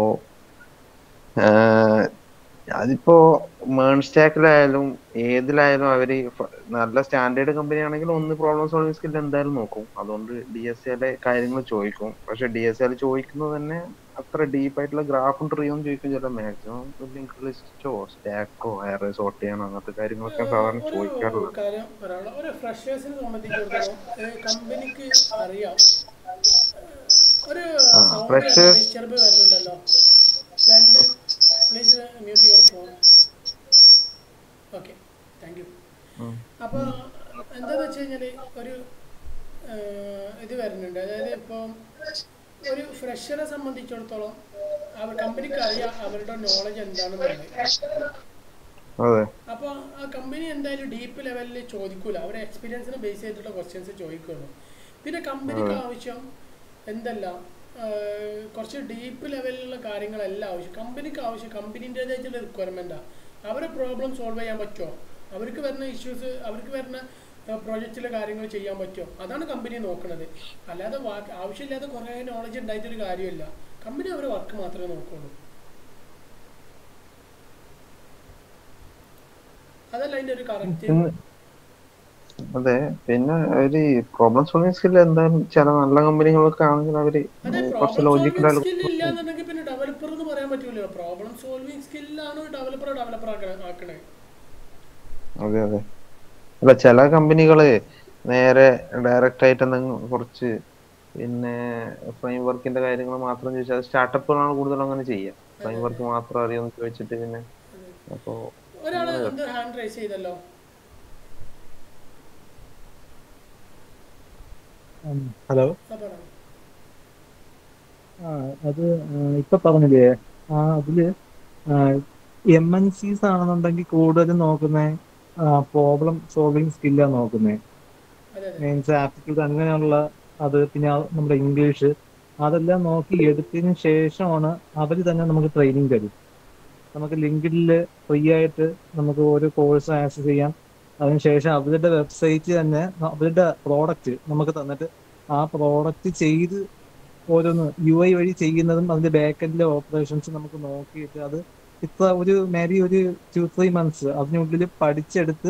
ആഹ് അതിപ്പോ മേൺ സ്റ്റാക്കിലായാലും ഏതിലായാലും അവര് ഫ- നല്ല സ്റ്റാൻഡേർഡ് കമ്പനി ആണെങ്കിൽ ഒന്ന് പ്രോബ്ലം സോൾവിങ് സ്കിൽ എന്തായാലും നോക്കും അതുകൊണ്ട് ഡി എസ് സിയിലെ കാര്യങ്ങൾ ചോദിക്കും പക്ഷെ ഡി എസ് സിയിൽ ചോദിക്കുന്നത് തന്നെ അത്ര ഡീപ്പ് ആയിട്ടുള്ള ഗ്രാഫും ട്രീയും ചോദിക്കും ചില മാക്സിമം ലിങ്ക് ലിസ്റ്റോ സ്റ്റാക്കോ എയർ സോർട്ട് ചെയ്യണം അങ്ങനത്തെ കാര്യങ്ങളൊക്കെ സാധാരണ ഒരു ചോദിക്കാറുള്ളത് കാര്യം പറയാനുള്ള ഒരു ഫ്രഷേഴ്സിനെ സംബന്ധിച്ചിടത്തോളം ഏഹ് കമ്പനിക്ക് അറിയാം ഒരു ആ, സൗണ്ട് freshers- ഡിസ്റ്റർബ് വരുന്നുണ്ടല്ലോ വെൻഡൻ please mute your phone okay thank you ഉം. അപ്പോൾ എന്താന്ന് വെച്ച് കഴിഞ്ഞാൽ ഒരു ഏഹ്, ഇത് വരുന്നുണ്ട് അതായത് ഇപ്പം ഒരു ഫ്രഷറെ സംബന്ധിച്ചിടത്തോളം അവർ കമ്പനിക്ക് അറിയാം അവരുടെ നോളജ് എന്താണെന്നുള്ളത് അതെ അപ്പോൾ ആ കമ്പനി എന്തായാലും ഡീപ്പ് ലെവലിൽ ചോദിക്കൂല അവരെ എക്സ്പീരിയൻസിനെ ബേസ് ചെയ്തിട്ടുള്ള ക്വസ്റ്റ്യൻസ് ചോദിക്കുള്ളൂ പിന്നെ കമ്പനിക്ക് ആവശ്യം എന്തല്ല ആഹ് കുറച്ച് ഡീപ്പ് ലെവലിലുള്ള കാര്യങ്ങളല്ല ആവശ്യം കമ്പനിക്ക് ആവശ്യം കമ്പനീൻ്റെതായിട്ടുള്ള റിക്വയർമെൻറ്റാണ് അവരെ പ്രോബ്ലം സോൾവ് ചെയ്യാൻ പറ്റുമോ അവർക്ക് വരുന്ന ഇഷ്യൂസ് അവർക്ക് വരുന്ന പ്രോജക്റ്റിലെ കാര്യങ്ങൾ ചെയ്യാൻ പറ്റുമോ അതാണ് കമ്പനി നോക്കുന്നത് അല്ലാതെ വാ- ആവശ്യമില്ലാതെ കുറേ നോളജ് ഉണ്ടായിട്ടൊരു കാര്യമില്ല കമ്പനി അവരെ വർക്ക് മാത്രമേ നോക്കുള്ളൂ അതല്ല അതിൻ്റെ ഒരു കറക്റ്റ് പിന്നെ അതെ പിന്നെ ഒരു പ്രോബ്ലം സോൾവിങ് സ്കിൽ എന്തായാലും ചില നല്ല കമ്പനികളൊക്കെ ആണെങ്കിൽ അവര് അതെ കുറച്ച് പ്രോബ്ലം ലോജിക്കൽ സോൾവിങ് സ്കിൽ ഇല്ലാന്നുണ്ടെങ്കിൽ പിന്നെ ഡെവലപ്പർ എന്ന് പറയാൻ പറ്റൂലല്ലോ പ്രോബ്ലം സോൾവിങ് സ്കില്ലാണ് ഡെവലപ്പർ ഡെവലപ്പർ ആക്കണേ അതെ അതെ അല്ല ചില കമ്പനികള് നേരെ ഡയറക്റ്റ് ആയിട്ട് എന്തെങ്കിലും കുറച്ച് പിന്നെ ഫ്രെയിം വർക്കിന്റെ കാര്യങ്ങൾ മാത്രം ചോദിച്ചാൽ സ്റ്റാർട്ടപ്പുകളാണ് കൂടുതലും അങ്ങനെ ചെയ്യുക ഫ്രെയിം വർക്ക് മാത്രം അറിയാമെന്ന് ചോദിച്ചിട്ട് പിന്നെ അപ്പോ ഒരാൾ എന്ത് ഹാൻഡ് റൈസ് ചെയ്തല്ലോ ഹലോ ആ പറ ആ അത് ആ, ഇപ്പൊ പറഞ്ഞില്ലേ ആ അതില് എം എൻ സീസ് ആണെന്നുണ്ടെങ്കിൽ കൂടുതലും നോക്കുന്നേ പ്രോബ്ലം സോൾവിങ് സ്കില്ലാ നോക്കുന്നേ അതെ അതെ മീൻസ് ആപ്റ്റിറ്റ്യൂഡ് അങ്ങനെയുള്ള അത് പിന്നെ ആ നമ്മുടെ ഇംഗ്ലീഷ് അതെല്ലാം നോക്കി എടുത്തതിന് ശേഷമാണ് അവർ തന്നെ നമുക്ക് ട്രെയിനിങ് തരും നമുക്ക് ലിങ്ക്ഡിൽ ഫ്രീ ആയിട്ട് നമുക്ക് ഓരോ കോഴ്സ് ആക്സസ് ചെയ്യാം അതിനുശേഷം അവരുടെ വെബ്സൈറ്റ് തന്നെ അവരുടെ പ്രോഡക്റ്റ് നമുക്ക് തന്നിട്ട് ആ പ്രോഡക്റ്റ് ചെയ്ത് ഓരോന്ന് യു ഐ വഴി ചെയ്യുന്നതും അതിന്റെ ബാക്കെൻഡിലെ ഓപ്പറേഷൻസ് നമുക്ക് നോക്കിയിട്ട് അത് ഇത്ര ഒരു മേബി ഒരു ടു ത്രീ മന്ത്സ് അതിനുള്ളിൽ പഠിച്ചെടുത്ത്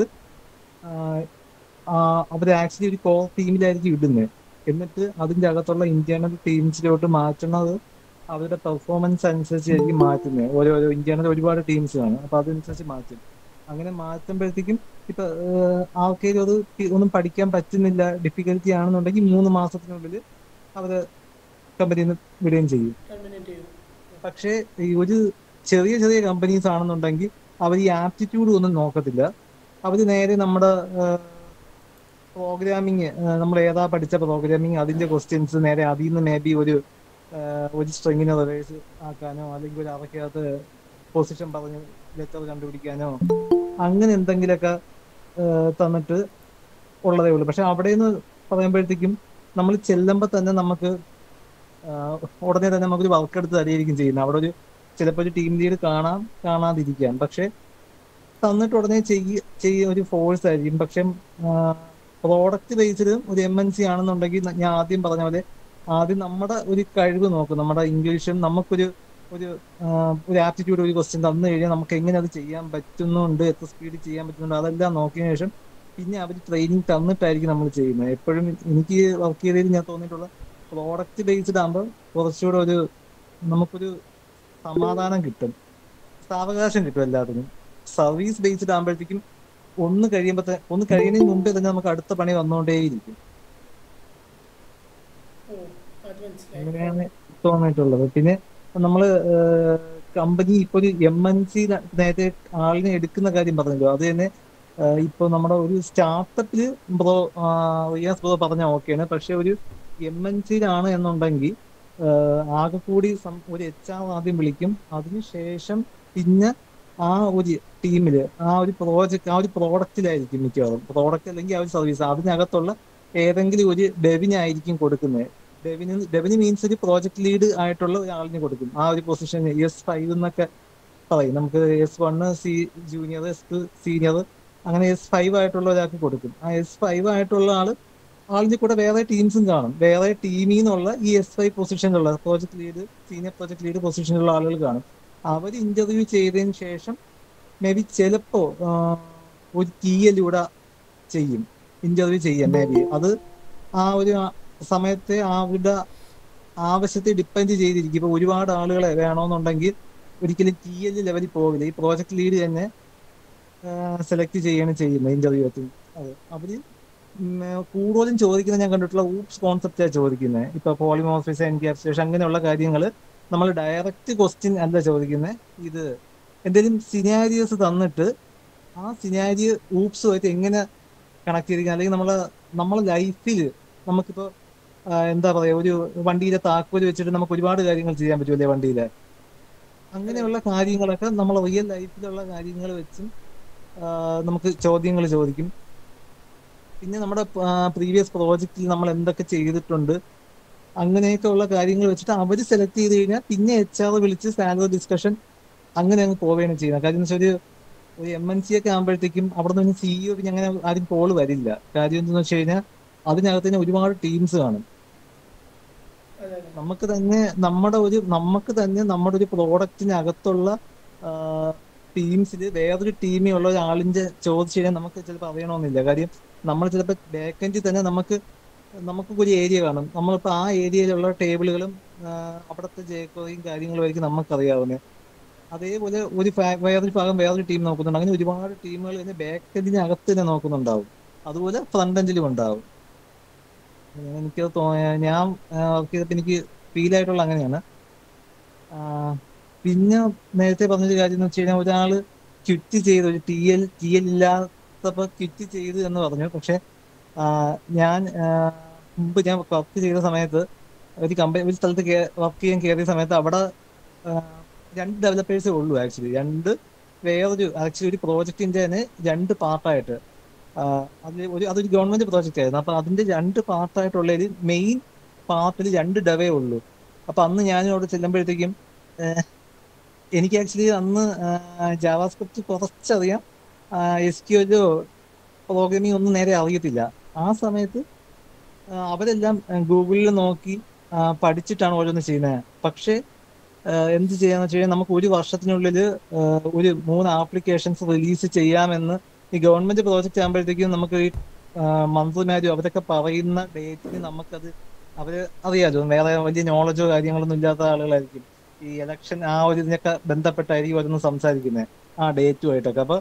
അവർ ആക്ച്വലി ഒരു കോർ ടീമിലായിരിക്കും ഇടുന്നത് എന്നിട്ട് അതിന്റെ അകത്തുള്ള ഇന്റേണൽ ടീംസിലോട്ട് മാറ്റുന്നത് അവരുടെ പെർഫോമൻസ് അനുസരിച്ചായിരിക്കും മാറ്റുന്നത് ഓരോരോ ഇന്റേണൽ ഒരുപാട് ടീംസ് കാണും അപ്പൊ അതനുസരിച്ച് മാറ്റും അങ്ങനെ മാറ്റുമ്പോഴത്തേക്കും ഇപ്പൊ ആൾക്കാർ അത് ടി- ഒന്നും പഠിക്കാൻ പറ്റുന്നില്ല ഡിഫിക്കൽറ്റി ആണെന്നുണ്ടെങ്കിൽ മൂന്ന് മാസത്തിനുള്ളിൽ അവര് കമ്പനിയിൽ നിന്ന് വിടുകയും ചെയ്യും ടെർമിനേറ്റ് ചെയ്തു പക്ഷേ ഈ ഒരു ചെറിയ ചെറിയ കമ്പനീസ് ആണെന്നുണ്ടെങ്കിൽ അവർ ഈ ആപ്റ്റിറ്റ്യൂഡ് ഒന്നും നോക്കത്തില്ല അവർ നേരെ നമ്മുടെ പ്രോഗ്രാമിങ് നമ്മൾ ഏതാ പഠിച്ച പ്രോഗ്രാമിങ് അതിന്റെ ക്വസ്റ്റ്യൻസ് നേരെ അതിൽ നിന്ന് മേ ബി ഒരു ആ, ഒരു സ്ട്രിങ്ങിനെ റിവേഴ്സ് ആക്കാനോ അല്ലെങ്കിൽ ഒരു അറക്കകത്ത് പൊസിഷൻ പറഞ്ഞ് ലെറ്റർ കണ്ടുപിടിക്കാനോ അങ്ങനെ എന്തെങ്കിലുമൊക്കെ ആ, തന്നിട്ട് ഉള്ളതേ ഉള്ളൂ പക്ഷെ അവിടെ നിന്ന് പറയുമ്പോഴത്തേക്കും നമ്മൾ ചെല്ലുമ്പോൾ തന്നെ നമുക്ക് ആഹ് ഉടനെ തന്നെ നമുക്കൊരു വർക്ക് എടുത്ത് തരികയായിരിക്കും ചെയ്യുന്നത് അവിടെ ഒരു ചിലപ്പോൾ ഒരു ടീം ലീഡ് കാണാം കാണാതിരിക്കാം പക്ഷെ തന്നിട്ട് ഉടനെ ചെയ്യ ചെയ്യ ഒരു ഫോഴ്സ് ആയിരിക്കും പക്ഷെ പ്രോഡക്റ്റ് ബേസ്ഡ് ഒരു എം എൻ സി ആണെന്നുണ്ടെങ്കിൽ ന- ഞാൻ ആദ്യം പറഞ്ഞ പോലെ ആദ്യം നമ്മുടെ ഒരു കഴിവ് നോക്കും നമ്മുടെ ഇംഗ്ലീഷും നമുക്കൊരു ഒരു ആഹ് ഒരു ആപ്റ്റിറ്റ്യൂഡ് ഒരു ക്വസ്റ്റ്യൻ തന്നു കഴിഞ്ഞാൽ നമുക്ക് എങ്ങനെ അത് ചെയ്യാൻ പറ്റുന്നുണ്ട് എത്ര സ്പീഡിൽ ചെയ്യാൻ പറ്റുന്നുണ്ട് അതെല്ലാം നോക്കിയതിനു ശേഷം പിന്നെ അവർ ട്രെയിനിങ് തന്നിട്ടായിരിക്കും നമ്മൾ ചെയ്യുന്നത് എപ്പോഴും എനിക്ക് വർക്ക് ചെയ്തതിൽ ഞാൻ തോന്നിയിട്ടുള്ള പ്രോഡക്റ്റ് ബേസ്ഡ് ആകുമ്പോൾ കുറച്ചുകൂടെ ഒരു നമുക്കൊരു സമാധാനം കിട്ടും സാവകാശം കിട്ടും എല്ലാത്തിനും സർവീസ് ബേസ്ഡ് ആകുമ്പോഴത്തേക്കും ഒന്ന് കഴിയുമ്പോൾ ഒന്ന് കഴിയുന്നതിന് മുമ്പേ തന്നെ നമുക്ക് അടുത്ത പണി വന്നുകൊണ്ടേയിരിക്കും ഓ അത് മനസ്സിലായി അങ്ങനെയാണ് തോന്നിയിട്ടുള്ളത് പിന്നെ നമ്മള് കമ്പനി ഇപ്പൊ ഒരു എം എൻ സി നേരത്തെ ആളിനെ എടുക്കുന്ന കാര്യം പറഞ്ഞല്ലോ അത് തന്നെ ഏഹ് ഇപ്പൊ നമ്മുടെ ഒരു സ്റ്റാർട്ടപ്പില് ബ്രോ റിയാസ് ബ്രോ പറഞ്ഞ ഓക്കെയാണ് പക്ഷെ ഒരു എം എൻ സിയിലാണ് എന്നുണ്ടെങ്കിൽ ഏഹ് ആകെ കൂടി സം- ഒരു എച്ച് ആർ ആദ്യം വിളിക്കും അതിനുശേഷം പിന്നെ ആ ഒരു ടീമില് ആ ഒരു പ്രോജക്റ്റ് ആ ഒരു പ്രോഡക്റ്റിലായിരിക്കും മിക്കവാറും പ്രോഡക്റ്റ് അല്ലെങ്കിൽ ആ ഒരു സർവീസ് അതിനകത്തുള്ള ഏതെങ്കിലും ഒരു ഡെവിനായിരിക്കും കൊടുക്കുന്നത് ഡെവിന് ഡെവിന് മീൻസ് ഒരു പ്രോജക്ട് ലീഡ് ആയിട്ടുള്ള ഒരാളിന് കൊടുക്കും ആ ഒരു പൊസിഷൻ എസ് ഫൈവ് എന്നൊക്കെ പറയും നമുക്ക് S one C junior S two senior അങ്ങനെ എസ് ഫൈവ് ആയിട്ടുള്ള ഒരാൾക്ക് കൊടുക്കും ആ എസ് ഫൈവ് ആയിട്ടുള്ള ആള് ആളിന്റെ കൂടെ വേറെ ടീംസും കാണും വേറെ ടീമിൽ നിന്നുള്ള ഈ എസ് ഫൈവ് പൊസിഷനിലുള്ള project lead senior project lead പൊസിഷനിലുള്ള ആളുകൾ കാണും അവർ ഇന്റർവ്യൂ ചെയ്തതിന് ശേഷം മേ ബി ചിലപ്പോ ആ, ഒരു ടി എല്ലൂടെ ചെയ്യും ഇന്റർവ്യൂ ചെയ്യാം മേ ബി അത് ആ ഒരു ആ സമയത്തെ അവരുടെ ആവശ്യത്തെ ഡിപ്പെൻഡ് ചെയ്തിരിക്കും ഇപ്പൊ ഒരുപാട് ആളുകളെ വേണമെന്നുണ്ടെങ്കിൽ ഒരിക്കലും ടി എൽ ലെവലിൽ പോകില്ല ഈ പ്രോജക്ട് ലീഡ് തന്നെ സെലക്ട് ചെയ്യാണ് ചെയ്യുന്നത് ഇന്റർവ്യൂ അത് അവര് ഉം, കൂടുതലും ചോദിക്കുന്നത് ഞാൻ കണ്ടിട്ടുള്ള ഊപ്സ് കോൺസെപ്റ്റാണ് ചോദിക്കുന്നത് ഇപ്പൊ പോളിമോർഫിസ് എൻക്യാപ്സുലേഷൻ അങ്ങനെയുള്ള കാര്യങ്ങൾ നമ്മൾ ഡയറക്റ്റ് ക്വസ്റ്റ്യൻ അല്ല ചോദിക്കുന്നത് ഇത് എന്തെങ്കിലും സിനാരിയോസ് തന്നിട്ട് ആ സിനാരിയോ ഊപ്സുമായിട്ട് എങ്ങനെ കണക്ട് ചെയ്തിരിക്കുക അല്ലെങ്കിൽ നമ്മളെ നമ്മളെ ലൈഫിൽ നമുക്കിപ്പോ ആ, എന്താ പറയാ ഒരു വണ്ടിയിലെ താക്കോല് വെച്ചിട്ട് നമുക്ക് ഒരുപാട് കാര്യങ്ങൾ ചെയ്യാൻ പറ്റുമല്ലേ വണ്ടിയിലെ അങ്ങനെയുള്ള കാര്യങ്ങളൊക്കെ നമ്മൾ റിയൽ ലൈഫിലുള്ള കാര്യങ്ങൾ വെച്ചും ആ, നമുക്ക് ചോദ്യങ്ങൾ ചോദിക്കും പിന്നെ നമ്മുടെ പ്രീവിയസ് പ്രോജക്റ്റിൽ നമ്മൾ എന്തൊക്കെ ചെയ്തിട്ടുണ്ട് അങ്ങനെയൊക്കെ ഉള്ള കാര്യങ്ങൾ വെച്ചിട്ട് അവർ സെലക്ട് ചെയ്ത് കഴിഞ്ഞാൽ പിന്നെ എച്ച് ആർ വിളിച്ച് സാലറി ഡിസ്കഷൻ അങ്ങനെ അങ്ങ് പോവുകയാണ് ചെയ്യുന്നത് കാര്യം എന്ന് വെച്ചാൽ ഒരു ഒരു എം എൻ സി ഒക്കെ ആകുമ്പോഴത്തേക്കും അവിടെ നിന്ന് സിഇഒ പിന്നെ അങ്ങനെ ആരും കോള് വരില്ല കാര്യം എന്താണെന്ന് വെച്ച് കഴിഞ്ഞാൽ അതിനകത്ത് തന്നെ ഒരുപാട് ടീംസ് കാണും അതെ അതെ നമുക്ക് തന്നെ നമ്മുടെ ഒരു നമുക്ക് തന്നെ നമ്മുടെ ഒരു പ്രോഡക്റ്റിനകത്തുള്ള ടീംസിൽ വേറൊരു ടീമിൽ ഉള്ള ഒരാളിന്റെ ചോദിച്ചു കഴിഞ്ഞാൽ നമുക്ക് ചിലപ്പോൾ അറിയണമെന്നില്ല കാര്യം നമ്മൾ ചിലപ്പോൾ ബാക്കെൻഡിൽ തന്നെ നമുക്ക് നമുക്ക് ഒരു ഏരിയ കാണും നമ്മളിപ്പോൾ ആ ഏരിയയിലുള്ള ടേബിളുകളും അവിടുത്തെ ജേക്കോയും കാര്യങ്ങളും ആയിരിക്കും നമുക്കറിയാവുന്നത് അതേപോലെ ഒരു ഫാ- വേറൊരു ഭാഗം വേറൊരു ടീം നോക്കുന്നുണ്ട് അങ്ങനെ ഒരുപാട് ടീമുകൾ തന്നെ ബാക്കെൻഡിനകത്ത് തന്നെ നോക്കുന്നുണ്ടാവും അതുപോലെ ഫ്രണ്ട് എൻഡിലും ഉണ്ടാവും എനിക്ക് തോന്നിയ ഞാൻ വർക്ക് ചെയ്തപ്പോൾ എനിക്ക് ഫീൽ ആയിട്ടുള്ള അങ്ങനെയാണ് ആ, പിന്നെ നേരത്തെ പറഞ്ഞൊരു കാര്യം എന്ന് വെച്ച് കഴിഞ്ഞാൽ ഒരാള് ക്വിറ്റ് ചെയ്ത് ഒരു ടി എൽ ടി എൽ ഇല്ലാത്തപ്പോ ക്വിറ്റ് ചെയ്തു എന്ന് പറഞ്ഞു പക്ഷെ ആ, ഞാൻ ആ, മുമ്പ് ഞാൻ വർക്ക് ചെയ്ത സമയത്ത് ഒരു കമ്പനി ഒരു സ്ഥലത്ത് വർക്ക് ചെയ്യാൻ കയറിയ സമയത്ത് അവിടെ ആ, രണ്ട് ഡെവലപ്പേഴ്സേ ഉള്ളൂ ആക്ച്വലി രണ്ട് വേറൊരു ആക്ച്വലി ഒരു പ്രോജക്റ്റിന്റെ തന്നെ രണ്ട് പാർട്ടായിട്ട് അതിൽ ഒരു അതൊരു ഗവൺമെന്റ് പ്രോജക്റ്റ് ആയിരുന്നു അപ്പൊ അതിന്റെ രണ്ട് പാർട്ടായിട്ടുള്ളതിൽ മെയിൻ പാർട്ടിൽ രണ്ട് ഡവേ ഉള്ളൂ അപ്പൊ അന്ന് ഞാനിവിടെ ചെല്ലുമ്പോഴത്തേക്കും ഏഹ്, എനിക്ക് ആക്ച്വലി അന്ന് ജാവാസ്ക്രിപ്റ്റ് കുറച്ചറിയാം എസ് ക്യു എല്ലോ പ്രോഗ്രാമിംഗ് ഒന്നും നേരെ അറിയത്തില്ല ആ സമയത്ത് ആ, അവരെല്ലാം ഗൂഗിളിൽ നോക്കി ആ, പഠിച്ചിട്ടാണ് ഓരോന്ന് ചെയ്യുന്നത് പക്ഷേ ആ, എന്ത് ചെയ്യാന്ന് വെച്ച് കഴിഞ്ഞാൽ നമുക്ക് ഒരു വർഷത്തിനുള്ളിൽ ഒരു മൂന്ന് ആപ്ലിക്കേഷൻസ് റിലീസ് ചെയ്യാമെന്ന് ഈ ഗവൺമെന്റ് പ്രോജക്റ്റ് ആകുമ്പോഴത്തേക്കും നമുക്ക് ഈ മന്ത്രിമാരും അവരൊക്കെ പറയുന്ന ഡേറ്റിന് നമുക്കത് അവര് അറിയാലോ വേറെ വലിയ നോളജോ കാര്യങ്ങളൊന്നും ഇല്ലാത്ത ആളുകളായിരിക്കും ഈ ഇലക്ഷൻ ആ ഒരു ഇതിനൊക്കെ ബന്ധപ്പെട്ടായിരിക്കും ഓരോന്ന് സംസാരിക്കുന്നത് ആ ഡേറ്റുമായിട്ടൊക്കെ അപ്പൊ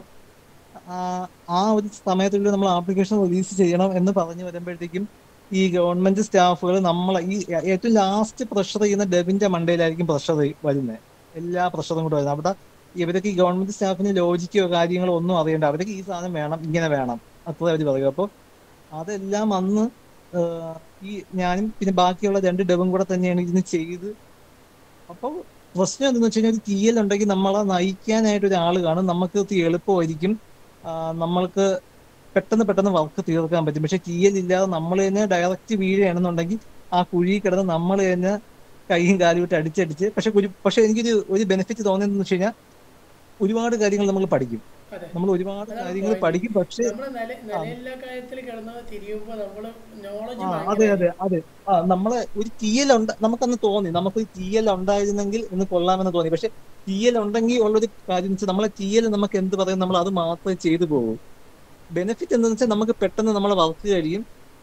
ആ ആ ഒരു സമയത്തുള്ളിൽ നമ്മൾ ആപ്ലിക്കേഷൻ റിലീസ് ചെയ്യണം എന്ന് പറഞ്ഞു വരുമ്പോഴത്തേക്കും ഈ ഗവൺമെന്റ് സ്റ്റാഫുകൾ നമ്മളെ ഈ ഏറ്റവും ലാസ്റ്റ് പ്രഷർ ചെയ്യുന്ന ഡെബിന്റെ മണ്ടയിലായിരിക്കും പ്രഷർ വരുന്നത് എല്ലാ പ്രഷറും കൂടെ വരുന്നത് അവിടെ ഇവരൊക്കെ ഈ ഗവൺമെന്റ് സ്റ്റാഫിന് ലോജിക്കോ കാര്യങ്ങളോ ഒന്നും അറിയണ്ട അവരൊക്കെ ഈ സാധനം വേണം ഇങ്ങനെ വേണം അത്ര അവർ പറയും അപ്പോൾ അതെല്ലാം അന്ന് ആഹ്, ഈ ഞാനും പിന്നെ ബാക്കിയുള്ള രണ്ട് ഡെബും കൂടെ തന്നെയാണ് ഇതിന് ചെയ്ത് അപ്പോൾ പ്രശ്നം എന്താണെന്ന് വെച്ച് കഴിഞ്ഞാൽ ഒരു ടി എൽ ഉണ്ടെങ്കിൽ നമ്മളെ നയിക്കാനായിട്ട് ഒരാൾ കാണും നമുക്ക് ഇത് എളുപ്പമായിരിക്കും ആഹ്, നമ്മൾക്ക് പെട്ടെന്ന് പെട്ടെന്ന് വർക്ക് തീർക്കാൻ പറ്റും പക്ഷെ ടി എൽ ഇല്ലാതെ നമ്മൾ തന്നെ ഡയറക്റ്റ് വീഴുകയാണെന്നുണ്ടെങ്കിൽ ആ കുഴി കിടന്ന് നമ്മൾ തന്നെ കൈയും കാലും ഇട്ട് അടിച്ചടിച്ച് പക്ഷെ ഒരു പക്ഷെ എനിക്കൊരു ഒരു ബെനിഫിറ്റ് തോന്നിയെന്ന് വെച്ച് കഴിഞ്ഞാൽ ഒരുപാട് കാര്യങ്ങൾ നമ്മൾ പഠിക്കും അതെ നമ്മൾ ഒരുപാട് അതാണ് കാര്യങ്ങൾ point. പഠിക്കും പക്ഷെ നമ്മള് നില നിലയില്ലാ കാര്യത്തിൽ കിടന്ന് തിരിയുമ്പോ നമ്മള് നോളജ് ആ അതെ അതെ അതെ ആ നമ്മളെ ഒരു ടി എൽ ഉണ്ട് നമുക്കന്ന് തോന്നി നമുക്ക് ടി എൽ ഉണ്ടായിരുന്നെങ്കിൽ എന്ന് കൊള്ളാമെന്ന് തോന്നി പക്ഷെ ടി എൽ ഉണ്ടെങ്കിൽ ഉള്ളൊരു കാര്യം എന്ന് വെച്ചാൽ നമ്മളെ ടി എൽ നമുക്ക് എന്ത് പറയും നമ്മൾ അത് മാത്രമേ ചെയ്തു പോകൂ ബെനിഫിറ്റ് എന്താണെന്ന് വെച്ചാൽ നമുക്ക് പെട്ടെന്ന് നമ്മളെ വർക്ക് കഴിയും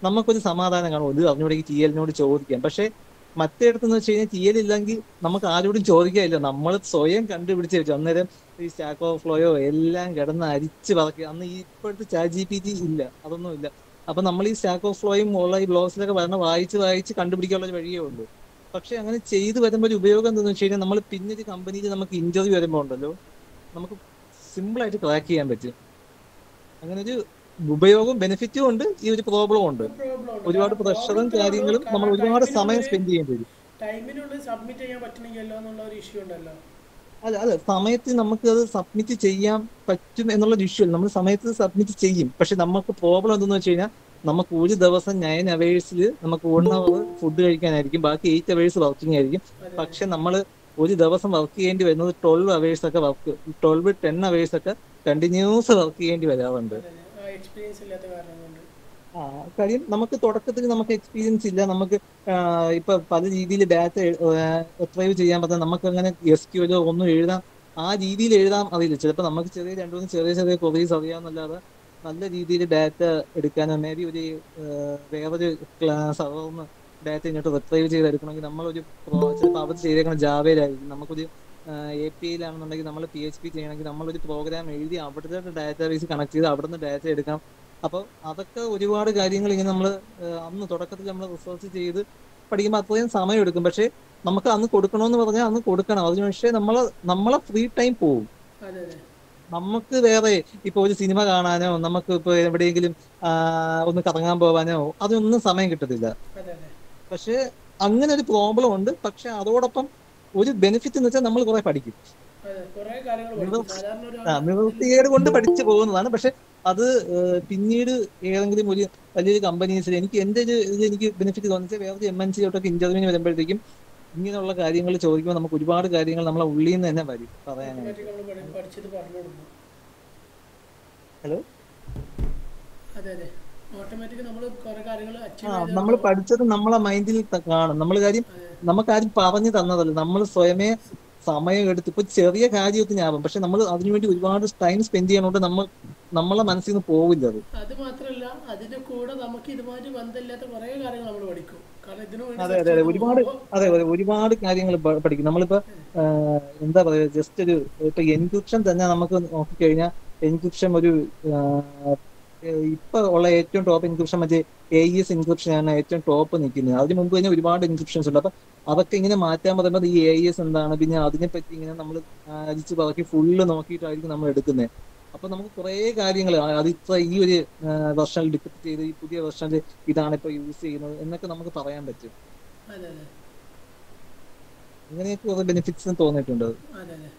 നമുക്കൊരു സമാധാനം കാണും ഇത് അറിഞ്ഞുകൂടെങ്കിൽ ടി എല്ലിനോട് ചോദിക്കാം പക്ഷെ മറ്റേടത്ത് എന്ന് വെച്ച് കഴിഞ്ഞാൽ ടി എൽ ഇല്ലെങ്കിൽ നമുക്ക് ആരോടും ചോദിക്കാനില്ല നമ്മൾ സ്വയം കണ്ടുപിടിച്ച് വെച്ചു അന്നേരം ഈ സ്റ്റാക്ക് ഓഫ് ഫ്ലോയോ എല്ലാം കിടന്ന് അരിച്ച് പറക്കുക അന്ന് ഈ ഇപ്പോഴത്തെ ചാറ്റ് ജി പി ടി ഇല്ല അതൊന്നും ഇല്ല അപ്പൊ നമ്മൾ ഈ സ്റ്റാക്ക് ഓഫ് ഫ്ലോയും ഉള്ള ഈ ബ്ലോഗ്സിലൊക്കെ വരണ വായിച്ച് വായിച്ച് കണ്ടുപിടിക്കാനുള്ള ഒരു വഴിയേ ഉള്ളൂ പക്ഷെ അങ്ങനെ ചെയ്തു വരുമ്പോൾ ഒരു ഉപയോഗം എന്താണെന്ന് വെച്ച് കഴിഞ്ഞാൽ നമ്മൾ പിന്നെ ഒരു കമ്പനിയിൽ നമുക്ക് ഇന്റർവ്യൂ വരുമ്പോൾ ഉണ്ടല്ലോ നമുക്ക് സിമ്പിൾ ആയിട്ട് ക്രാക്ക് ചെയ്യാൻ പറ്റും അങ്ങനെ ഒരു ഉപയോഗവും ബെനിഫിറ്റും ഉണ്ട് ഈ ഒരു പ്രോബ്ലവും ഉണ്ട് ഒരുപാട് പ്രഷറും കാര്യങ്ങളും നമ്മൾ ഒരുപാട് സമയം സ്പെൻഡ് ചെയ്യേണ്ടി വരും ടൈമിനുള്ളിൽ സബ്മിറ്റ് ചെയ്യാൻ പറ്റണമെങ്കിലോ എന്നുള്ള ഒരു ഇഷ്യൂ ഉണ്ടല്ലോ അതെ അതെ സമയത്ത് നമുക്ക് അത് സബ്മിറ്റ് ചെയ്യാൻ പറ്റും എന്നുള്ള ഇഷ്യൂ നമ്മൾ സമയത്ത് സബ്മിറ്റ് ചെയ്യും പക്ഷെ നമുക്ക് പ്രോബ്ലം എന്തെന്ന് വെച്ച് കഴിഞ്ഞാൽ നമുക്ക് ഒരു ദിവസം നയൻ അവേഴ്സിൽ നമുക്ക് വൺ അവർ ഫുഡ് കഴിക്കാനായിരിക്കും ബാക്കി എയ്റ്റ് അവേഴ്സ് വർക്കിംഗ് ആയിരിക്കും അതെ പക്ഷെ നമ്മൾ ഒരു ദിവസം വർക്ക് ചെയ്യേണ്ടി വരുന്നത് ട്വൽവ് അവേഴ്സ് ഒക്കെ വർക്ക് ട്വൽവ് ടെൻ അവേഴ്സ് ഒക്കെ കണ്ടിന്യൂസ് വർക്ക് ചെയ്യേണ്ടി വരാറുണ്ട് അതെ ആ എക്സ്പീരിയൻസ് ഇല്ലാത്ത കാരണം കൊണ്ട് ആ കാര്യം നമുക്ക് തുടക്കത്തിൽ നമുക്ക് എക്സ്പീരിയൻസ് ഇല്ല നമുക്ക് ആ, ഇപ്പൊ പല രീതിയിൽ ഡാറ്റ റിട്രൈവ് ചെയ്യാൻ പറ്റുന്ന നമുക്ക് അങ്ങനെ എസ് ക്യൂലോ ഒന്നും എഴുതാം ആ രീതിയിൽ എഴുതാൻ അറിയില്ല ചിലപ്പോൾ നമുക്ക് ചെറിയ രണ്ടു മൂന്ന് ചെറിയ ചെറിയ കൊറീസ് അറിയാമെന്നല്ലാതെ നല്ല രീതിയിൽ ഡാറ്റ എടുക്കാനോ മേ ബി ഒരു ആ, വേറൊരു സർവറിന്ന് ഡാറ്റ ഇങ്ങോട്ട് റിട്രൈവ് ചെയ്ത് എടുക്കണമെങ്കിൽ നമ്മളൊരു ചിലപ്പോൾ അവർ ചെയ്തേക്കുന്ന ജാവയിലായിരിക്കും നമുക്കൊരു എ പി ഐയിലാണെന്നുണ്ടെങ്കിൽ നമ്മൾ പി എച്ച് പി ചെയ്യണമെങ്കിൽ നമ്മളൊരു പ്രോഗ്രാം എഴുതി അവിടുത്തെ ഡാറ്റാ ബേസ് കണക്ട് ചെയ്ത് അവിടുന്ന് ഡാറ്റ എടുക്കാം അപ്പോൾ അതൊക്കെ ഒരുപാട് കാര്യങ്ങൾ ഇങ്ങനെ നമ്മൾ അന്ന് തുടക്കത്തിൽ നമ്മൾ റിസർച്ച് ചെയ്ത് പഠിക്കുമ്പോൾ അത്രയും സമയം എടുക്കും പക്ഷേ നമുക്ക് അന്ന് കൊടുക്കണമെന്ന് പറഞ്ഞാൽ അന്ന് കൊടുക്കണം അതിന് പക്ഷേ നമ്മൾ നമ്മളെ ഫ്രീ ടൈം പോവും അതെ അതെ നമുക്ക് വേറെ ഇപ്പൊ ഒരു സിനിമ കാണാനോ നമുക്ക് ഇപ്പൊ എവിടെയെങ്കിലും ആ, ഒന്ന് കറങ്ങാൻ പോവാനോ അതൊന്നും സമയം കിട്ടത്തില്ല അതെ അതെ പക്ഷെ അങ്ങനെ ഒരു പ്രോബ്ലം ഉണ്ട് പക്ഷെ അതോടൊപ്പം ഒരു ബെനിഫിറ്റ് എന്ന് വെച്ചാൽ നമ്മൾ കുറെ പഠിക്കും അതെ കുറെ കാര്യങ്ങൾ പഠിക്കും നിവൃത്തി- സാധാരണ ആ ഒരാൾ നിവൃത്തികേട് കൊണ്ട് പഠിച്ചു പോകുന്നതാണ് പക്ഷെ അത് ഏഹ്, പിന്നീട് ഏതെങ്കിലും ഒരു വലിയൊരു കമ്പനീസിൽ എനിക്ക് എന്റെ ഒരു ഇത് എനിക്ക് ബെനിഫിറ്റ് തോന്നിച്ചാൽ വേറെ എം എൻ സിയോട്ടൊക്കെ ഇന്റർവ്യൂവിന് വരുമ്പോഴത്തേക്കും ഇങ്ങനെയുള്ള കാര്യങ്ങൾ ചോദിക്കുമ്പോൾ നമുക്ക് ഒരുപാട് കാര്യങ്ങൾ നമ്മളെ ഉള്ളിൽ നിന്ന് തന്നെ വരും പറയാനായിട്ട് ഓട്ടോമാറ്റിക് നമ്മൾ പഠി- പഠിച്ചത് പറഞ്ഞു കൊടുക്കും ഹലോ അതെ അതെ ഓട്ടോമാറ്റിക് നമ്മൾ കുറെ കാര്യങ്ങൾ ആ അച്ചീവ് നമ്മൾ പഠിച്ചത് നമ്മളെ മൈൻഡിൽ കാണും നമ്മൾ കാര്യം അതെ നമുക്കാരും പറഞ്ഞു തന്നതല്ല നമ്മൾ സ്വയമേ സമയം എടുത്ത് ഇപ്പൊ ചെറിയ കാര്യത്തിനാവും പക്ഷെ നമ്മൾ അതിനുവേണ്ടി ഒരുപാട് ടൈം സ്പെൻഡ് ചെയ്യണോണ്ട് നമ്മൾ നമ്മളെ മനസ്സിൽ നിന്ന് പോവില്ല അത് അത് മാത്രല്ല അതിന്റെ കൂടെ നമുക്ക് ഇതുമായിട്ട് ബന്ധമില്ലാത്ത കുറെ കാര്യങ്ങൾ നമ്മൾ പഠിക്കും കാരണം ഇതിനു വേണ്ടി അതെ search അതെ അതെ ചെയ്ത് ഒരുപാട് പോകുമ്പോ അതെ അതെ ഒരുപാട് കാര്യങ്ങൾ പഠിക്കും നമ്മളിപ്പോ ആ, എന്താ പറയാ ജസ്റ്റ് ഒരു ഇപ്പൊ എൻക്രിപ്ഷൻ തന്നെ നമുക്ക് നോക്കിക്കഴിഞ്ഞാൽ എൻക്രിപ്ഷൻ ഒരു ആ, ഏഹ് ഇപ്പൊ ഉള്ള ഏറ്റവും ടോപ്പ് എൻക്രിപ്ഷൻ മറ്റേ എ എസ് എൻക്രിപ്ഷൻ ആണ് ഏറ്റവും ടോപ്പ് നിൽക്കുന്നത് അതിന് മുമ്പ് തന്നെ ഒരുപാട് എൻക്രിപ്ഷൻസ് ഉണ്ട് അപ്പൊ അതൊക്കെ ഇങ്ങനെ മാറ്റാൻ പറയുമ്പോൾ ഈ എ എസ് എന്താണ് പിന്നെ അതിനെപ്പറ്റി ഇങ്ങനെ നമ്മൾ അരിച്ച് പറക്കി ഫുള്ള് നോക്കിയിട്ടായിരിക്കും നമ്മൾ എടുക്കുന്നത് അപ്പൊ നമുക്ക് കുറെ കാര്യങ്ങൾ അത് ഇത്ര ഈ ഒരു വെർഷനിൽ ഡിപ്പെക്ട് ചെയ്ത് ഈ പുതിയ വെർഷനിൽ ഇതാണ് ഇപ്പൊ യൂസ് ചെയ്യുന്നത് എന്നൊക്കെ നമുക്ക് പറയാൻ പറ്റും അതെ അതെ അങ്ങനെയൊക്കെ കുറെ ബെനിഫിറ്റ്സ് തോന്നിയിട്ടുണ്ട് അതെ അതെ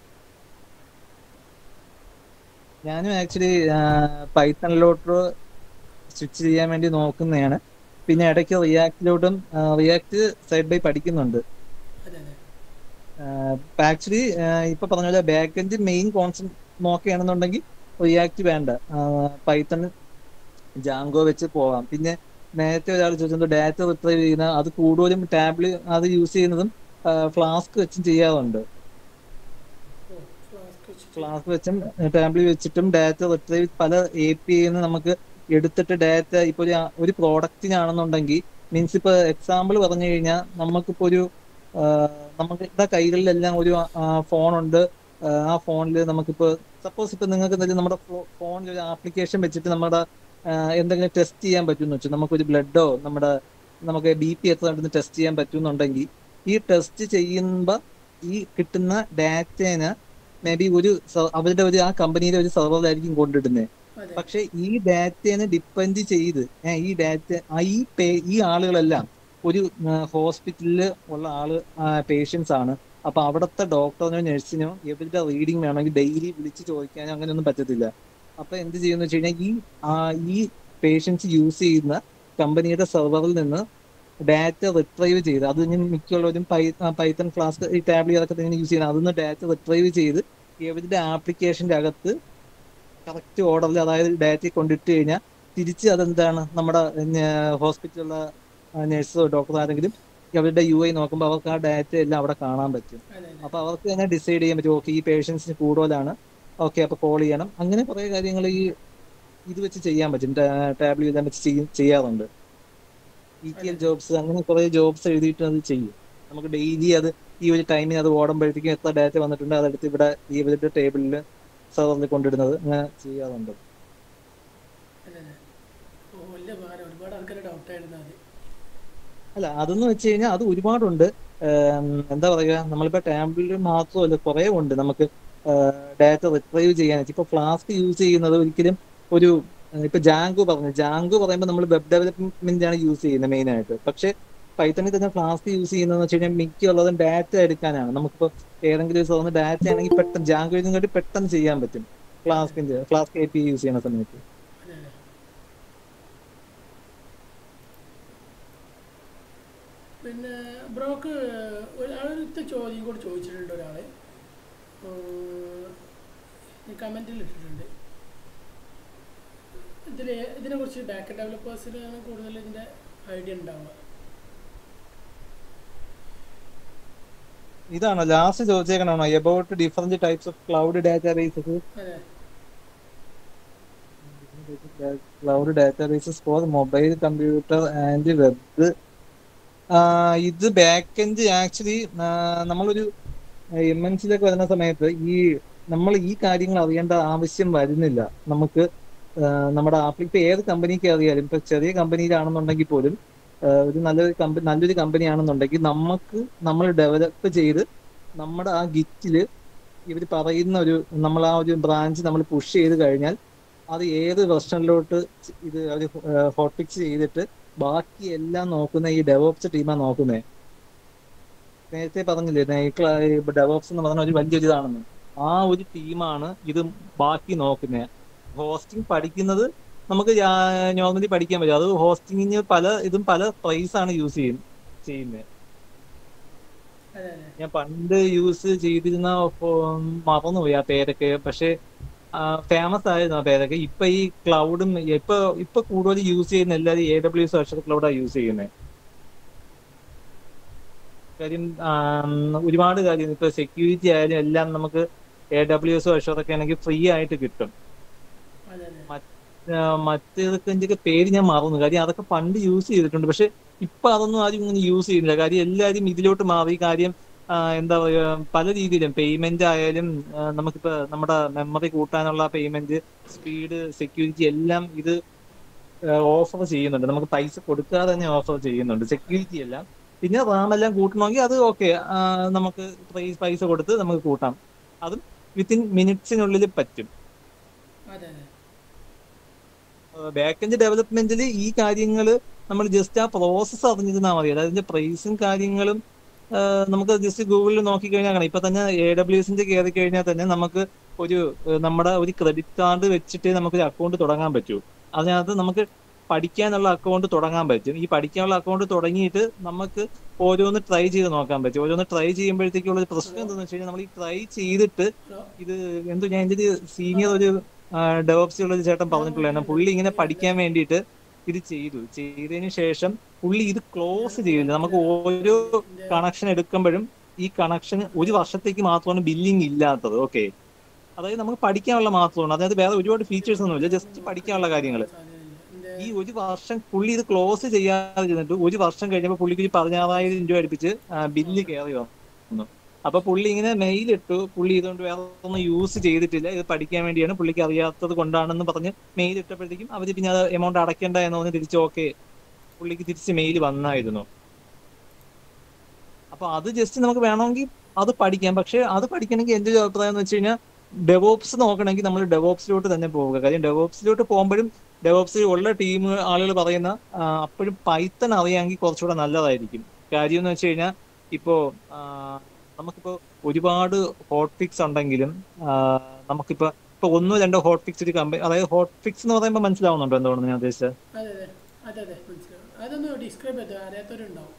ഞാനും ആക്ച്വലി പൈത്തണിലോട്ട് സ്വിച്ച് ചെയ്യാൻ വേണ്ടി നോക്കുന്നതാണ് പിന്നെ ഇടയ്ക്ക് റിയാക്റ്റിലോട്ടും റിയാക്ട് സൈഡ് ബൈ പഠിക്കുന്നുണ്ട് അതെ അതെ ആക്ച്വലി ഇപ്പൊ പറഞ്ഞ പോലെ ബാക്ക് എൻഡ് മെയിൻ കോൺസെപ്റ്റ് നോക്കുകയാണെന്നുണ്ടെങ്കിൽ റിയാക്ട് വേണ്ട പൈത്തൺ ജാങ്കോ വെച്ച് പോവാം പിന്നെ നേരത്തെ ഒരാൾ ചോദിച്ചത് ഡാറ്റ റിട്രൈവ് ചെയ്യുന്ന അത് കൂടുതലും ടാബിള് അത് യൂസ് ചെയ്യുന്നതും ഫ്ലാസ്ക് വെച്ചും ചെയ്യാറുണ്ട് ഓ ഫ്ലാസ്ക് വെച്ചിട്ട് ഫ്ലാസ്ക് വെച്ചും ടാബിൾ വെച്ചിട്ടും ഡാറ്റ റിട്രൈവ് പല എ പി ഐന്ന് നമുക്ക് എടുത്തിട്ട് ഡാറ്റ ഇപ്പൊ ഒരു ഒരു പ്രോഡക്റ്റിനാണെന്നുണ്ടെങ്കിൽ മീൻസ് ഇപ്പൊ എക്സാമ്പിൾ പറഞ്ഞു കഴിഞ്ഞാൽ നമുക്കിപ്പോ ഒരു ആ, നമുക്ക് ഇതാ കൈകളിലെല്ലാം ഒരു ഫോൺ ഉണ്ട് ആ, ആ ഫോണിൽ നമുക്കിപ്പോ സപ്പോസ് ഇപ്പൊ നിങ്ങൾക്ക് എന്തെങ്കിലും നമ്മുടെ ഫോണിൽ ഒരു ആപ്ലിക്കേഷൻ വെച്ചിട്ട് നമ്മുടെ ആ, എന്തെങ്കിലും ടെസ്റ്റ് ചെയ്യാൻ പറ്റുമെന്ന് വെച്ചാൽ നമുക്കൊരു ബ്ലഡോ നമ്മുടെ നമുക്ക് ബി പി എത്ര ഉണ്ടെന്ന് ടെസ്റ്റ് ചെയ്യാൻ പറ്റുമെന്നുണ്ടെങ്കിൽ ഈ ടെസ്റ്റ് ചെയ്യുമ്പോൾ ഈ കിട്ടുന്ന ഡാറ്റേനെ മേ ബി ഒരു സ- അവരുടെ ഒരു ആ കമ്പനിയിലെ ഒരു സെർവറിലായിരിക്കും കൊണ്ടിടുന്നത് അതെ പക്ഷെ ഈ ഡാറ്റേനെ ഡിപ്പെൻഡ് ചെയ്ത് ഏ, ഈ ഡാറ്റ ആ ഈ പേ- ഈ ആളുകളെല്ലാം ഒരു ഹോസ്പിറ്റലിൽ ഉള്ള ആള് പേഷ്യൻസ് ആണ് അപ്പൊ അവിടുത്തെ ഡോക്ടറിനോ നഴ്സിനോ ഇവരുടെ റീഡിങ് വേണമെങ്കിൽ ഡെയിലി വിളിച്ച് ചോദിക്കാനോ അങ്ങനെയൊന്നും പറ്റത്തില്ല അപ്പൊ എന്ത് ചെയ്യുന്ന വെച്ച് കഴിഞ്ഞാൽ ഈ ആ, ഈ പേഷ്യൻസ് യൂസ് ചെയ്യുന്ന കമ്പനിയുടെ സെർവറിൽ നിന്ന് ഡാറ്റ റിട്രൈവ് ചെയ്ത് അത് ഇനി മിക്കുള്ളവരും പൈത്തൺ ഫ്ലാസ്ക് ഈ ടാബ്ലറ്റ് അതൊക്കെ തന്നെ യൂസ് ചെയ്യുന്നത് അതിൽ ഡാറ്റ റിട്രൈവ് ചെയ്ത് ഇവരുടെ ആപ്ലിക്കേഷന്റെ അകത്ത് കറക്റ്റ് ഓർഡറിൽ അതായത് ഡാറ്റ കൊണ്ടിട്ട് കഴിഞ്ഞാൽ തിരിച്ച് അതെന്താണ് നമ്മുടെ ഹോസ്പിറ്റലിലെ നഴ്സോ ഡോക്ടറോ ആരെങ്കിലും അവരുടെ യു ഐ നോക്കുമ്പോൾ അവർക്ക് ആ ഡാറ്റ എല്ലാം അവിടെ കാണാൻ പറ്റും അതെ അതെ അപ്പൊ അവർക്ക് തന്നെ ഡിസൈഡ് ചെയ്യാൻ പറ്റും ഓക്കെ ഈ പേഷ്യൻസിന് കൂടുതലാണ് ഓക്കെ അപ്പൊ കോൾ ചെയ്യണം അങ്ങനെ കുറെ കാര്യങ്ങൾ ഈ ഇത് വെച്ച് ചെയ്യാൻ പറ്റും ടാബിൽ എഴുതാൻ വെച്ച് ചെയ്യ- ചെയ്യാറുണ്ട് ഇ ടി എൽ ജോബ്സ് അങ്ങനെ കുറെ ജോബ്സ് എഴുതിയിട്ട് അത് ചെയ്യും നമുക്ക് ഡെയിലി അത് ഈ ഒരു ടൈമിന് അത് ഓടുമ്പോഴത്തേക്കും എത്ര ഡാറ്റ വന്നിട്ടുണ്ട് അതെടുത്ത് ഇവിടെ ഈ ഇവരുടെ ടേബിളിൽ സെർവറിൽ കൊണ്ടിടുന്നത് അങ്ങനെ ചെയ്യാറുണ്ട് അതെ അതെ ഓ വലിയ ഉപകാരം ഒരുപാട് ആൾക്കാർ ഡൗട്ട് ആയിരുന്നു അത് അല്ല അതെന്ന് വെച്ച് കഴിഞ്ഞാൽ അത് ഒരുപാടുണ്ട് ഏം, എന്താ പറയുക നമ്മളിപ്പോ ടാബിളിൽ മാത്രമല്ല കുറെ ഉണ്ട് നമുക്ക് ഡാറ്റ റിട്രൈവ് ചെയ്യാൻ ഇപ്പൊ ഫ്ലാസ്ക് യൂസ് ചെയ്യുന്നത് ഒരിക്കലും ഒരു ഏഹ്, ഇപ്പൊ ജാങ്കോ പറഞ്ഞു ജാങ്കോ പറയുമ്പോൾ നമ്മൾ വെബ് ഡെവലപ്മെന്റ് ആണ് യൂസ് ചെയ്യുന്നത് മെയിൻ ആയിട്ട് പക്ഷെ പൈത്തണിൽ തന്നെ ഫ്ലാസ്ക് യൂസ് ചെയ്യുന്നതെന്ന് വെച്ച് കഴിഞ്ഞാൽ മിക്കുള്ളതും ഡാറ്റ എടുക്കാനാണ് നമുക്കിപ്പോ ഏതെങ്കിലും ഒരു സാധനം ഡാറ്റ ആണെങ്കിൽ പെട്ടെന്ന് ജാങ്കോ കാട്ടി പെട്ടെന്ന് ചെയ്യാൻ പറ്റും ഫ്ലാസ്കിന്റെ ഫ്ലാസ്ക് എ പി യൂസ് ചെയ്യുന്ന സമയത്ത് അതെ അതെ പിന്നെ ബ്രോക്ക് ഒരാളത്തെ ചോദ്യം കൂടി ചോദിച്ചിട്ടുണ്ട് ഒരാൾ കമൻറ്റിൽ ഇട്ടിട്ടുണ്ട് ഇതിൽ ഇതിനെക്കുറിച്ച് ബാക്ക് ഡെവലപ്പേഴ്സിനാണ് കൂടുതൽ ഇതിൻ്റെ ഐഡിയ ഉണ്ടാവുക ഇതാണോ ലാസ്റ്റ് ചോദിച്ചേക്കണോ about different types of cloud databases അതെ cloud databases for mobile computer and web ഇത് ബാക്ക് എൻഡ് ആക്ച്വലി നമ്മളൊരു എം എൻ സിയിലൊക്കെ വരുന്ന സമയത്ത് ഈ നമ്മൾ ഈ കാര്യങ്ങൾ അറിയേണ്ട ആവശ്യം വരുന്നില്ല നമുക്ക് ആ, നമ്മുടെ ആപ്ലി ഇപ്പൊ ഏത് കമ്പനിക്ക് അറിയാലും ഇപ്പൊ ചെറിയ കമ്പനിയിലാണെന്നുണ്ടെങ്കിൽ പോലും ആ, ഒരു നല്ലൊരു കമ്പനി നല്ലൊരു കമ്പനി ആണെന്നുണ്ടെങ്കിൽ നമുക്ക് നമ്മൾ ഡെവലപ്പ് ചെയ്ത് നമ്മുടെ ആ ഗിറ്റില് ഇവർ പറയുന്ന ഒരു നമ്മൾ ആ ഒരു ബ്രാഞ്ച് നമ്മൾ പുഷ് ചെയ്ത് കഴിഞ്ഞാൽ അത് ഏത് വെർഷനിലോട്ട് ഇത് അവർ ഹോട്ട് ഫിക്സ് ചെയ്തിട്ട് ബാക്കി എല്ലാം നോക്കുന്ന ഈ ഡെവോപ്സ് ടീമാണ് നോക്കുന്നത് നേരത്തെ പറഞ്ഞില്ലേ ഈ ഡെവോപ്സ് എന്ന് പറഞ്ഞ ഒരു വലിയൊരു ഇതാണെന്ന് ആ ഒരു ടീമാണ് ഇത് ബാക്കി നോക്കുന്നത് ഹോസ്റ്റിംഗ് പഠിക്കുന്നത് നമുക്ക് നോർമലി പഠിക്കാൻ പറ്റും അത് ഹോസ്റ്റിങ്ങിന് പല ഇതും പല പ്രൈസ് ആണ് യൂസ് ചെയ്യും ചെയ്യുന്നത് അതെ അതെ ഞാൻ പണ്ട് യൂസ് ചെയ്തിരുന്ന ഫോ- മറന്നുപോയി ആ പേരൊക്കെ പക്ഷെ ഫേമസ് ആയിരുന്നു ആ പേരൊക്കെ ഇപ്പൊ ഈ ക്ലൗഡും ഇപ്പൊ ഇപ്പൊ കൂടുതൽ യൂസ് ചെയ്യുന്ന എല്ലാവരും എ ഡബ്ല്യു എസ് അക്ഷര ക്ലൗഡാണ് യൂസ് ചെയ്യുന്നത് കാര്യം ആം, ഒരുപാട് കാര്യം ഇപ്പൊ സെക്യൂരിറ്റി ആയാലും എല്ലാം നമുക്ക് എ ഡബ്ല്യു എസ് അക്ഷരൊക്കെ ആണെങ്കിൽ ഫ്രീ ആയിട്ട് കിട്ടും അതെ അതെ ആ, മറ്റേതൊക്കെ എന്തൊക്കെ പേര് ഞാൻ മറന്നു കാര്യം അതൊക്കെ പണ്ട് യൂസ് ചെയ്തിട്ടുണ്ട് പക്ഷെ ഇപ്പൊ അതൊന്നും ആരും ഇങ്ങനെ യൂസ് ചെയ്യുന്നില്ല കാര്യം എല്ലാരും ഇതിലോട്ട് മാറി കാര്യം ആ, എന്താ പറയുക പല രീതിയിലും പേയ്മെന്റ് ആയാലും ആ, നമുക്കിപ്പോ നമ്മുടെ മെമ്മറി കൂട്ടാനുള്ള പേയ്മെന്റ് സ്പീഡ് സെക്യൂരിറ്റി എല്ലാം ഇത് ഓഫർ ചെയ്യുന്നുണ്ട് നമുക്ക് പൈസ കൊടുക്കാതെ തന്നെ ഓഫർ ചെയ്യുന്നുണ്ട് സെക്യൂരിറ്റി എല്ലാം പിന്നെ റാം എല്ലാം കൂട്ടണമെങ്കിൽ അത് ഓക്കെ നമുക്ക് പ്രൈസ് പൈസ കൊടുത്ത് നമുക്ക് കൂട്ടാം അതും വിത്തിൻ മിനിറ്റ്സിനുള്ളിൽ പറ്റും അതെ അതെ ബാക്ക് എൻഡ് ഡെവലപ്മെന്റിൽ ഈ കാര്യങ്ങൾ നമ്മൾ ജസ്റ്റ് ആ പ്രോസസ്സ് അറിഞ്ഞിരുന്നാൽ മതി അതായത് ഇതിന്റെ പ്രൈസും കാര്യങ്ങളും ആ, നമുക്ക് ജസ്റ്റ് ഗൂഗിളിൽ നോക്കിക്കഴിഞ്ഞാൽ കാണാം ഇപ്പൊ തന്നെ എ ഡബ്ല്യു എസിന്റെ കയറി കഴിഞ്ഞാൽ തന്നെ നമുക്ക് ഒരു ഏഹ്, നമ്മുടെ ഒരു ക്രെഡിറ്റ് കാർഡ് വെച്ചിട്ട് നമുക്ക് ഒരു അക്കൗണ്ട് തുടങ്ങാൻ പറ്റൂ അതിനകത്ത് നമുക്ക് പഠിക്കാനുള്ള അക്കൗണ്ട് തുടങ്ങാൻ പറ്റും ഈ പഠിക്കാനുള്ള അക്കൗണ്ട് തുടങ്ങിയിട്ട് നമുക്ക് ഓരോന്ന് ട്രൈ ചെയ്ത് നോക്കാൻ പറ്റും ഓരോന്ന് ട്രൈ ചെയ്യുമ്പോഴത്തേക്കുള്ള ഒരു പ്രശ്നം എന്താണെന്ന് വെച്ച് കഴിഞ്ഞാൽ നമ്മൾ ഈ ട്രൈ ചെയ്തിട്ട് ഹലോ ഇത് എന്തോ ഞാൻ എന്റെ ഒരു സീനിയർ ഒരു ഡെവലപ്സ് ഉള്ള ഒരു ചേട്ടൻ പറഞ്ഞിട്ടുള്ളതാണ് പുള്ളി ഇങ്ങനെ പഠിക്കാൻ വേണ്ടിയിട്ട് ഇത് ചെയ്തു ചെയ്തതിന് ശേഷം പുള്ളി ഇത് ക്ലോസ് ചെയ്തില്ല നമുക്ക് ഓരോ കണക്ഷൻ എടുക്കുമ്പോഴും ഈ കണക്ഷൻ ഒരു വർഷത്തേക്ക് മാത്രമാണ് ബില്ലിംഗ് ഇല്ലാത്തത് ഓക്കെ അതായത് നമുക്ക് പഠിക്കാനുള്ള മാത്രമാണ് അതായത് വേറെ ഒരുപാട് ഫീച്ചേഴ്സ് ഒന്നുമില്ല ജസ്റ്റ് പഠിക്കാനുള്ള കാര്യങ്ങൾ സാധ്യതയില്ല ഈ ഒരു വർഷം പുള്ളി ഇത് ക്ലോസ് ചെയ്യാതെ ഇരുന്നിട്ട് ഒരു വർഷം കഴിഞ്ഞപ്പോൾ പുള്ളിക്ക് ഒരു പതിനാറായിരം രൂപ അടുപ്പിച്ച് ബില്ല് കയറി വന്നു അപ്പൊ പുള്ളി ഇങ്ങനെ മെയിൽ ഇട്ടു പുള്ളി ഇതുകൊണ്ട് വേറെ ഒന്നും യൂസ് ചെയ്തിട്ടില്ല ഇത് പഠിക്കാൻ വേണ്ടിയാണ് പുള്ളിക്ക് അറിയാത്തത് കൊണ്ടാണെന്ന് പറഞ്ഞ് മെയിൽ ഇട്ടപ്പോഴത്തേക്കും അവര് പിന്നെ അത് എമൗണ്ട് അടയ്ക്കേണ്ട എന്ന് പറഞ്ഞ് തിരിച്ച് ഓക്കെ പുള്ളിക്ക് തിരിച്ച് മെയിൽ വന്നായിരുന്നു അപ്പൊ അത് ജസ്റ്റ് നമുക്ക് വേണമെങ്കിൽ അത് പഠിക്കാം പക്ഷെ അത് പഠിക്കണമെങ്കിൽ എന്റെ ഒരു അഭിപ്രായം എന്ന് വെച്ച് കഴിഞ്ഞാൽ ഡെവോപ്സ് നോക്കണമെങ്കിൽ നമ്മൾ ഡെവോപ്സിലോട്ട് തന്നെ പോവുക കാര്യം ഡെവോപ്സിലോട്ട് പോകുമ്പോഴും ഡെവോപ്സിൽ ഉള്ള ടീം ആളുകൾ പറയുന്ന ആ, അപ്പോഴും പൈത്തൺ അറിയാമെങ്കിൽ കുറച്ചുകൂടെ നല്ലതായിരിക്കും കാര്യം എന്ന് വെച്ച് കഴിഞ്ഞാൽ ഇപ്പോ ആ, നമുക്കിപ്പോ ഒരുപാട് ഹോട്ട് ഫിക്സ് ഉണ്ടെങ്കിലും ആ, നമുക്കിപ്പോ ഇപ്പൊ ഒന്നോ രണ്ടോ ഹോട്ട് ഫിക്സ് ഒരു കമ്പനി അതായത് ഹോട്ട് ഫിക്സ് എന്ന് പറയുമ്പോൾ മനസ്സിലാവുന്നുണ്ടോ എന്തുകൊണ്ടാണ് ഞാൻ ഉദ്ദേശിച്ചത് അതെ അതെ അതെ അതെ മനസ്സിലാവും അതൊന്ന് ഡിസ്ക്രൈബ് ചെയ്ത് അറിയാത്തവരുണ്ടാവും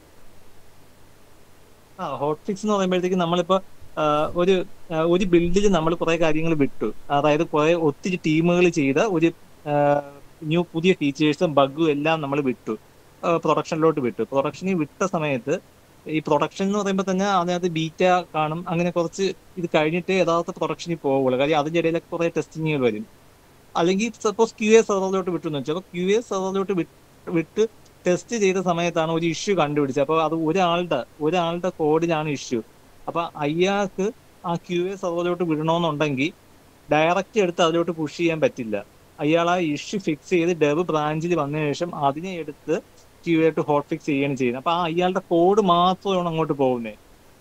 ആ ഹോട്ട് ഫിക്സ് എന്ന് പറയുമ്പോഴത്തേക്ക് നമ്മളിപ്പോ ആ, ഒരു ആ, ഒരു ബിൽഡിൽ നമ്മൾ കുറെ കാര്യങ്ങൾ വിട്ടു അതായത് കുറെ ഒത്തിരി ടീമുകൾ ചെയ്ത ഒരു ന്യൂ പുതിയ ഫീച്ചേഴ്സും ബഗും എല്ലാം നമ്മൾ വിട്ടു പ്രൊഡക്ഷനിലോട്ട് വിട്ടു പ്രൊഡക്ഷനിൽ വിട്ട സമയത്ത് ഈ പ്രൊഡക്ഷൻ എന്ന് പറയുമ്പോൾ തന്നെ അതിനകത്ത് ബീറ്റ കാണും അങ്ങനെ കുറച്ച് ഇത് കഴിഞ്ഞിട്ട് യഥാർത്ഥ പ്രൊഡക്ഷനിൽ പോകുള്ളൂ കാര്യം അതിന്റെ ഇടയിലൊക്കെ കുറെ ടെസ്റ്റിങ്ങുകൾ വരും അല്ലെങ്കിൽ സപ്പോസ് ക്യു എ സെർവറിലോട്ട് വിട്ടു എന്ന് വെച്ചാൽ അപ്പോൾ ക്യു എ സെർവറിലോട്ട് വിട്ട് ടെസ്റ്റ് ചെയ്ത സമയത്താണ് ഒരു ഇഷ്യൂ കണ്ടുപിടിച്ചത് അപ്പോൾ അത് ഒരാളുടെ ഒരാളുടെ കോഡിലാണ് ഇഷ്യൂ അപ്പൊ അയാൾക്ക് ആ ക്യു എ സെർവറിലോട്ട് വിടണമെന്നുണ്ടെങ്കിൽ ഡയറക്റ്റ് എടുത്ത് അതിലോട്ട് പുഷ് ചെയ്യാൻ പറ്റില്ല അയാൾ ആ ഇഷ്യൂ ഫിക്സ് ചെയ്ത് ഡെവ് ബ്രാഞ്ചിൽ വന്നതിന് ശേഷം അതിനെ എടുത്ത് ക്യു ആയിട്ട് ഹോട്ട് ഫിക്സ് ചെയ്യുകയാണ് ചെയ്യുന്നത് അപ്പൊ ആ അയാളുടെ കോഡ് മാത്രമാണ് അങ്ങോട്ട് പോകുന്നത്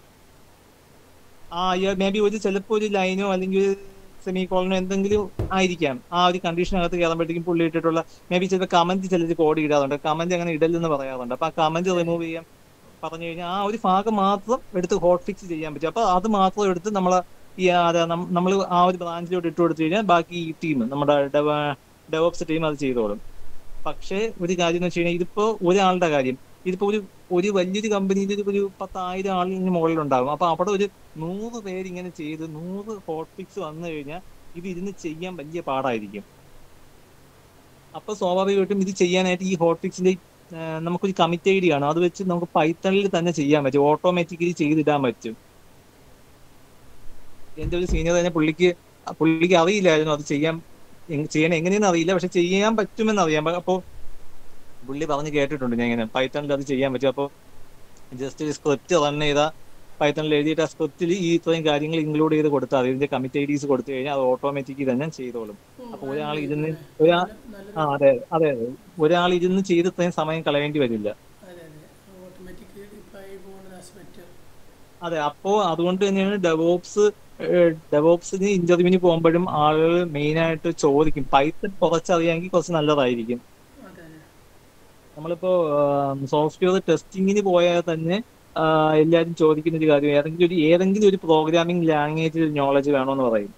ആ അയാൾ മേ ബി ഒരു ചിലപ്പോൾ ഒരു ലൈനോ അല്ലെങ്കിൽ ഒരു സെമി കോളനോ എന്തെങ്കിലും ആയിരിക്കാം ആ ഒരു കണ്ടീഷനകത്ത് കയറുമ്പോഴത്തേക്കും പുള്ളി ഇട്ടിട്ടുള്ള മേ ബി ചിലപ്പോൾ കമന്റ് ചിലർ കോഡ് ഇടാറുണ്ട് കമന്റ് അങ്ങനെ ഇടലെന്ന് പറയാറുണ്ട് അപ്പൊ ആ കമന്റ് റിമൂവ് ചെയ്യാൻ പറഞ്ഞു കഴിഞ്ഞാൽ ആ ഒരു ഭാഗം മാത്രം എടുത്ത് ഹോട്ട് ഫിക്സ് ചെയ്യാൻ പറ്റും അപ്പൊ അത് മാത്രം എടുത്ത് നമ്മൾ ഈ നമ്മൾ ആ ഒരു ബ്രാഞ്ചിലോട്ട് ഇട്ട് കൊടുത്തു കഴിഞ്ഞാൽ ബാക്കി ഈ ടീം നമ്മുടെ ഡെവോപ്സ് ടീം അത് ചെയ്തോളും പക്ഷേ ഒരു കാര്യം എന്ന് വെച്ച് കഴിഞ്ഞാൽ ഇതിപ്പോ ഒരാളുടെ കാര്യം ഇതിപ്പോ ഒരു ഒരു വലിയൊരു കമ്പനിയിൽ ഒരു പത്തായിരം ആളിന് മുകളിലുണ്ടാകും അപ്പൊ അവിടെ ഒരു നൂറ് പേര് ഇങ്ങനെ ചെയ്ത് നൂറ് ഹോട്ട് ഫിക്സ് വന്നു കഴിഞ്ഞാൽ ഇത് ഇരുന്ന് ചെയ്യാൻ വലിയ പാടായിരിക്കും അപ്പൊ സ്വാഭാവികമായിട്ടും ഇത് ചെയ്യാനായിട്ട് ഈ ഹോട്ട് ഫിക്സിന്റെ നമുക്കൊരു കമ്മിറ്റ് ഐ ഡി ആണ് അത് വെച്ച് നമുക്ക് പൈത്തണിൽ തന്നെ ചെയ്യാൻ പറ്റും ഓട്ടോമാറ്റിക്കലി ചെയ്തിടാൻ പറ്റും എന്റെ ഒരു സീനിയർ തന്നെ പുള്ളിക്ക് പുള്ളിക്ക് അറിയില്ലായിരുന്നു അത് ചെയ്യാൻ ചെയ്യാൻ എങ്ങനെയെന്ന് അറിയില്ല പക്ഷെ ചെയ്യാൻ പറ്റുമെന്ന് അറിയാം അപ്പോ പുള്ളി പറഞ്ഞ് കേട്ടിട്ടുണ്ട് ഞാൻ ഇങ്ങനെ പൈത്തണിൽ അത് ചെയ്യാൻ പറ്റും അപ്പോൾ ജസ്റ്റ് ഒരു സ്ക്രിപ്റ്റ് റൺ ചെയ്ത പൈത്തണിൽ എഴുതിയിട്ട് ആ സ്ക്രിപ്റ്റിൽ ഈ ഇത്രയും കാര്യങ്ങൾ ഇൻക്ലൂഡ് ചെയ്ത് കൊടുത്താൽ ഇതിന്റെ കമ്മിറ്റ് ഐ ഡീസ് കൊടുത്തു കഴിഞ്ഞാൽ അത് ഓട്ടോമാറ്റിക്കലി തന്നെ ചെയ്തോളും അപ്പൊ ഒരാൾ ഇരുന്ന് ഒരാൾ ആ അതെ അതെ അതെ ഒരാൾ ഇരുന്ന് ചെയ്ത് ഇത്രയും സമയം കളയേണ്ടി വരില്ല അതെ അപ്പോ അതുകൊണ്ട് തന്നെയാണ് ഡെവോപ്സ് ഡെവോപ്സിന് ഇന്റർവ്യൂവിന് പോകുമ്പോഴും ആളുകൾ മെയിൻ ആയിട്ട് ചോദിക്കും പൈത്തൺ കുറച്ചറിയാമെങ്കിൽ കുറച്ച് നല്ലതായിരിക്കും നമ്മളിപ്പോ സോഫ്റ്റ്വെയർ ടെസ്റ്റിങ്ങിന് പോയാൽ തന്നെ എല്ലാവരും ചോദിക്കുന്ന ഒരു കാര്യം ഏതെങ്കിലും ഒരു ഏതെങ്കിലും ഒരു പ്രോഗ്രാമിംഗ് ലാംഗ്വേജിൽ നോളജ് വേണമെന്ന് പറയും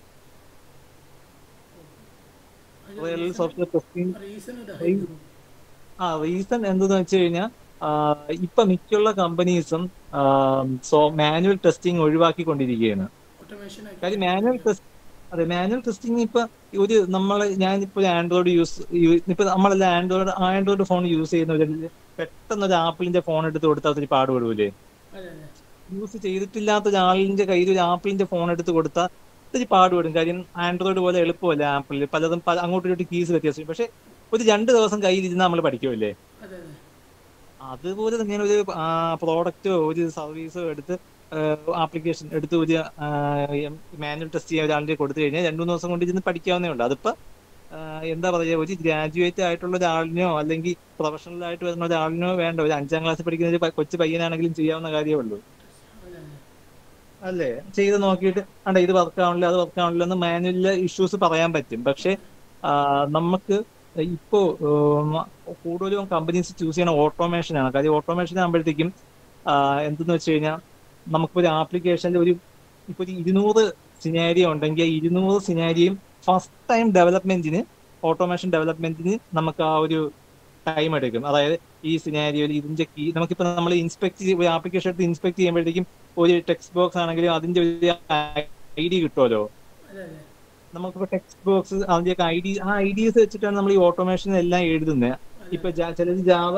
സോഫ്റ്റ്വെയർ ടെസ്റ്റിംഗ് ആ റീസൺ എന്തെന്ന് വെച്ച് കഴിഞ്ഞാൽ ഇപ്പൊ മിക്കുള്ള കമ്പനീസും സോ മാനുവൽ ടെസ്റ്റിംഗ് ഒഴിവാക്കിക്കൊണ്ടിരിക്കുകയാണ് കാര്യം മാനുവൽ ടെസ്റ്റ് അതെ മാനുവൽ ടെസ്റ്റിംഗ് ഇപ്പൊ ഒരു നമ്മൾ ഞാനിപ്പോ ആൻഡ്രോയിഡ് യൂസ് ഇപ്പൊ നമ്മളെല്ലാം ആൻഡ്രോയിഡ് ആൻഡ്രോയിഡ് ഫോൺ യൂസ് ചെയ്യുന്നവരിൽ പെട്ടെന്ന് ഒരു ആപ്പിളിന്റെ ഫോൺ എടുത്ത് കൊടുത്താൽ ഒത്തിരി പാടുപെടൂലേ യൂസ് ചെയ്തിട്ടില്ലാത്ത ഒരാളിന്റെ കയ്യിൽ ഒരു ആപ്പിളിന്റെ ഫോൺ എടുത്ത് കൊടുത്താൽ ഒത്തിരി പാടുപെടും കാര്യം ആൻഡ്രോയിഡ് പോലെ എളുപ്പമല്ല ആപ്പിളിൽ പലതും അങ്ങോട്ടും ഇങ്ങോട്ടും കീസ് വ്യത്യാസം പക്ഷെ ഒരു രണ്ട് ദിവസം കയ്യിൽ ഇരുന്ന് നമ്മൾ പഠിക്കുമല്ലേ അതുപോലെ തന്നെയാണ് ഒരു പ്രോഡക്റ്റോ ഒരു സർവീസോ എടുത്ത് ആപ്ലിക്കേഷൻ എടുത്ത് ഒരു മാനുവൽ ടെസ്റ്റ് ചെയ്യാൻ ഒരാളിന്റെ കൊടുത്തു കഴിഞ്ഞാൽ രണ്ടു മൂന്ന് ദിവസം കൊണ്ട് ഇരുന്ന് പഠിക്കാവുന്നേ ഉള്ളൂ അതിപ്പോ എന്താ പറയുക ഒരു ഗ്രാജുവേറ്റ് ആയിട്ടുള്ള ഒരാളിനോ അല്ലെങ്കിൽ പ്രൊഫഷണൽ ആയിട്ട് വരുന്ന ഒരാളിനോ വേണ്ട ഒരു അഞ്ചാം ക്ലാസ്സിൽ പഠിക്കുന്ന ഒരു കൊച്ചു പയ്യനാണെങ്കിലും ചെയ്യാവുന്ന കാര്യമേ ഉള്ളൂ അല്ലേ ചെയ്ത് നോക്കിയിട്ട് അണ്ട ഇത് വർക്ക് ആവണില്ല അത് വർക്ക് ആവണില്ല എന്ന് മാനുവലിലെ ഇഷ്യൂസ് പറയാൻ പറ്റും പക്ഷെ നമുക്ക് ഇപ്പോ കൂടുതലും കമ്പനീസ് ചൂസ് ചെയ്യണ ഓട്ടോമേഷൻ ആണ് കാര്യം ഓട്ടോമേഷൻ ആകുമ്പോഴത്തേക്കും എന്തെന്ന് വെച്ച് കഴിഞ്ഞാൽ നമുക്കിപ്പോ ഒരു ആപ്ലിക്കേഷനിൽ ഒരു ഇപ്പൊ ഒരു ഇരുന്നൂറ് സിനാരിയോ ഉണ്ടെങ്കിൽ ആ ഇരുന്നൂറ് സിനാരിയും ഫസ്റ്റ് ടൈം ഡെവലപ്മെന്റിന് ഓട്ടോമേഷൻ ഡെവലപ്മെന്റിന് നമുക്ക് ആ ഒരു ടൈം എടുക്കും അതായത് ഈ സിനാരിയോയിൽ ഇതിന്റെ കീ നമുക്കിപ്പോ നമ്മൾ ഇൻസ്പെക്ട് ഒരു ആപ്ലിക്കേഷൻ എടുത്ത് ഇൻസ്പെക്ട് ചെയ്യുമ്പോഴത്തേക്കും ഒരു ടെക്സ്റ്റ് ബോക്സ് ആണെങ്കിലും അതിന്റെ ഒരു ഐ ഡി കിട്ടുമല്ലോ നമുക്കിപ്പോ ടെക്സ്റ്റ് ബോക്സ് അതിന്റെയൊക്കെ ഐ ഡി ആ ഐ ഡിസ് വെച്ചിട്ടാണ് നമ്മൾ ഈ ഓട്ടോമേഷൻ എല്ലാം എഴുതുന്നത് ഇപ്പൊ ചിലത് ജാവ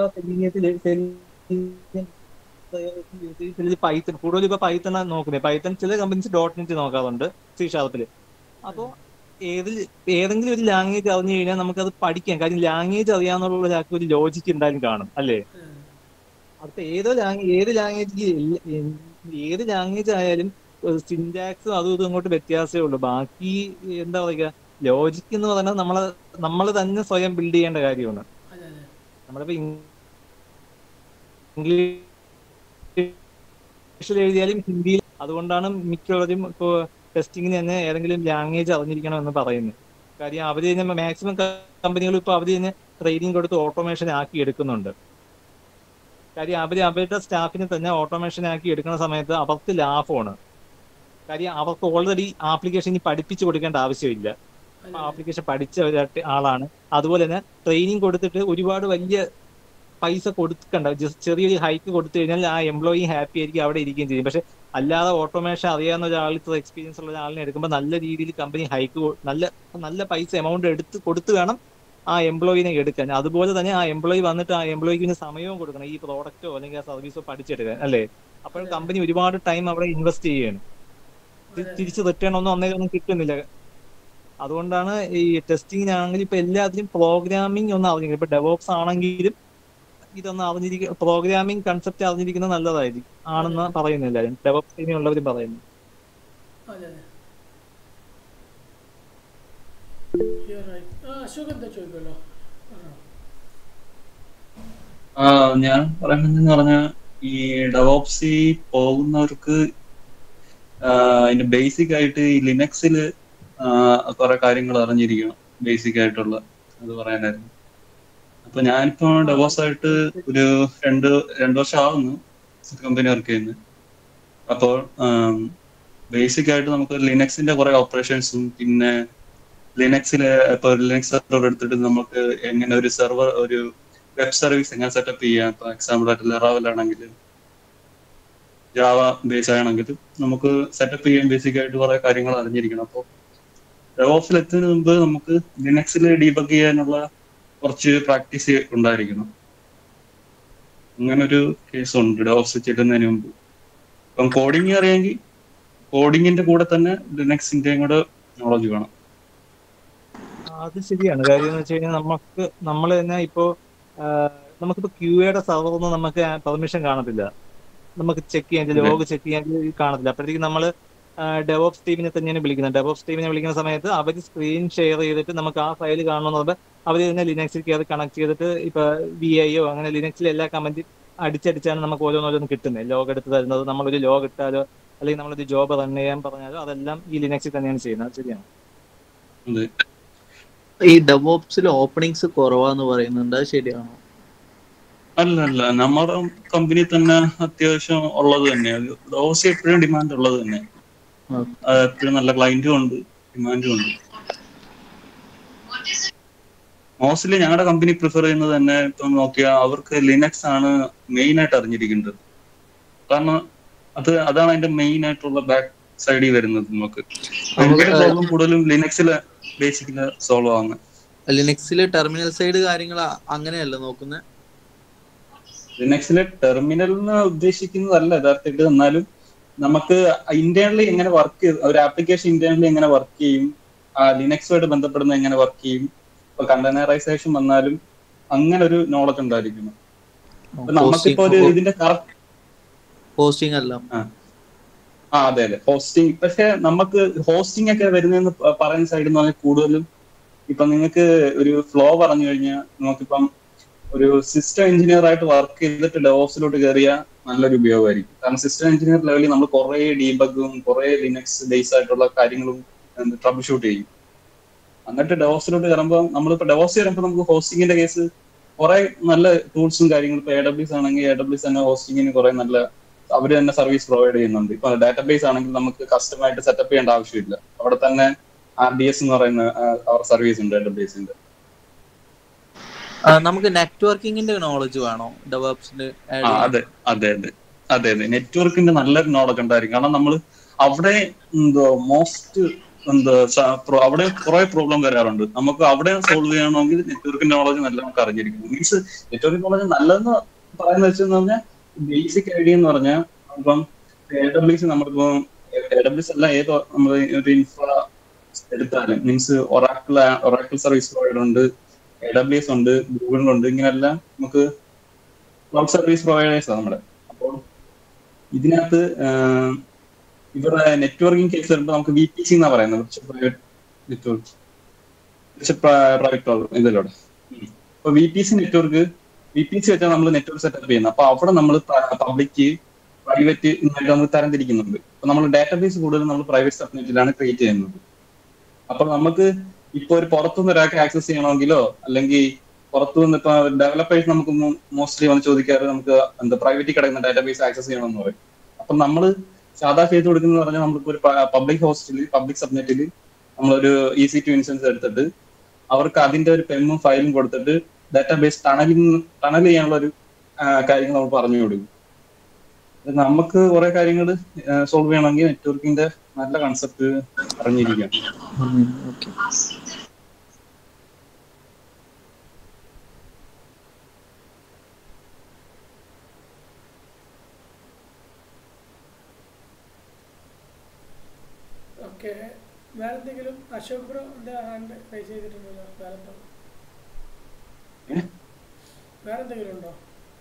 ചിലത് പൈത്തൺ കൂടുതൽ ഇപ്പൊ പൈത്തൺ നോക്കുന്നത് പൈത്തൺ ചില കമ്പനീസ് ഡോട്ട് നെറ്റ് നോക്കാറുണ്ട് സി ഷാർപ്പില് അപ്പോ ഏതിൽ ഏതെങ്കിലും ഒരു ലാംഗ്വേജ് അറിഞ്ഞു കഴിഞ്ഞാൽ നമുക്കത് പഠിക്കാം കാര്യം ലാംഗ്വേജ് അറിയാന്നുള്ള ഒരാൾക്ക് ഒരു ലോജിക്ക് എന്തായാലും കാണും അല്ലേ അപ്പൊ ഏതോ ലാംഗ്വേജ് ഏത് ലാംഗ്വേജ് ഏത് ലാംഗ്വേജ് ആയാലും സിൻറ്റാക്സും അതും ഇതും അങ്ങോട്ട് വ്യത്യാസമേ ഉള്ളൂ ബാക്കി എന്താ പറയുക ലോജിക് എന്ന് പറയുന്നത് നമ്മള് നമ്മൾ തന്നെ സ്വയം ബിൽഡ് ചെയ്യേണ്ട കാര്യമാണ് നമ്മളിപ്പോ ഇംഗ്ലീഷിൽ എഴുതിയാലും ഹിന്ദിയിൽ അതുകൊണ്ടാണ് മിക്കുള്ളവരും ഇപ്പോ ടെസ്റ്റിങ്ങിന് തന്നെ ഏതെങ്കിലും ലാംഗ്വേജ് അറിഞ്ഞിരിക്കണം എന്ന് പറയുന്നത് കാര്യം അവര് തന്നെ മാക്സിമം കമ്പനികൾ ഇപ്പൊ അവര് തന്നെ ട്രെയിനിങ് കൊടുത്ത് ഓട്ടോമേഷൻ ആക്കി എടുക്കുന്നുണ്ട് കാര്യം അവര് അവരുടെ സ്റ്റാഫിനെ തന്നെ ഓട്ടോമേഷൻ ആക്കി എടുക്കുന്ന സമയത്ത് അവർക്ക് ലാഭമാണ് കാര്യം അവർക്ക് ഓൾറെഡി ആപ്ലിക്കേഷൻ പഠിപ്പിച്ചു കൊടുക്കേണ്ട ആവശ്യമില്ല ആപ്ലിക്കേഷൻ പഠിച്ച ഒരു ആളാണ് അതുപോലെ തന്നെ ട്രെയിനിങ് കൊടുത്തിട്ട് ഒരുപാട് വലിയ പൈസ കൊടുക്കണ്ട ജസ്റ്റ് ചെറിയൊരു ഹൈക്ക് കൊടുത്തു കഴിഞ്ഞാൽ ആ എംപ്ലോയി ഹാപ്പി ആയിരിക്കും അവിടെ ഇരിക്കുകയും ചെയ്യും പക്ഷെ അല്ലാതെ ഓട്ടോമേഷൻ അറിയാവുന്ന ഒരാൾ ഇത്ര എക്സ്പീരിയൻസ് ഉള്ള ഒരാളിനെ എടുക്കുമ്പോൾ നല്ല രീതിയിൽ കമ്പനി ഹൈക്ക് നല്ല നല്ല പൈസ എമൗണ്ട് എടുത്ത് കൊടുത്ത് വേണം ആ എംപ്ലോയിനെ എടുക്കാൻ അതുപോലെ തന്നെ ആ എംപ്ലോയി വന്നിട്ട് ആ എംപ്ലോയിക്ക് സമയവും കൊടുക്കണം ഈ പ്രോഡക്റ്റോ അല്ലെങ്കിൽ ആ സർവീസോ പഠിച്ചെടുക്കാൻ അല്ലേ അപ്പോൾ കമ്പനി ഒരുപാട് ടൈം അവിടെ ഇൻവെസ്റ്റ് ചെയ്യുകയാണ് തിരിച്ച് റിട്ടേൺ ഒന്നും അന്നേരം ഒന്നും കിട്ടുന്നില്ല അതുകൊണ്ടാണ് ഈ ടെസ്റ്റിങ്ങിനാണെങ്കിൽ ഇപ്പൊ എല്ലാത്തിനും പ്രോഗ്രാമിംഗ് ഒന്ന് അറിഞ്ഞിരിക്കും ഇപ്പൊ ഡെവോപ്സ് ആണെങ്കിലും ഇതൊന്ന് അറിഞ്ഞിരിക്കുക പ്രോഗ്രാമിംഗ് കൺസെപ്റ്റ് അറിഞ്ഞിരിക്കുന്നത് നല്ലതായിരിക്കും ആണെന്ന് പറയുന്നു എല്ലാവരും ഡെവോപ്സ് ടീമിലുള്ളവരും പറയുന്നു അതെ അതെ You're right. ആ അശോക് എന്താ ചോദിക്കുമല്ലോ ആ ഞാൻ പറയുന്നതെന്ന് പറഞ്ഞാൽ ഈ ഡെവോപ്സി പോകുന്നവർക്ക് ആ, അതിന്റെ ബേസിക് ആയിട്ട് ഈ ലിനക്സിൽ കുറെ കാര്യങ്ങൾ അറിഞ്ഞിരിക്കണം ബേസിക് ആയിട്ടുള്ള അത് പറയാനായിരുന്നു അപ്പൊ ഞാനിപ്പോ ഡെവോപ്സ് ആയിട്ട് ഒരു രണ്ട് രണ്ട് വർഷം ആവുന്നു കമ്പനി വർക്ക് ചെയ്യുന്നത് അപ്പോൾ ബേസിക് ആയിട്ട് നമുക്ക് ലിനക്സിന്റെ കുറെ ഓപ്പറേഷൻസും പിന്നെ ലിനക്സിലെ ഇപ്പൊ ലിനക്സ് സെർവർ എടുത്തിട്ട് നമുക്ക് എങ്ങനെ ഒരു സെർവർ ഒരു വെബ് സർവീസ് എങ്ങനെ സെറ്റപ്പ് ചെയ്യാം ഇപ്പൊ എക്സാമ്പിൾ ആയിട്ട് ലെറാവൽ ആണെങ്കിൽ ജാവ ബേസ് ആണെങ്കിൽ നമുക്ക് സെറ്റപ്പ് ചെയ്യാൻ ബേസിക് ആയിട്ട് കുറെ കാര്യങ്ങൾ അറിഞ്ഞിരിക്കണം അപ്പോൾ ഡെവോപ്സിൽ എത്തുന്നതിന് മുമ്പ് നമുക്ക് ലിനക്സിൽ ഡീബഗ് ചെയ്യാനുള്ള കുറച്ച് പ്രാക്ടീസ് ഉണ്ടായിരിക്കണം അങ്ങനെ ഒരു കേസ് ഉണ്ട് ഡെവോപ്സ് ചെല്ലുന്നതിന് മുമ്പ് ഇപ്പം കോഡിങ് അറിയാമെങ്കിൽ കോഡിങ്ങിന്റെ കൂടെ തന്നെ ലിനക്സിന്റെയും കൂടെ നോളജ് വേണം അത് ശരിയാണ് കാര്യം എന്ന് വെച്ച് കഴിഞ്ഞാൽ നമുക്ക് നമ്മൾ തന്നെ ഇപ്പോ ആ, നമുക്കിപ്പോ ക്യു എയുടെ സർവറിന്ന് നമുക്ക് പെർമിഷൻ കാണത്തില്ല നമുക്ക് ചെക്ക് ചെയ്യാൻ അതെ. ലോഗ് ചെക്ക് ചെയ്യാൻ കാണത്തില്ല അപ്പോഴത്തേക്കും നമ്മൾ ഡെവോപ്സ് ടീമിനെ തന്നെയാണ് വിളിക്കുന്നത് ഡെവോപ്സ് ടീമിനെ വിളിക്കുന്ന സമയത്ത് അവർ സ്ക്രീൻ ഷെയർ ചെയ്തിട്ട് നമുക്ക് ആ ഫയൽ കാണണമെന്ന് പറയുമ്പോൾ അവർ തന്നെ ലിനക്സിൽ കയറി കണക്ട് ചെയ്തിട്ട് ഇപ്പൊ വി ഐയോ അങ്ങനെ ലിനക്സിലെ എല്ലാ കമന്റ് അടിച്ചടിച്ചാണ് നമുക്ക് ഓരോന്നോരോന്ന് കിട്ടുന്നത് ലോഗ് എടുത്ത് തരുന്നത് നമ്മളൊരു ലോഗ് ഇട്ടാലോ അല്ലെങ്കിൽ നമ്മളൊരു ജോബ് റൺ ചെയ്യാൻ പറഞ്ഞാലോ അതെല്ലാം ഈ ലിനക്സിൽ തന്നെയാണ് ചെയ്യുന്നത് അത് ശരിയാണ് അതെ ഈ ഡെവോപ്സിൽ ഓപ്പണിങ്സ് കുറവാന്ന് പറയുന്നുണ്ട് അത് ശരിയാണോ അല്ല അല്ല നമ്മുടെ കമ്പനി തന്നെ അത്യാവശ്യം ഉള്ളത് തന്നെയാണ് ഡോസ് എപ്പോഴും ഡിമാൻഡ് ഉള്ളത് തന്നെ എപ്പോഴും നല്ല ക്ലയന്റും ഉണ്ട് ഡിമാൻഡും ഉണ്ട് മോസ്റ്റ്ലി ഞങ്ങളുടെ കമ്പനി പ്രിഫർ ചെയ്യുന്നത് തന്നെ ഇപ്പം നോക്കിയാൽ അവർക്ക് ലിനക്സ് ആണ് മെയിൻ ആയിട്ട് അറിഞ്ഞിരിക്കുന്നത് കാരണം അത് അതാണ് അതിന്റെ മെയിൻ ആയിട്ടുള്ള ബാക്ക് സൈഡിൽ വരുന്നത് നമുക്ക് നമുക്ക് പ്രോബ്ലം കൂടുതലും ലിനക്സിലെ ബേസിക്കലി സോൾവ് ആവുന്നത് ലിനക്സില് ടെർമിനൽ സൈഡ് കാര്യങ്ങൾ അങ്ങനെയല്ല നോക്കുന്നത് ലിനക്സിലെ ടെർമിനലിന് ഉദ്ദേശിക്കുന്നതല്ല യഥാർത്ഥത്തിൽ എന്നാലും നമുക്ക് ഇന്റേണലി എങ്ങനെ വർക്ക് ഒരു ആപ്ലിക്കേഷൻ ഇന്റേണലി എങ്ങനെ വർക്ക് ചെയ്യും ആ ലിനക്സുമായിട്ട് ബന്ധപ്പെടുന്ന എങ്ങനെ വർക്ക് ചെയ്യും ഇപ്പൊ കണ്ടെയ്നറൈസേഷൻ വന്നാലും അങ്ങനെ ഒരു നോളജ് ഉണ്ടായിരിക്കണം അപ്പൊ നമുക്കിപ്പോ ഒരു ഇതിന്റെ കറക്റ്റ് ഹോസ്റ്റിംഗ് അല്ല ആ അതെ അതെ ഹോസ്റ്റിംഗ് പക്ഷെ നമുക്ക് ഹോസ്റ്റിംഗ് ഒക്കെ വരുന്നതെന്ന് പ- പറയുന്ന സൈഡിൽ നിന്ന് പറഞ്ഞാൽ കൂടുതലും ഇപ്പൊ നിങ്ങൾക്ക് ഒരു ഫ്ലോ പറഞ്ഞു കഴിഞ്ഞാൽ നമുക്കിപ്പം ഒരു സിസ്റ്റം എഞ്ചിനീയർ ആയിട്ട് വർക്ക് ചെയ്തിട്ട് ഡെവോപ്സിലോട്ട് കയറിയ നല്ലൊരു ഉപയോഗമായിരിക്കും കാരണം സിസ്റ്റം എഞ്ചിനീയർ ലെവലിൽ നമ്മൾ കുറെ ഡീബഗും കുറെ ലിനക്സ് ബേസ് ആയിട്ടുള്ള കാര്യങ്ങളും ട്രബിൾ ഷൂട്ട് ചെയ്യും എന്നിട്ട് ഡെവോപ്സിലോട്ട് കയറുമ്പോൾ നമ്മളിപ്പോ ഡെവോപ്സ് കയറുമ്പോൾ നമുക്ക് ഹോസ്റ്റിംഗിന്റെ കേസ് കുറെ നല്ല ടൂൾസും കാര്യങ്ങളും ഇപ്പൊ എ ഡബ്ല്യൂസ് ആണെങ്കിൽ എ ഡബ്ല്യൂസ് തന്നെ ഹോസ്റ്റിംഗിന് കുറെ നല്ല അവർ തന്നെ സർവീസ് പ്രൊവൈഡ് ചെയ്യുന്നുണ്ട് ഇപ്പൊ ഡാറ്റാബേസ് ആണെങ്കിൽ നമുക്ക് കസ്റ്റമായിട്ട് സെറ്റപ്പ് ചെയ്യേണ്ട ആവശ്യമില്ല അവിടെ തന്നെ ആർ ഡി എസ് എന്ന് പറയുന്ന അവർ സർവീസ് ഉണ്ട് ഡാറ്റാബേസിന്റെ നമുക്ക് നെറ്റ്വർക്കിങ്ങിന്റെ നോളജ് വേണോ ഡെവോപ്സിന് ആ അതെ അതെ അതെ അതെ അതെ നെറ്റ്വർക്കിന്റെ നല്ലൊരു നോളജ് ഉണ്ടായിരിക്കും കാരണം നമ്മൾ അവിടെ എന്തോ മോസ്റ്റ് എന്താ സ- pro- അവിടെ കുറെ പ്രോബ്ലം വരാറുണ്ട് നമുക്ക് അവിടെ സോൾവ് ചെയ്യണമെങ്കിൽ നെറ്റ്വർക്കിന്റെ നോളജ് നല്ല നമുക്ക് അറിഞ്ഞിരിക്കും മീൻസ് നെറ്റ്വർക്കിംഗ് നോളജ് നല്ലതെന്ന് പറയുന്നത് വെച്ചെന്ന് പറഞ്ഞാൽ ബേസിക് ഐഡിയ എന്ന് പറഞ്ഞാൽ ഇപ്പം എ ഡബ്ല്യൂസ് നമ്മളിപ്പോ എ ഡബ്ല്യൂസ് അല്ല ഏതോ നമ്മൾ ഒരു ഇൻഫ്ര എടുത്താലും means Oracle Oracle service provider ഉണ്ട് എ ഡബ്ല്യു എസ് ഉണ്ട് ഗൂഗിളിലുണ്ട് ഇങ്ങനെല്ലാം നമുക്ക് ക്ലൗഡ് സർവീസ് പ്രൊവൈഡേഴ്സ് ആണ് നമ്മുടെ അപ്പോൾ ഇതിനകത്ത് ആഹ്, ഇവരുടെ നെറ്റ്വർക്കിംഗ് കേസ് വരുമ്പോൾ നമുക്ക് വി പി സി എന്നാ പറയുന്നത് പ്രൈവറ്റ് നെറ്റ്വർക്ക് പ്രൈവറ്റ് ഇതിലൂടെ അപ്പൊ V P C network V P C വെച്ചാൽ നമ്മൾ നെറ്റ്വർക്ക് സെറ്റപ്പ് ചെയ്യുന്നത് അപ്പൊ അവിടെ നമ്മൾ പബ്ലിക് പ്രൈവറ്റ് എന്നായിട്ട് നമ്മൾ തരംതിരിക്കുന്നുണ്ട് അപ്പൊ നമ്മൾ ഡാറ്റാബേസ് കൂടുതലും നമ്മൾ പ്രൈവറ്റ് സബ്നെറ്റിലാണ് ക്രിയേറ്റ് ചെയ്യുന്നത് അപ്പൊ നമുക്ക് ഇപ്പൊ ഒരു പുറത്തുനിന്ന് ഒരാൾക്ക് ആക്സസ് ചെയ്യണമെങ്കിലോ അല്ലെങ്കിൽ പുറത്തുനിന്ന് ഇപ്പൊ ഡെവലപ്പേഴ്സ് നമുക്ക് മോസ്റ്റ്ലി വന്ന് ചോദിക്കാറ് നമുക്ക് എന്താ പ്രൈവറ്റിൽ കിടക്കുന്ന ഡാറ്റാബേസ് ആക്സസ് ചെയ്യണമെന്ന് പറയും അപ്പൊ നമ്മൾ സാധാ ചെയ്ത് കൊടുക്കുന്ന പറഞ്ഞാൽ നമ്മളിപ്പോ ഒരു പബ്ലിക് ഹോസ്റ്റിൽ പബ്ലിക് സബ്നെറ്റിൽ നമ്മളൊരു ഇ സി ടു ഇൻസ്റ്റൻസ് എടുത്തിട്ട് അവർക്ക് അതിന്റെ ഒരു പെമ്മും ഫയലും കൊടുത്തിട്ട് ഡാറ്റാബേസ് ടണലിൽ ടണൽ ചെയ്യാനുള്ള ഒരു കാര്യങ്ങൾ നമ്മൾ പറഞ്ഞു കൊടുക്കും ഇത് നമുക്ക് കുറെ കാര്യങ്ങൾ സോൾവ് ചെയ്യണമെങ്കിൽ നെറ്റ്വർക്കിന്റെ നല്ല കൺസെപ്റ്റ് അറിഞ്ഞിരിക്കണം ഓക്കെ ഓക്കെ വേറെ എന്തെങ്കിലും അശോക് ബ്രോ എന്താ ഹാൻഡ് റൈസ് ചെയ്തിട്ടുണ്ടല്ലോ വേറെ എന്താ ഏ? വേറെ എന്തെങ്കിലും ഉണ്ടോ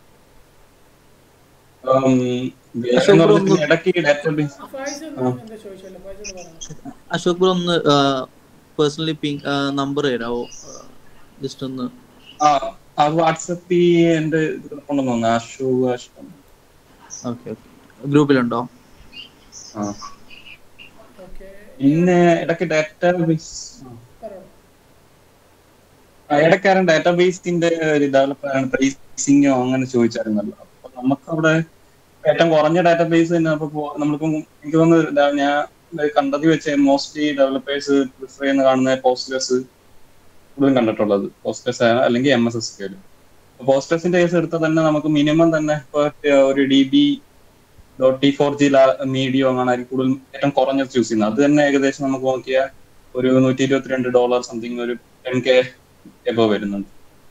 ഉം, വേറെ എന്ന് പറഞ്ഞിട്ട് ഇടയ്ക്ക് ഡാറ്റാബേസ് ആ, ഫായിസ് ആ. ഒന്ന് എന്താ ചോദിച്ചല്ലോ ഫായിസ് ഒന്ന് പറഞ്ഞു അശോക് ബ്രോ ഒന്ന് പേഴ്സണലി പിങ് നമ്പർ തരാവോ ജസ്റ്റ് ഒന്ന് ആ അത് വാട്സപ്പിൽ എന്റെ കൊണ്ടുവന്നു തോന്നുന്നു അശോക് അശോക് ഓക്കെ ഓക്കെ ഗ്രൂപ്പിലുണ്ടോ ആ ഓക്കെ പിന്നെ ഇടയ്ക്ക് ഡാറ്റാബേസ് പറഞ്ഞു ഇടയ്ക്കാരൻ ഡാറ്റാബേസിന്റെ ഒരു ഡെവലപ്പറാണ് പ്രൈസിങ്ങോ അങ്ങനെ ചോദിച്ചായിരുന്നല്ലോ അപ്പൊ നമുക്കവിടെ ഏറ്റവും കുറഞ്ഞ ഡാറ്റാബേസ് തന്നെ അപ്പൊ പോ- നമ്മളിപ്പം എനിക്ക് തോന്നുന്നു ഡ- ഞാൻ കണ്ടത് വെച്ച് മോസ്റ്റ്ലി ഡെവലപ്പേഴ്സ് പ്രിഫർ ചെയ്യുന്ന കാണുന്ന പോസ്റ്റേഴ്സ് കൂടുതലും കണ്ടിട്ടുള്ളത് പോസ്റ്റേഴ്സ് അല്ലെങ്കിൽ എം എസ് എസ് കെയിൽ പോസ്റ്റേഴ്സിന്റെ കേസ് എടുത്താൽ തന്നെ നമുക്ക് മിനിമം തന്നെ ഇപ്പൊ ഒരു D B dot T four G മീഡിയോ അങ്ങനെ കൂടുതൽ ഏറ്റവും കുറഞ്ഞത് ചൂസ് ചെയ്യുന്നത് അത് തന്നെ ഏകദേശം നമുക്ക് നോക്കിയാൽ ഒരു നൂറ്റി ഇരുപത്തിരണ്ട് ഡോളർ സംതിങ് ഒരു ടെൻ കെ എബോ വരുന്നുണ്ട്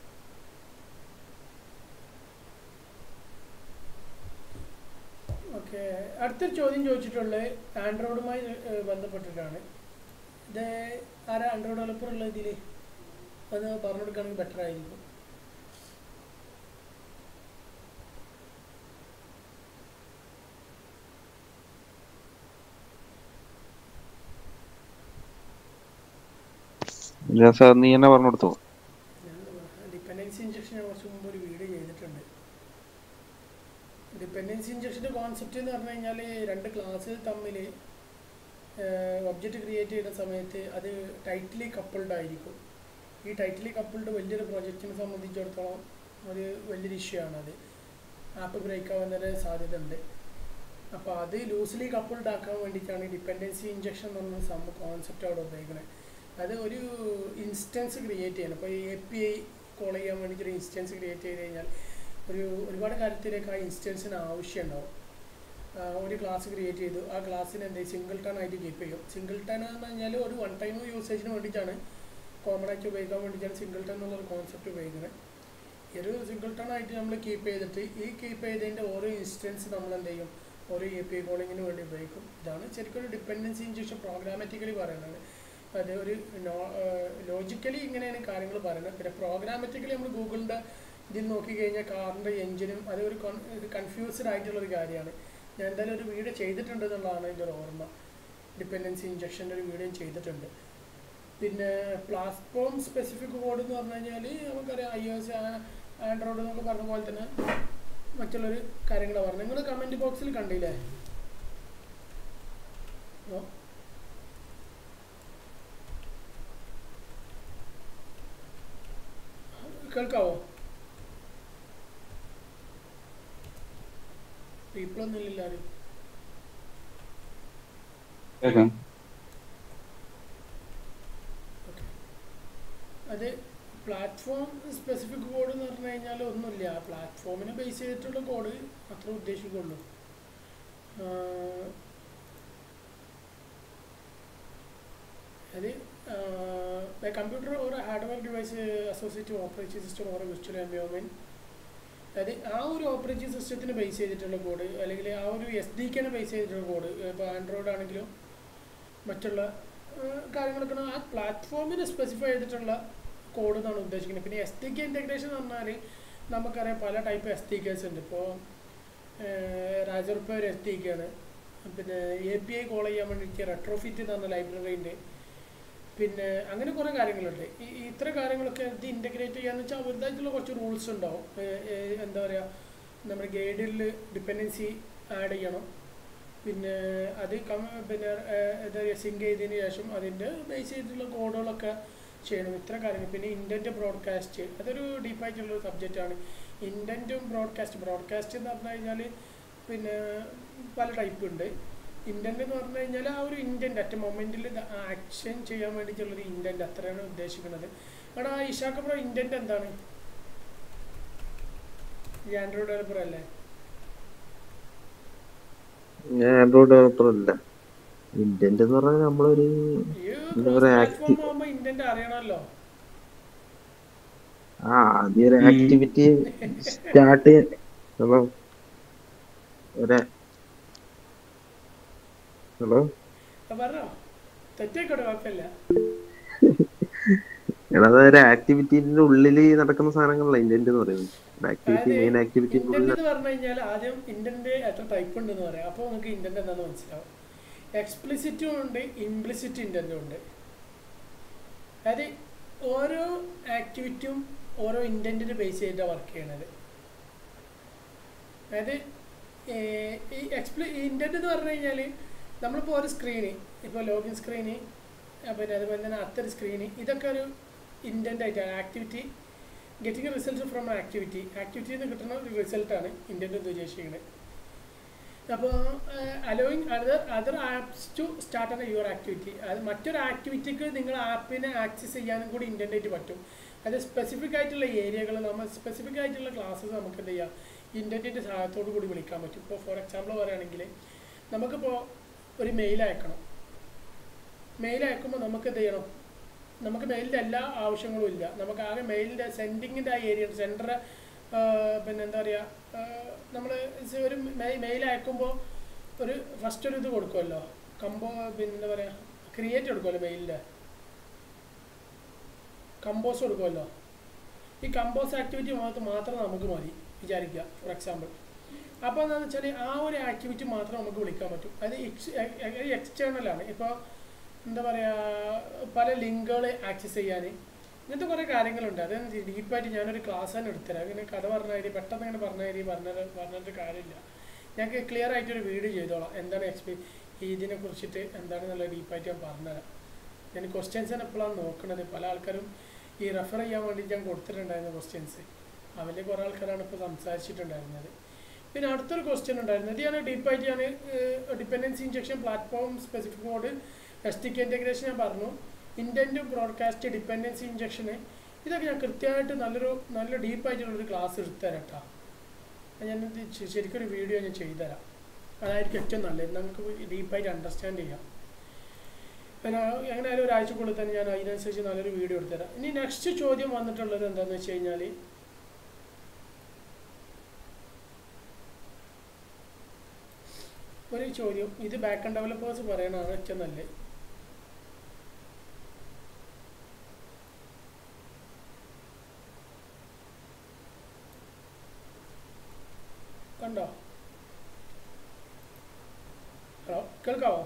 ഓക്കെ അടുത്തൊരു ചോദ്യം ചോദിച്ചിട്ടുള്ളത് ആൻഡ്രോയിഡുമായി ഏഹ്, ബന്ധപ്പെട്ടിട്ടാണ് ഇത് ആരാ ആൻഡ്രോയിഡ് ഡെവലപ്പർ ഉള്ള ഇതിൽ അത് പറഞ്ഞു കൊടുക്കുകയാണെങ്കിൽ ബെറ്റർ ആയിരിക്കും ഞാൻ സാർ നീ തന്നെ പറഞ്ഞു കൊടുത്തോ ഡിപ്പെൻഡൻസി ഇഞ്ചക്ഷൻ ഞാൻ കുറച്ച് മുമ്പ് ഒരു വീഡിയോ ചെയ്തിട്ടുണ്ട് ഡിപ്പെൻഡൻസി ഇഞ്ചക്ഷൻ്റെ കോൺസെപ്റ്റ് എന്ന് പറഞ്ഞു കഴിഞ്ഞാൽ രണ്ട് ക്ലാസ് തമ്മിൽ ഒബ്ജക്റ്റ് ക്രിയേറ്റ് ചെയ്യുന്ന സമയത്ത് അത് ടൈറ്റ്ലി കപ്പിൾഡ് ആയിരിക്കും ഈ ടൈറ്റ്ലി കപ്പിൾഡ് വലിയൊരു പ്രൊജക്റ്റിനെ സംബന്ധിച്ചിടത്തോളം ഒരു വലിയൊരു ഇഷ്യൂ ആണത് ആപ്പ് ബ്രേക്ക് ആവുന്നൊരു സാധ്യത ഉണ്ട് അപ്പോൾ അത് ലൂസ്ലി കപ്പിൾഡ് ആക്കാൻ വേണ്ടിയിട്ടാണ് ഡിപ്പെൻഡൻസി ഇഞ്ചക്ഷൻ എന്ന് പറഞ്ഞ സംഭവം കോൺസെപ്റ്റ് അവിടെ ഉപയോഗിക്കുന്നത് അത് ഒരു ഇൻസ്റ്റൻസ് ക്രിയേറ്റ് ചെയ്യണം ഇപ്പോൾ എ പി ഐ കോൾ ചെയ്യാൻ വേണ്ടിയിട്ട് ഒരു ഇൻസ്റ്റൻസ് ക്രിയേറ്റ് ചെയ്ത് കഴിഞ്ഞാൽ ഒരു ഒരുപാട് കാര്യത്തിലേക്ക് ആ ഇൻസ്റ്റൻസിന് ആവശ്യമുണ്ടാവും ആ, ഒരു ക്ലാസ് ക്രിയേറ്റ് ചെയ്തു ആ ക്ലാസ്സിന് എന്ത് സിംഗിൾ ടൺ ആയിട്ട് കീപ്പ് ചെയ്യും സിംഗിൾ ടൺ എന്ന് പറഞ്ഞാൽ ഒരു വൺ ടൈം യൂസേജിന് വേണ്ടിയിട്ടാണ് കോമൺ ആയിട്ട് ഉപയോഗിക്കാൻ വേണ്ടിയിട്ടാണ് സിംഗിൾ ടൺ എന്നുള്ളൊരു കോൺസെപ്റ്റ് ഉപയോഗിക്കുന്നത് ഈ ഒരു സിംഗിൾ ടൺ ആയിട്ട് നമ്മൾ കീപ്പ് ചെയ്തിട്ട് ഈ കീപ്പ് ചെയ്തതിൻ്റെ ഓരോ ഇൻസ്റ്റൻസ് നമ്മൾ എന്ത് ചെയ്യും ഓരോ എ പി ഐ കോളിങ്ങിന് വേണ്ടി ഉപയോഗിക്കും ഇതാണ് ശരിക്കും ഒരു ഡിപ്പെൻഡൻസി ഇഞ്ചക്ഷൻ പ്രോഗ്രാമാറ്റിക്കലി പറയുന്നത് അത് ഒരു ലോജിക്കലി ഇങ്ങനെയാണ് കാര്യങ്ങൾ പറയുന്നത് പിന്നെ പ്രോഗ്രാമാറ്റിക്കലി നമ്മൾ ഗൂഗിളിൻ്റെ ഇതിൽ നോക്കിക്കഴിഞ്ഞാൽ കാറിൻ്റെ എഞ്ചിനും അത് ഒരു കൺഫ്യൂസ്ഡ് ആയിട്ടുള്ളൊരു കാര്യമാണ് ഞാൻ എന്തായാലും ഒരു വീഡിയോ ചെയ്തിട്ടുണ്ട് എന്നുള്ളതാണ് എൻ്റെ ഒരു ഓർമ്മ ഡിപ്പെൻഡൻസി ഇഞ്ചക്ഷൻ്റെ ഒരു വീഡിയോ ചെയ്തിട്ടുണ്ട് പിന്നെ പ്ലാറ്റ്ഫോം സ്പെസിഫിക് കോഡ് എന്ന് പറഞ്ഞു കഴിഞ്ഞാൽ നമുക്കറിയാം ഐ എസ് ആൻഡ്രോയിഡ് എന്നൊക്കെ പറഞ്ഞ പോലെ തന്നെ മറ്റുള്ളൊരു കാര്യങ്ങളാണ് പറഞ്ഞത് നിങ്ങൾ കമൻറ്റ് ബോക്സിൽ കണ്ടില്ലേ ഓ കേൾക്കാവോ റീപ്ലൊന്നും ഇല്ല ആരും കേൾക്കാം അത് പ്ലാറ്റ്ഫോം സ്പെസിഫിക് കോഡ് എന്ന് പറഞ്ഞു കഴിഞ്ഞാൽ ഒന്നുമില്ല പ്ലാറ്റ്ഫോമിനെ ബേസ് ചെയ്തിട്ടുള്ള കോഡ് അത്ര ഉദ്ദേശിക്കുള്ളൂ ആഹ് അത് കമ്പ്യൂട്ടർ ഒരു hardware device associative operating system ഓരോ വിർച്വൽ എൻവയോൺമെൻറ്റ് അതായത് ആ ഒരു ഓപ്പറേറ്റിംഗ് സിസ്റ്റത്തിന് ബേസ് ചെയ്തിട്ടുള്ള കോഡ് അല്ലെങ്കിൽ ആ ഒരു എസ് ഡി കെനെ ബേസ് ചെയ്തിട്ടുള്ള കോഡ് ഇപ്പോൾ ആൻഡ്രോയിഡ് ആണെങ്കിലും മറ്റുള്ള ആ, കാര്യങ്ങളൊക്കെ ആ പ്ലാറ്റ്ഫോമിന് സ്പെസിഫൈ ചെയ്തിട്ടുള്ള കോഡ് എന്നാണ് ഉദ്ദേശിക്കുന്നത് പിന്നെ എസ് ടി കെ ഇൻറ്റഗ്രേഷൻ എന്ന് പറഞ്ഞാൽ നമുക്കറിയാം പല ടൈപ്പ് എസ് ടി കേസ് ഉണ്ട് ഇപ്പോൾ രാജർപ്പ ഒരു എസ് ടി കെ ആണ് പിന്നെ എ പി ഐ കോൾ ചെയ്യാൻ വേണ്ടിയിട്ട് റെട്രോഫിറ്റ് എന്ന് പറഞ്ഞ ലൈബ്രറി ഉണ്ട് പിന്നെ അങ്ങനെ കുറേ കാര്യങ്ങളുണ്ട് ഈ ഈ ഇത്ര കാര്യങ്ങളൊക്കെ ഇത് ഇൻറ്റഗ്രേറ്റ് ചെയ്യാന്ന് വെച്ചാൽ അവരുടേതായിട്ടുള്ള കുറച്ച് റൂൾസ് ഉണ്ടാവും ഏ- ഏ- എന്താ പറയുക നമ്മുടെ ഗൈഡിൽ ഡിപ്പെൻഡൻസി ആഡ് ചെയ്യണം പിന്നെ അത് കം പിന്നെ ഏഹ്, എന്താ പറയുക സിങ്ക് ചെയ്തതിന് ശേഷം അതിൻ്റെ ബേസ് ചെയ്തിട്ടുള്ള കോഡുകളൊക്കെ ചെയ്യണം ഇത്ര കാര്യങ്ങൾ പിന്നെ ഇൻറ്റൻറ്റ് ബ്രോഡ്കാസ്റ്റ് അതൊരു ഡീപ്പായിട്ടുള്ള സബ്ജക്റ്റാണ് ഇൻറ്റൻറ്റും ബ്രോഡ്കാസ്റ്റ് ബ്രോഡ്കാസ്റ്റ് എന്ന് പറഞ്ഞു കഴിഞ്ഞാൽ പിന്നെ പല ടൈപ്പ് ഉണ്ട് ഇൻറ്റൻറ്റ് എന്ന് പറഞ്ഞു കഴിഞ്ഞാൽ ആ ഒരു ഇൻറ്റൻറ്റ് അറ്റ് മൊമെൻറ്റിൽ ആക്ഷൻ ചെയ്യാൻ വേണ്ടിയിട്ടുള്ളൊരു ഇൻറ്റൻറ്റ് അത്രയാണ് ഉദ്ദേശിക്കുന്നത് എടാ ഇഷാക്ക് ബ്രോ ഇൻറ്റൻറ്റ് എന്താണ് ഈ ആൻഡ്രോയിഡ് ഡെവലപ്പർ അല്ലേ ഞാൻ ആൻഡ്രോയിഡ് ഡെവലപ്പർ അല്ല ഇന്റന്റ് എന്ന് പറഞ്ഞാൽ നമ്മളൊരു ഈ എന്താ ക്രോസ് പറയാ പ്ലാറ്റ്ഫോം ആക്ടി ആകുമ്പോൾ ഇൻറ്റൻറ്റ് അറിയണമല്ലോ ആ ആദ്യം ഒരു ആക്ടിവിറ്റി സ്റ്റാർട്ട് ഹലോ ഒരു ഹലോ ആ, പറഞ്ഞോ തെറ്റായിക്കോട്ടെ കുഴപ്പമില്ല എടാ അതൊരു ആക്ടിവിറ്റിന്റെ ഉള്ളില് നടക്കുന്ന സാധനങ്ങളല്ല ഇന്റന്റ് എന്ന് പറയുന്നത് ആക്ടിവിറ്റി അതായത് മെയിൻ ആക്ടിവിറ്റിന്റെ ഇന്റന്റ് ഉള്ളിൽ എന്ന് പറഞ്ഞു കഴിഞ്ഞാൽ ആദ്യം ഇന്റന്റ് എത്ര ടൈപ്പ് ഉണ്ടെന്ന് പറയാം അപ്പോൾ നമുക്ക് ഇന്റന്റ് എന്താണെന്ന് മനസ്സിലാവും എക്സ്പ്ലിസിറ്റും ഉണ്ട് ഇംപ്ലിസിറ്റ് ഇന്റന്റും ഉണ്ട് അതായത് ഓരോ ആക്ടിവിറ്റിയും ഓരോ ഇന്റന്റിന് ബേസ് ചെയ്തിട്ടാണ് വർക്ക് ചെയ്യണത് അതായത് ഏർ ഈ എക്സ്പ്ലി ഇന്റന്റ് എന്ന് പറഞ്ഞു കഴിഞ്ഞാൽ നമ്മളിപ്പോൾ ഒരു സ്ക്രീന് ഇപ്പോൾ ലോഗിൻ സ്ക്രീന് പിന്നെ അതുപോലെ തന്നെ അത്തൊരു സ്ക്രീന് ഇതൊക്കെ ഒരു ഇൻറ്റൻ്റ് ആയിട്ടാണ് activity getting result from activity ആക്ടിവിറ്റിയിൽ നിന്ന് കിട്ടുന്ന ഒരു റിസൾട്ടാണ് ഇൻറ്റൻറ്റ് എന്ന് ഉദ്ദേശിക്കുന്നത് അപ്പോൾ allowing other other apps to start ആണ് യുവർ ആക്ടിവിറ്റി അത് മറ്റൊരു ആക്ടിവിറ്റിക്ക് നിങ്ങൾ ആപ്പിനെ ആക്സസ് ചെയ്യാനും കൂടി ഇൻറ്റൻ്റ് ആയിട്ട് പറ്റും അത് സ്പെസിഫിക് ആയിട്ടുള്ള ഏരിയകൾ നമ്മൾ സ്പെസിഫിക് ആയിട്ടുള്ള ക്ലാസ്സസ് നമുക്ക് എന്ത് ചെയ്യാം ഇൻറ്റൻറ്റിൻ്റെ സഹായത്തോടു കൂടി വിളിക്കാൻ പറ്റും ഇപ്പോൾ ഫോർ എക്സാമ്പിൾ പറയുകയാണെങ്കിൽ നമുക്കിപ്പോൾ ഒരു മെയിൽ അയക്കണം മെയിൽ അയക്കുമ്പോൾ നമുക്ക് എന്ത് ചെയ്യണം നമുക്ക് മെയിലിൻ്റെ എല്ലാ ആവശ്യങ്ങളും ഇല്ല നമുക്ക് ആകെ മെയിലിൻ്റെ സെൻഡിങ്ങിൻ്റെ ആ ഏരിയ സെൻറ്റർ പിന്നെ എന്താ പറയുക നമ്മൾ ഒരു മെയിൽ അയക്കുമ്പോൾ ഒരു ഫസ്റ്റ് ഒരു ഇത് കൊടുക്കുമല്ലോ കമ്പോ പിന്നെ എന്താ പറയുക ക്രിയേറ്റ് കൊടുക്കുമല്ലോ മെയിലിൻ്റെ കമ്പോസ് കൊടുക്കുമല്ലോ ഈ കമ്പോസ് ആക്ടിവിറ്റി മാത്രം മാത്രം നമുക്ക് മതി വിചാരിക്കുക ഫോർ എക്സാമ്പിൾ അപ്പോൾ എന്താണെന്ന് വെച്ചാൽ ആ ഒരു ആക്ടിവിറ്റി മാത്രം നമുക്ക് വിളിക്കാൻ പറ്റും അത് എക്സ്റ്റേണലാണ് ഇപ്പോൾ എന്താ പറയുക പല ലിങ്കുകൾ ആക്സസ് ചെയ്യാൻ ഇങ്ങനത്തെ കുറേ കാര്യങ്ങളുണ്ട് അത് ഡീപ്പായിട്ട് ഞാനൊരു ക്ലാസ് തന്നെ എടുത്തരാം ഇങ്ങനെ കഥ പറഞ്ഞ കാര്യം പെട്ടെന്ന് ഇങ്ങനെ പറഞ്ഞ കാര്യം പറഞ്ഞത് പറഞ്ഞിട്ട് കാര്യമില്ല ഞങ്ങൾക്ക് ക്ലിയർ ആയിട്ടൊരു വീഡിയോ ചെയ്തോളാം എന്താണ് എക്സ്പീ ഇതിനെ കുറിച്ചിട്ട് എന്താണെന്നുള്ള ഡീപ്പായിട്ട് ഞാൻ പറഞ്ഞുതരാം ഞാൻ ക്വസ്റ്റ്യൻസ് തന്നെ എപ്പോഴാണ് നോക്കുന്നത് പല ആൾക്കാരും ഈ റെഫർ ചെയ്യാൻ വേണ്ടി ഞാൻ കൊടുത്തിട്ടുണ്ടായിരുന്ന ക്വസ്റ്റ്യൻസ് അവരിൽ കുറേ ആൾക്കാരാണ് ഇപ്പോൾ സംസാരിച്ചിട്ടുണ്ടായിരുന്നത് പിന്നെ അടുത്തൊരു ക്വസ്റ്റ്യൻ ഉണ്ടായിരുന്നു ഇത് ഞാൻ ഡീപ്പായിട്ട് ഞാൻ dependency injection platform specific mode S T K integration ഞാൻ പറഞ്ഞു ഇൻറ്റൻറ്റ് ബ്രോഡ്കാസ്റ്റ് ഡിപ്പെൻഡൻസി ഇഞ്ചക്ഷന് ഇതൊക്കെ ഞാൻ കൃത്യമായിട്ട് നല്ലൊരു നല്ല ഡീപ്പായിട്ടുള്ളൊരു ക്ലാസ് എടുത്തുതരാം കേട്ടോ ഞാൻ ഇത് ശരിക്കും ഒരു വീഡിയോ ഞാൻ ചെയ്തുതരാം അതായിരിക്കും ഏറ്റവും നല്ലത് നമുക്ക് ഡീപ്പായിട്ട് അണ്ടർസ്റ്റാൻഡ് ചെയ്യാം പിന്നെ എങ്ങനെയായാലും ഒരാഴ്ചക്കുള്ളിൽ തന്നെ ഞാൻ അതിനനുസരിച്ച് നല്ലൊരു വീഡിയോ എടുത്തുതരാം ഇനി നെക്സ്റ്റ് ചോദ്യം വന്നിട്ടുള്ളത് എന്താണെന്ന് വെച്ച് കഴിഞ്ഞാൽ ഒരു ചോദ്യം ഇത് ബാക്ക് ആൻഡ് ഡെവലപ്പേഴ്സ് പറയണതാണ് ഏറ്റവും നല്ലത് കണ്ടോ ഹലോ കേൾക്കാവോ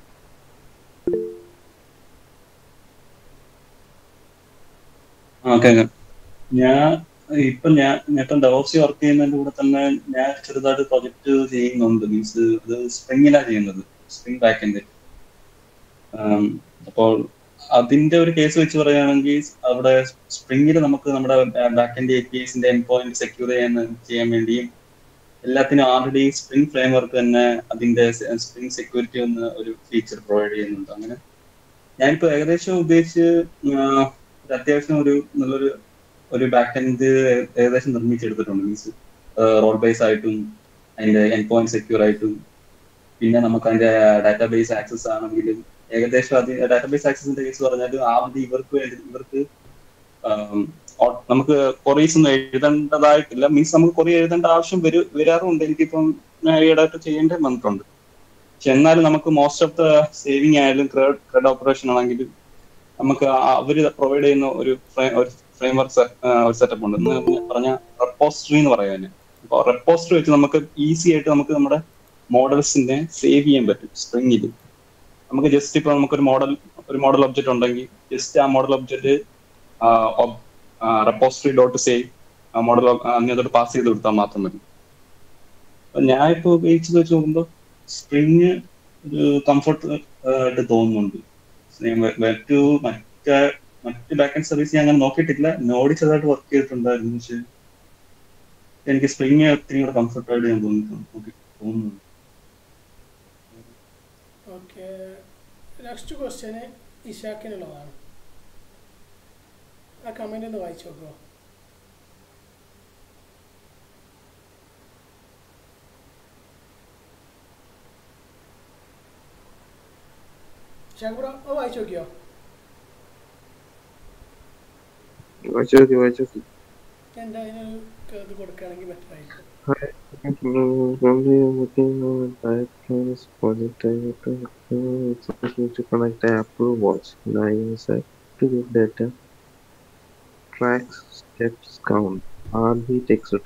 ആ കേൾക്കാം ഞാൻ ഇപ്പൊ ഞാൻ ഇപ്പം ഡെവോപ്സി വർക്ക് ചെയ്യുന്നതിന്റെ കൂടെ തന്നെ ഞാൻ ചെറുതായിട്ട് പ്രൊജക്ട് ചെയ്യുന്നുണ്ട് മീൻസ് അത് സ്പ്രിങ്ങിലാ ചെയ്യുന്നത് സ്പ്രിങ് ബാക്കിന്റെ അപ്പോൾ അതിന്റെ ഒരു കേസ് വെച്ച് പറയുകയാണെങ്കിൽ അവിടെ സ്പ്രിങ്ങിൽ നമുക്ക് നമ്മുടെ ബാക്കിന്റെ എ പി എസിന്റെ എൻ പോയിന്റ് സെക്യൂർ ചെയ്യാൻ ചെയ്യാൻ വേണ്ടിയും എല്ലാത്തിനും ആൾറെഡി സ്പ്രിംഗ് ഫ്രെയിം വർക്ക് തന്നെ അതിന്റെ സ്പ്രിംഗ് സെക്യൂരിറ്റി എന്ന ഒരു ഫീച്ചർ പ്രൊവൈഡ് ചെയ്യുന്നുണ്ട് അങ്ങനെ ഞാനിപ്പോ ഏകദേശം ഉദ്ദേശിച്ച് ഒരു അത്യാവശ്യം ഒരു നല്ലൊരു ഒരു ബാക്ക് എൻഡ് ഏകദേശം നിർമ്മിച്ചെടുത്തിട്ടുണ്ട് മീൻസ് റോൾ ബേസ് ആയിട്ടും അതിന്റെ എൻ പോയിന്റ് സെക്യൂർ ആയിട്ടും പിന്നെ നമുക്ക് അതിന്റെ ഡാറ്റാബേസ് ആക്സസ് ആണെങ്കിലും ഏകദേശം അത് ഡാറ്റാബേസ് ആക്സസിന്റെ കേസ് പറഞ്ഞാൽ ആദ്യം ഇവർക്ക് വേണ്ടി ഇവർക്ക് നമുക്ക് കൊറീസ് ഒന്നും എഴുതേണ്ടതായിട്ടില്ല മീൻസ് നമുക്ക് കുറെ എഴുതേണ്ട ആവശ്യം വരു വരാറുണ്ട് എനിക്കിപ്പം ഈടായിട്ട് ചെയ്യേണ്ടി വന്നിട്ടുണ്ട് പക്ഷെ എന്നാലും നമുക്ക് മോസ്റ്റ് ഓഫ് ദ സേവിങ് ആയാലും ക്രെഡ് ക്രെഡ് ഓപ്പറേഷൻ ആണെങ്കിലും നമുക്ക് അവർ പ്രൊവൈഡ് ചെയ്യുന്ന ഒരു ഒരു ഫ്രെയിം വർക്ക് ഒരു സെറ്റപ്പ് ഉണ്ട് എന്ന് പറഞ്ഞ റെപ്പോസിറ്ററി എന്ന് പറയാൻ അപ്പോൾ റെപ്പോസിറ്ററി വെച്ച് നമുക്ക് ഈസി ആയിട്ട് നമുക്ക് നമ്മുടെ മോഡൽസിനെ സേവ് ചെയ്യാൻ പറ്റും സ്പ്രിങ്ങിൽ നമുക്ക് ജസ്റ്റ് ഇപ്പൊ നമുക്കൊരു മോഡൽ ഒരു മോഡൽ ഒബ്ജക്റ്റ് ഉണ്ടെങ്കിൽ ജസ്റ്റ് ആ model object repository dot save ആ മോഡൽ അങ്ങോട്ട് പാസ് ചെയ്ത് കൊടുത്താൽ മാത്രം മതി അപ്പൊ ഞാൻ ഇപ്പൊ ഉപയോഗിച്ചത് വെച്ച് നോക്കുമ്പോൾ സ്പ്രിങ് ഒരു കംഫർട്ട് ആയിട്ട് തോന്നുന്നുണ്ട് മറ്റു മറ്റേ മറ്റ് ബാക്ക് സർവീസ് ഞാൻ അങ്ങനെ നോക്കിയിട്ടില്ല നോടി ചെറുതായിട്ട് വർക്ക് ചെയ്തിട്ടുണ്ടായിരുന്നു പക്ഷെ എനിക്ക് സ്പ്രിങ് ഒത്തിരി കൂടെ കംഫർട്ടായിട്ട് ഞാൻ തോന്നിയിട്ടുണ്ട് തോന്നുന്നു ഓക്കെ നെക്സ്റ്റ് ക്വസ്റ്റ്യന് ഇഷാക്കിനുള്ളതാണ് ആ കമന്റ് ഒന്ന് വായിച്ചു നോക്കുമോ ഇഷാക്ക് ബ്രോ അത് വായിച്ചു നോക്കിയോ വായിച്ചു നോക്കി വായിച്ചു നോക്കി എൻ്റെ അതിനൊരു ഇത് കൊടുക്കുകയാണെങ്കിൽ ബെറ്റർ ആയിരിക്കും Hi, currently I'm working on a Diatrans project. I have to uh, it's supposed to connect the Apple Watch and iOS app to get data, tracks, steps, count, heartbeat, etc.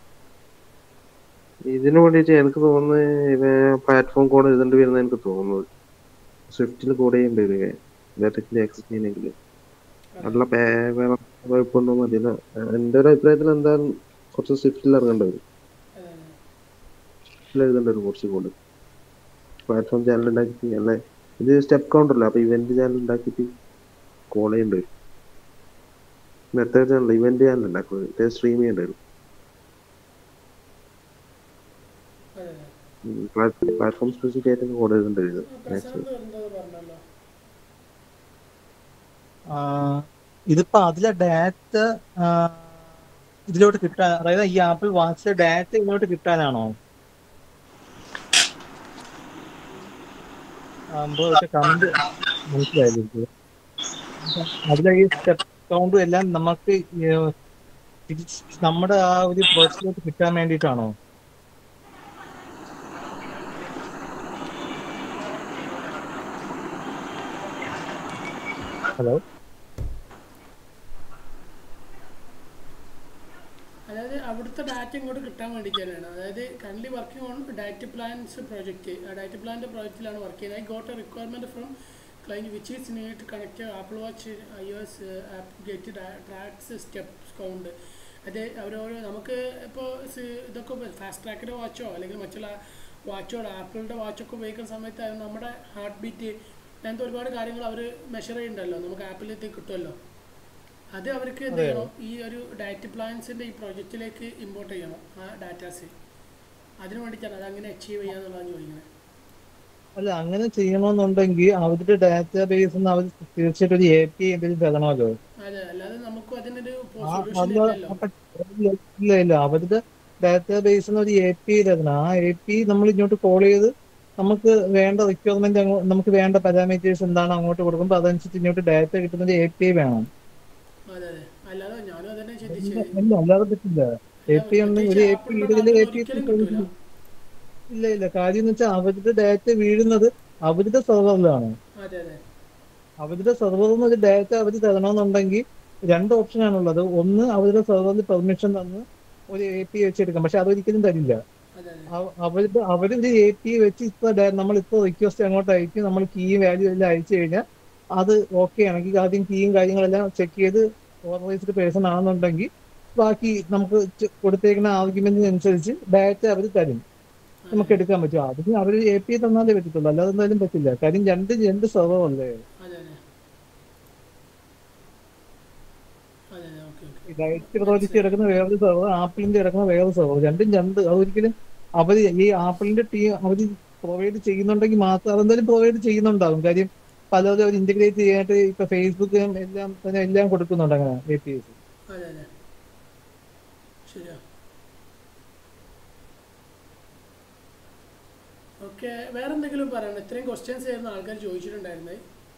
ഇതിനു വേണ്ടിയിട്ട് എനിക്ക് തോന്നുന്നത് platform code എഴുതേണ്ടി വരുന്ന എനിക്ക് തോന്നുന്നത് സ്വിഫ്റ്റിൽ code ചെയ്യേണ്ടി വരിക directly access ചെയ്യണമെങ്കിൽ അല്ല പേ- വേറെ കുഴപ്പമുണ്ടോന്ന് അറിയില്ല എൻ്റെ ഒരു അഭിപ്രായത്തിൽ എന്തായാലും കുറച്ച് സ്വിഫ്റ്റിൽ ഇറങ്ങേണ്ടി വരും സ്വിഫ്റ്റിൽ എഴുതേണ്ടി വരും കുറച്ച് കോഡ് പ്ലാറ്റ്ഫോം ചാനൽ ഉണ്ടാക്കിയിട്ട് അല്ലേ ഇത് സ്റ്റെപ്പ് കൗണ്ടല്ല അപ്പൊ ഇവന്റ് ചാനൽ ഉണ്ടാക്കിയിട്ട് കോൾ ചെയ്യേണ്ടി വരും മെത്തേഡ് ചാനൽ ഇവന്റ് ചാനൽ ഉണ്ടാക്കുന്നത് സ്ട്രീം ചെയ്യേണ്ടി വരും പ്ലാറ്റ്ഫോം സ്പെസിഫിക് ആയിട്ട് കോഡ് എഴുതേണ്ടി വരും പ്രശാന്ത് എന്തോ പറഞ്ഞല്ലോ ആ, ഇതിപ്പോ അതിലെ ഡാറ്റ ഇതിലോട്ട് കിട്ടാൻ അതായത് ഈ ആപ്പിൾ വാച്ചിലെ ഡാറ്റ ഇതിലോട്ട് കിട്ടാനാണോ ആകുമ്പോ പക്ഷെ കമന്റ് മനസ്സിലായില്ല അതിലെ ഈ സ്റ്റെപ്പ് കൗണ്ടും എല്ലാം നമുക്ക് ഈ, തിരിച്ച് നമ്മുടെ ആ ഒരു പ്രോസസ്സിലോട്ട് കിട്ടാൻ വേണ്ടിയിട്ടാണോ ഹലോ അതായത് അവിടുത്തെ ഡാറ്റ ഇങ്ങോട്ട് കിട്ടാൻ വേണ്ടിയിട്ടാണ് അതായത് current working on data plans project ആ ഡാറ്റ പ്ലാന്റെ പ്രോജക്റ്റിലാണ് വർക്ക് ചെയ്യുന്നത് I got a requirement from client which is need to connect Apple watch I S app get tracks steps count അത് അവരോരോ നമുക്ക് ഇപ്പോൾ ഇതൊക്കെ ഫാസ്റ്റ് ട്രാക്കിൻ്റെ വാച്ചോ അല്ലെങ്കിൽ മറ്റുള്ള വാച്ചോ ആപ്പിളിൻ്റെ വാച്ചൊക്കെ ഉപയോഗിക്കുന്ന സമയത്ത് അത് നമ്മുടെ ഹാർട്ട് ബീറ്റ് അങ്ങനത്തെ ഒരുപാട് കാര്യങ്ങൾ അവർ മെഷർ ചെയ്യുന്നുണ്ടല്ലോ നമുക്ക് ആപ്പിലേക്ക് കിട്ടുമല്ലോ അത് അവർക്ക് എന്ത് അതെ. ചെയ്യണം ഈ ഒരു ഡാറ്റ പ്ലാൻസിന്റെ ഈ പ്രോജക്റ്റിലേക്ക് ഇമ്പോർട്ട് ചെയ്യണം ആ ഡാറ്റാസ് അതിനു വേണ്ടിയിട്ടാണ് അത് അങ്ങനെ അച്ചീവ് ചെയ്യാന്നുള്ളതാണ് ചോദിക്കുന്നത് അല്ല അങ്ങനെ ചെയ്യണമെന്നുണ്ടെങ്കിൽ അവരുടെ ഡാറ്റാ ബേസ് അവർ തീർച്ചയായിട്ടും ഒരു എ പി എന്തെങ്കിലും തരണമല്ലോ അതെ അല്ലാതെ നമുക്കും അതിനൊരു ആ സൊല്യൂഷൻ അത് ഇല്ലല്ലോ അപ്പൊ ഇല്ല ഇല്ല അവരുടെ ഡാറ്റാ ബേസിന് ഒരു എ പി തരണം ആ എ പി നമ്മൾ ഇങ്ങോട്ട് കോൾ ചെയ്ത് നമുക്ക് വേണ്ട റിക്വയർമെന്റ് നമുക്ക് വേണ്ട പാരാമീറ്റേഴ്സ് എന്താണ് അങ്ങോട്ട് കൊടുക്കുമ്പോൾ അതനുസരിച്ച് ഇങ്ങോട്ട് ഡാറ്റ കിട്ടുന്നത് എ പി വേണം അതെ അതെ അല്ലാതെ ഞാനും അതന്നെ ഇല്ല ചിന്തിച്ചത് ഇല്ല, അല്ലാതെ പറ്റില്ല എ പി ഉണ്ടെങ്കിൽ ഒരു എ പി ഇതിൽ എ പി ഒരിക്കലും കിട്ടൂല ഇല്ല ഇല്ല കാര്യം എന്ന് വെച്ചാൽ അവരുടെ ഡാറ്റ വീഴുന്നത് അവരുടെ സെർവറിലാണ് അതെ അതെ അവരുടെ സെർവറിൽ നിന്ന് ഒരു ഡാറ്റ അവർ തരണമെന്നുണ്ടെങ്കിൽ രണ്ട് ഓപ്ഷൻ ആണുള്ളത് ഒന്ന് അവരുടെ സെർവറിൽ പെർമിഷൻ തന്ന് ഒരു എ പി വെച്ചെടുക്കാം പക്ഷെ അതൊരിക്കലും തരില്ല അതെ അതെ അവ- അവരുടെ അവരൊരു എ പി വെച്ച് ഇപ്പൊ നമ്മൾ ഇപ്പൊ റിക്വസ്റ്റ് അങ്ങോട്ട് അയക്കും നമ്മൾ കീ വാല്യൂ എല്ലാം അയച്ചു കഴിഞ്ഞാൽ അത് ഓക്കെ ആണെങ്കിൽ ആദ്യം കീയും കാര്യങ്ങളെല്ലാം ചെക്ക് ചെയ്ത് ഓതറൈസ്ഡ് പേഴ്സൺ ആണെന്നുണ്ടെങ്കിൽ ബാക്കി നമുക്ക് ചെ- കൊടുത്തേക്കുന്ന ആർഗ്യുമെന്റിനനുസരിച്ച് ഡാറ്റ അവർ തരും നമുക്ക് എടുക്കാൻ പറ്റും അതിന് അവർ എ പി തന്നാലേ പറ്റത്തുള്ളൂ അല്ലാതെ എന്തായാലും പറ്റില്ല കാര്യം രണ്ട് രണ്ട് സെർവർ അല്ലേ അതെ അതെ അതെ അതെ ഓക്കെ ഓക്കെ ഡയറ്റ് പ്രോജക്റ്റ് കിടക്കുന്ന വേറൊരു സെർവർ ആപ്പിളിന്റെ കിടക്കുന്ന വേറൊരു സെർവർ രണ്ടും രണ്ട് അതൊരിക്കലും അവര് ഈ ആപ്പിളിന്റെ ടീം അവര് പ്രൊവൈഡ് ചെയ്യുന്നുണ്ടെങ്കിൽ മാത്രം അതെന്തായാലും പ്രൊവൈഡ് ചെയ്യുന്നുണ്ടാകും കാര്യം പലരും അവർ ഇന്റഗ്രേറ്റ് ചെയ്യാനായിട്ട് ഇപ്പൊ ഫേസ്ബുക്ക് എല്ലാം തന്നെ എല്ലാം കൊടുക്കുന്നുണ്ട് അങ്ങനെ എ പി എസ് അതെ അതെ ശരിയാ ഓക്കെ വേറെ എന്തെങ്കിലും പറയണം ഇത്രയും ക്വസ്റ്റ്യൻസ് ആയിരുന്നു ആൾക്കാർ ചോദിച്ചിട്ടുണ്ടായിരുന്നത്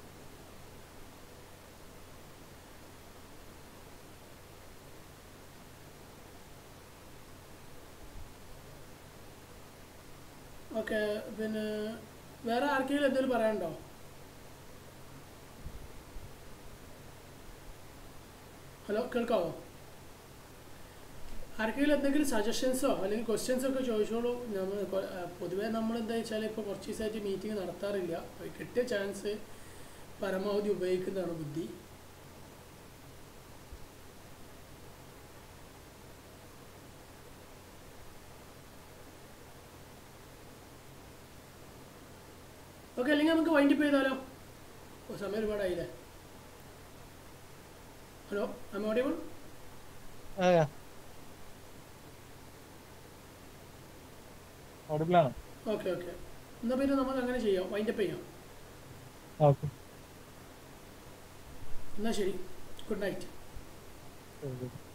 ഓക്കെ പിന്നെ വേറെ ആർക്കെങ്കിലും എന്തെങ്കിലും പറയാനുണ്ടോ ഹലോ കേൾക്കാവോ ആർക്കെങ്കിലും എന്തെങ്കിലും സജഷൻസോ അല്ലെങ്കിൽ ക്വസ്റ്റ്യൻസോ ഒക്കെ ചോദിച്ചോളൂ നമ്മൾ കൊ- ആ, പൊതുവേ നമ്മൾ എന്താ വെച്ചാൽ ഇപ്പോൾ കുറച്ച് ദിവസമായിട്ട് മീറ്റിംഗ് നടത്താറില്ല അപ്പോൾ കിട്ടിയ ചാൻസ് പരമാവധി ഉപയോഗിക്കുന്നതാണ് ബുദ്ധി ഓക്കെ അല്ലെങ്കിൽ നമുക്ക് വൈൻഡപ്പ് ചെയ്താലോ ഓ സമയം ഒരുപാടായില്ലേ ഹലോ ഐ ഓഡിയബിൾ ഓഡിബിളാണ് ഓക്കെ ഓക്കെ എന്നാൽ പിന്നെ നമുക്ക് അങ്ങനെ ചെയ്യാം വൈൻഡപ്പ് ചെയ്യാം ഓക്കെ എന്നാൽ ശരി ഗുഡ് നൈറ്റ് ശരി